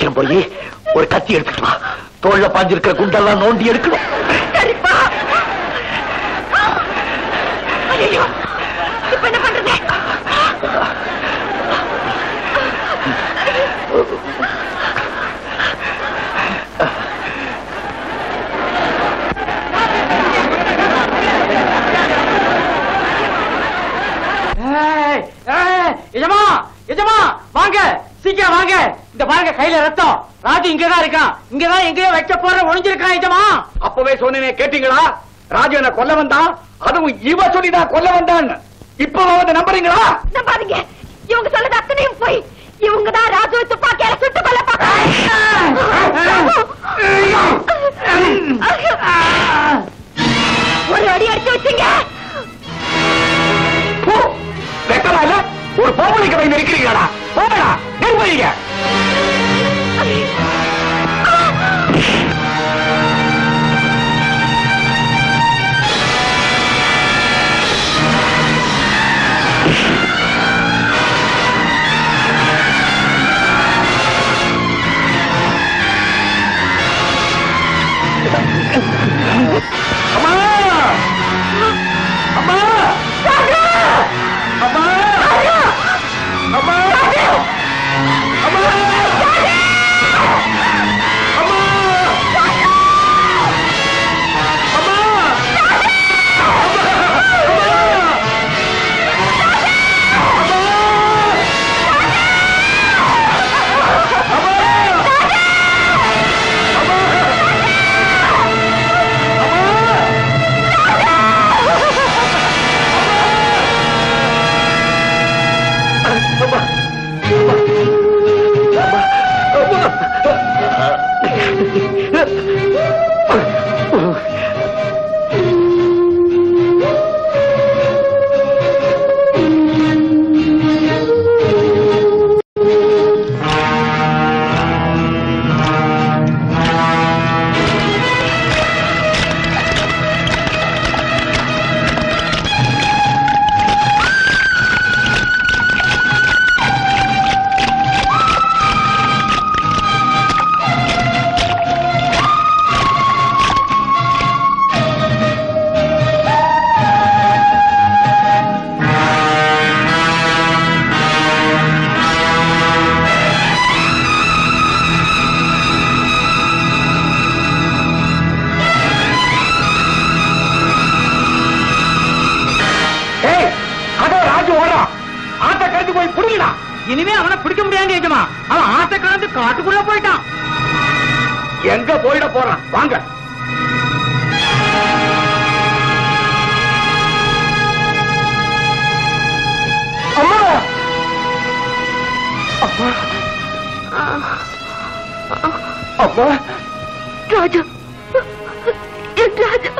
சீக்கிரம் போய் ஒரு கத்தி எடுத்துட்டு வா தோல்ல பாஞ்சிருக்கிற குண்டெல்லாம் நோண்டி எடுக்கணும் சரிப்பா ஐயோ இப்ப என்ன பண்றது எஜமா எஜமா வாங்க சீக்கிரம் வாங்க இந்த பாருங்க கையில ரத்தம் ராஜு இங்கதான் இருக்கான் இங்கதான் எங்கேயோ வைக்க போற ஒளிஞ்சிருக்கான் எஜமா அப்பவே சொன்னேனே கேட்டீங்களா ராஜு என்ன கொல்ல வந்தான் அதுவும் இவ சொல்லிதான் கொல்ல வந்தான்னு இப்பவாவது நம்புறீங்களா நம்பாதீங்க இவங்க சொல்லது அத்தனையும் போய் இவங்க தான் ராஜு துப்பாக்கியால சுட்டு கொல்ல ஒரு அடி அடிச்சு வச்சீங்க போ, வெக்கமா இல்ல ஒரு பொம்பளைக்கு போய் இருக்கிறீங்களா போடா நிர்வகிங்க அம்மா அம்மா அம்மா அம்மா அம்மா ஏய் அதோ ராஜு ஓடுறான் ஆட்ட கழிச்சு போய் புடிங்கடா இனிமே அவனை பிடிக்க முடியாது எஜமா அவன் ஆசை கலந்து காட்டுக்குள்ள போயிட்டான் எங்க போயிட போறான் வாங்க அம்மா அம்மா அம்மா ராஜு என் ராஜு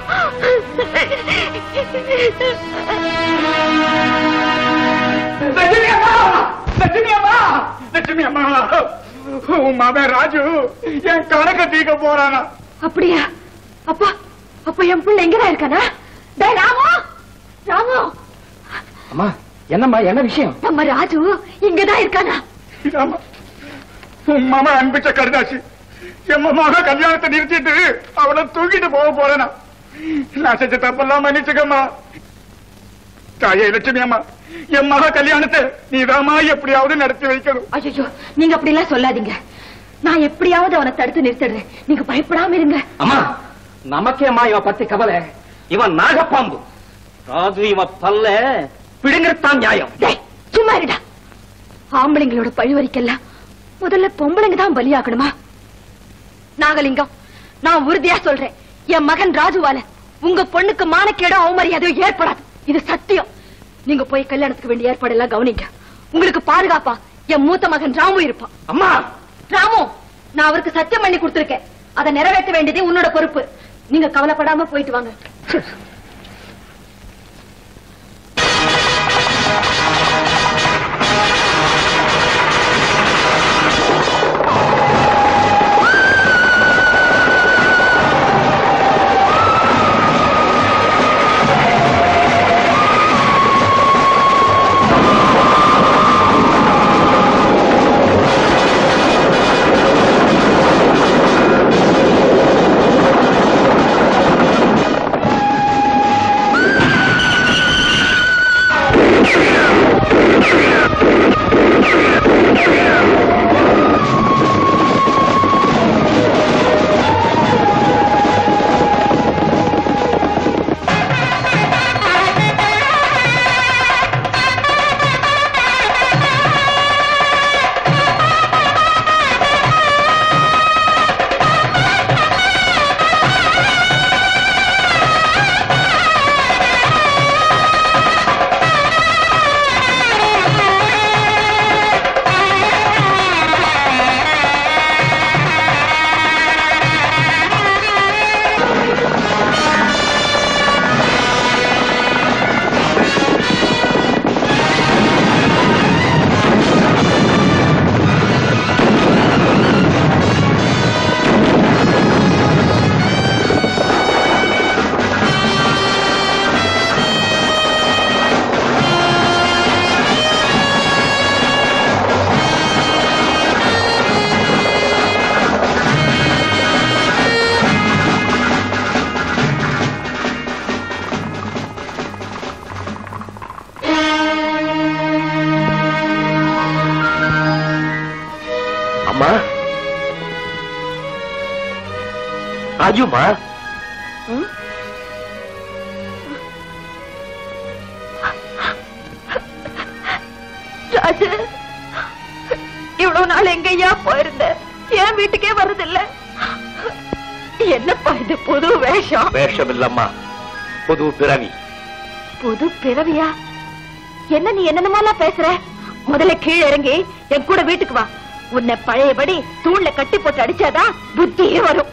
லட்சுமி அம்மா லட்சுமி அம்மா லட்சுமி அம்மா உன் மகன் ராஜு என் கணக்க தீக்க போறானா அப்படியா அப்பா அப்ப என் பிள்ளை எங்கதான் இருக்கானா டேய் ராமு ராமு அம்மா என்னம்மா என்ன விஷயம் நம்ம ராஜு இங்கதான் இருக்கானா ஆமா. உன் மாமா அனுப்பிச்ச கருதாச்சு என் மக கல்யாணத்தை நிறுத்திட்டு அவனை தூக்கிட்டு போக போறேனா நான் செஞ்ச தப்பெல்லாம் மன்னிச்சுக்கம்மா தாயே லட்சுமி அம்மா என் மக கல்யாணத்தை நீதாம்மா எப்படியாவது நடத்தி வைக்கணும் ஐயோ நீங்க அப்படி எல்லாம் சொல்லாதீங்க நான் எப்படியாவது அவனை தடுத்து நிறுத்திடுறேன் நீங்க பயப்படாம இருங்க அம்மா நமக்கேம்மா இவன் பத்தி கவலை இவன் நாகப்பாம்பு ராஜு இவன் பல்ல பிடுங்கத்தான் நியாயம் டேய், சும்மா இருடா ஆம்பளைங்களோட பழிவரிக்கெல்லாம் முதல்ல பொம்பளைங்க தான் பலியாகணுமா நாகலிங்கம் நான் உறுதியா சொல்றேன் என் மகன் ராஜுவால உங்க பொண்ணுக்கு மானக்கேடோ அவமரியாதையோ ஏற்படாது இது சத்தியம் நீங்க போய் கல்யாணத்துக்கு வேண்டிய ஏற்பாடு எல்லாம் கவனிங்க உங்களுக்கு பாதுகாப்பா என் மூத்த மகன் ராமு இருப்பான் அம்மா ராமு நான் அவருக்கு சத்தியம் பண்ணி கொடுத்திருக்கேன் அதை நிறைவேற்ற வேண்டியது உன்னோட பொறுப்பு நீங்க கவலைப்படாம போயிட்டு வாங்க அம்மா ராஜுமா ராஜு இவ்வளவு நாள் எங்கய்யா போயிருந்த என் வீட்டுக்கே வர்றதில்ல என்னப்பா இது புது வேஷம் வேஷம் இல்லம்மா புது பிறவி புது பிறவியா என்ன நீ என்னென்னமாலாம் பேசுற முதல்ல கீழே இறங்கி என் கூட வீட்டுக்கு வா உன்னை பழையபடி தூண்ல கட்டி போட்டு அடிச்சாதான் புத்தியே வரும்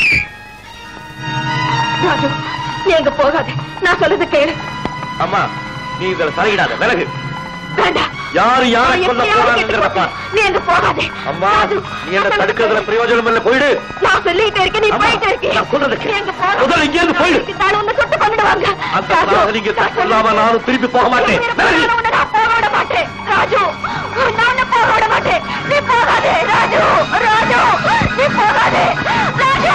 ராஜு நீ எங்க போகாத நான் சொல்றது கேளு அம்மா நீ இதுல தலையிடாத விலகு வேண்டாம் யாரு யாரை நான் கொல்ல எப்படியாவது போறாங்கிறத கெட்டு பார். போறேன். நீ எங்க போகாதே அம்மா ராஜு, நீ என்ன தடுக்கிறதுல பிரயோஜனம் இல்ல போயிடு நான் சொல்லிட்டே இருக்கேன் நீ அம்மா, போயிட்டே இருக்கேன் நான் சொல்றதை கேளு. நீ எங்க போற? முதல்ல இங்க இருந்து போயிடு. நான் உன்னை சுட்டு பண்ணிடுவாங்க அந்த நாகரிக சொல்லாம நானும் திருப்பி போக மாட்டேன் விலகு. நான் உன்னை நான் போக விட மாட்டேன் ராஜு நான் உன்னை போக விட மாட்டேன் நீ போகாதே ராஜு ராஜு நீ போகாதே ராஜு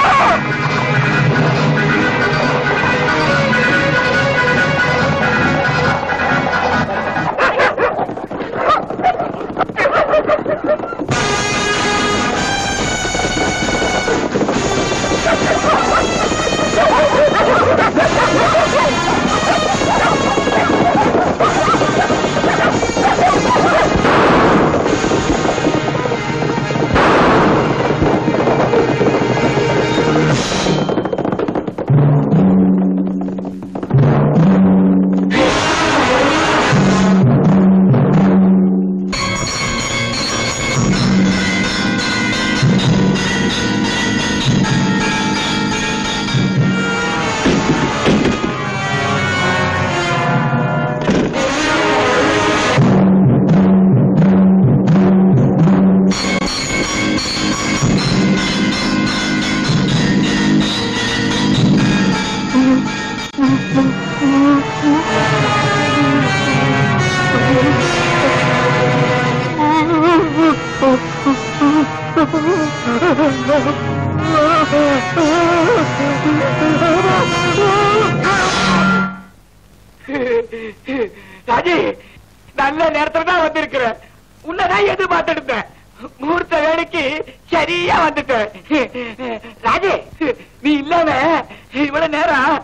ராஜி நல்ல நேரத்துல தான் வந்திருக்கிறேன் உன்னதான் எதிர்பார்த்துட்டு இருந்தேன் முகூர்த்த வேலைக்கு சரியா வந்துட்டேன் ராஜி நீ இல்லாம இவ்வளவு நேரம்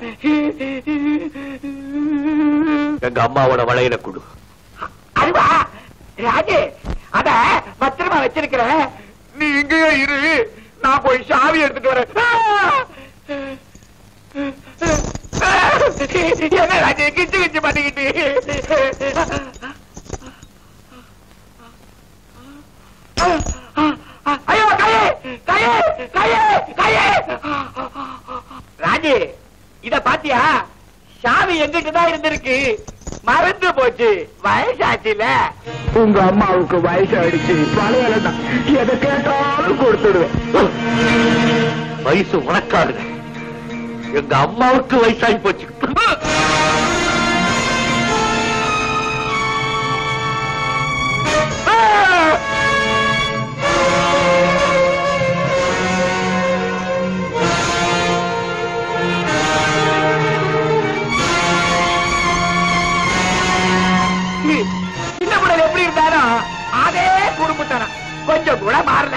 எங்க அம்மாவோட வளையல கொடு அருவா ராஜு அத பத்திரமா வச்சிருக்கிறேன் நீ இங்கேயே இரு நான் போய் சாவி எடுத்துட்டு வரேன் என்ன ராஜு கிச்சு கிச்சு பண்ணிக்கிட்டு ஐயோ கையே கையே கையே கையே ராஜு இத பாத்தியா சாவி எங்கிட்ட தான் இருந்திருக்கு மறந்து போச்சு வயசாச்சுல உங்க அம்மாவுக்கு வயசாயிடுச்சு வளையல தான் எதை கேட்டாலும் கொடுத்துடுவேன் வயசு உனக்காது எங்க அம்மாவுக்கு வயசாகி போச்சு சின்ன புடல் எப்படி இருந்தாலும் அதே குடும்பத்தனம் கொஞ்சம் கூட மாறல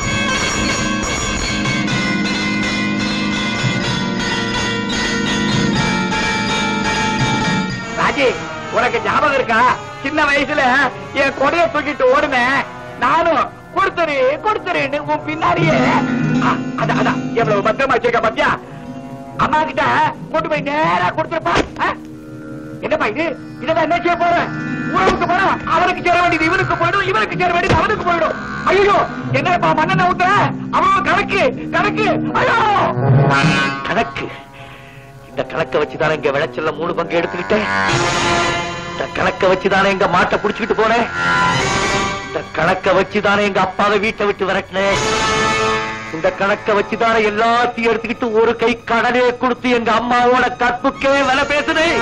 ராஜி உனக்கு ஞாபகம் இருக்கா சின்ன வயசுல என் கொடைய தூக்கிட்டு ஓடுனேன் நானும் கொடுத்துரு கொடுத்துருன்னு உன் பின்னாடியே ஆ, அதான் அதான் எவ்வளவு பத்திரமா வச்சிருக்க பாத்தியா அம்மா கிட்ட கொண்டு போய் நேரா கொடுத்துருப்பா ஆ? என்னப்பா இது இதான் என்ன செய்ய போறேன் உறவுக்கு போனா அவனுக்கு சேர வேண்டியது இவனுக்கு போயிடும் இவனுக்கு சேர வேண்டியது அவனுக்கு போயிடும் ஐயோ என்னப்பா மண்ணெண்ண ஊத்துற அவன் கணக்கு கணக்கு ஐயோ கணக்கு இந்த கணக்க வச்சுதானே இங்க விளைச்சல்ல மூணு பங்கு எடுத்துக்கிட்டேன் இந்த கணக்க வச்சுதானே எங்க மாட்டை புடிச்சுக்கிட்டு போனேன் இந்த கணக்க வச்சுதானே எங்க அப்பாவை வீட்டை விட்டு விரட்டினேன் இந்த கணக்க வச்சுதானே எல்லாத்தையும் எடுத்துக்கிட்டு ஒரு கை கடனே கொடுத்து எங்க அம்மாவோட கற்புக்கே விலை பேசுனேன்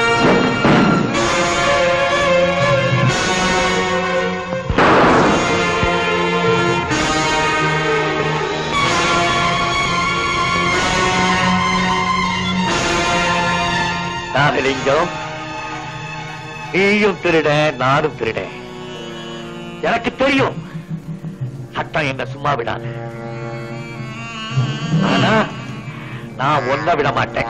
நாகலிங்கம் நீயும் திருட நானும் திருட எனக்கு தெரியும் சட்டம் என்ன சும்மா விடாது ஆனா நான் ஒன்ன விட மாட்டேன்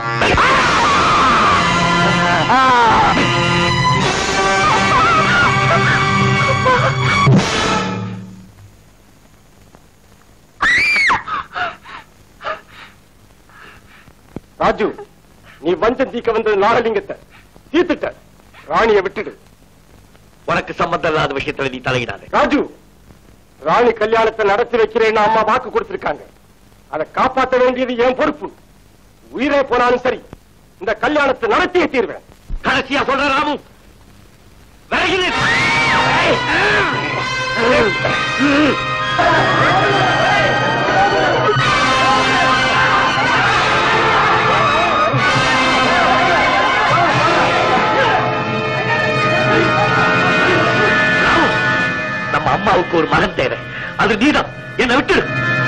ராஜு நீ வஞ்சம் தீக்க வந்தது நாகலிங்கத்தை தீர்த்துட்ட ராணியை விட்டுடு உனக்கு சம்பந்தம் இல்லாத விஷயத்துல நீ தலையிடாதே ராஜு ராணி கல்யாணத்தை நடத்தி வைக்கிறேன்னு அம்மா வாக்கு கொடுத்திருக்காங்க அதை காப்பாற்ற வேண்டியது என் பொறுப்பு உயிரே போனாலும் சரி இந்த கல்யாணத்தை நடத்தியே தீர்வேன் கடைசியா சொல்ற ராமு விலகி நம்ம அம்மாவுக்கு ஒரு மகன் தேவை அது நீதான் என்னை விட்டு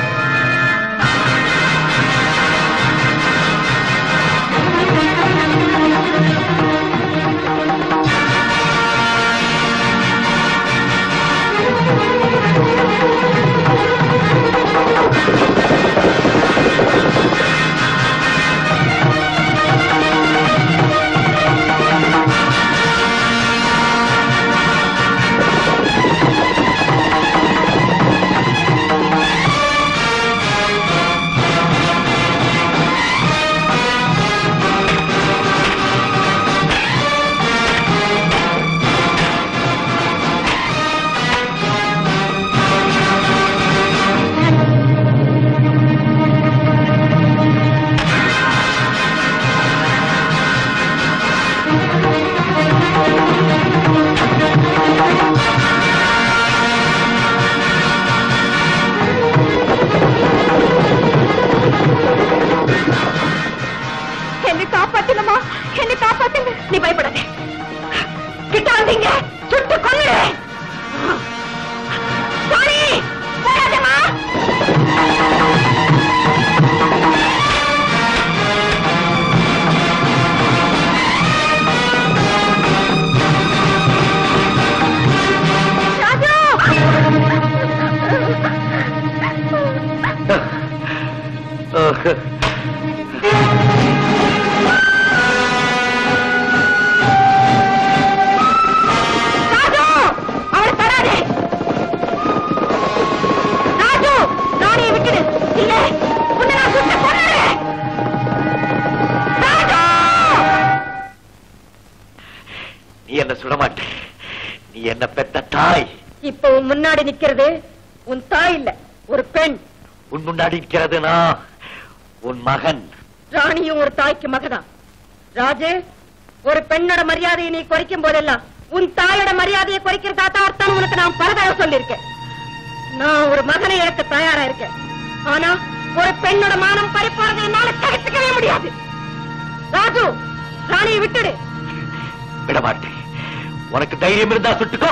என்னை காப்பாத்துங்கம்மா என்னை காப்பாத்துங்க நீ பயப்படாத கிட்ட வந்தீங்க சுட்டு கொல்லுறேன் சாரி போகாதம்மா ராஜு அவளை தராதே ராஜு ராணியை விட்டுடு இல்ல உன்னை நான் சுட்டு கொல்லுறேன் ராஜு நீ என்ன சுட மாட்டே நீ என்ன பெத்த தாய் இப்ப உன் முன்னாடி நிக்கிறது உன் தாய் இல்ல ஒரு பெண் உன் முன்னாடி இருக்கிறது நான் உன் மகன் ராணியும் ஒரு தாய்க்கு மகதான் ராஜு ஒரு பெண்ணோட மரியாதையை நீ குறைக்கும் போதெல்லாம் உன் தாயோட மரியாதையை குறைக்கிறதா தான் அர்த்தம் உனக்கு நான் பல தடவை சொல்லியிருக்கேன் நான் ஒரு மகனை இழக்க தயாரா இருக்கேன் ஆனா ஒரு பெண்ணோட மானம் பறிப்போறதை என்னால சகிச்சுக்கவே முடியாது ராஜு ராணியை விட்டுடு விட மாட்டேன் உனக்கு தைரியம் இருந்தா சுட்டுக்கோ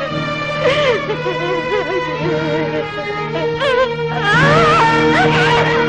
ராஜு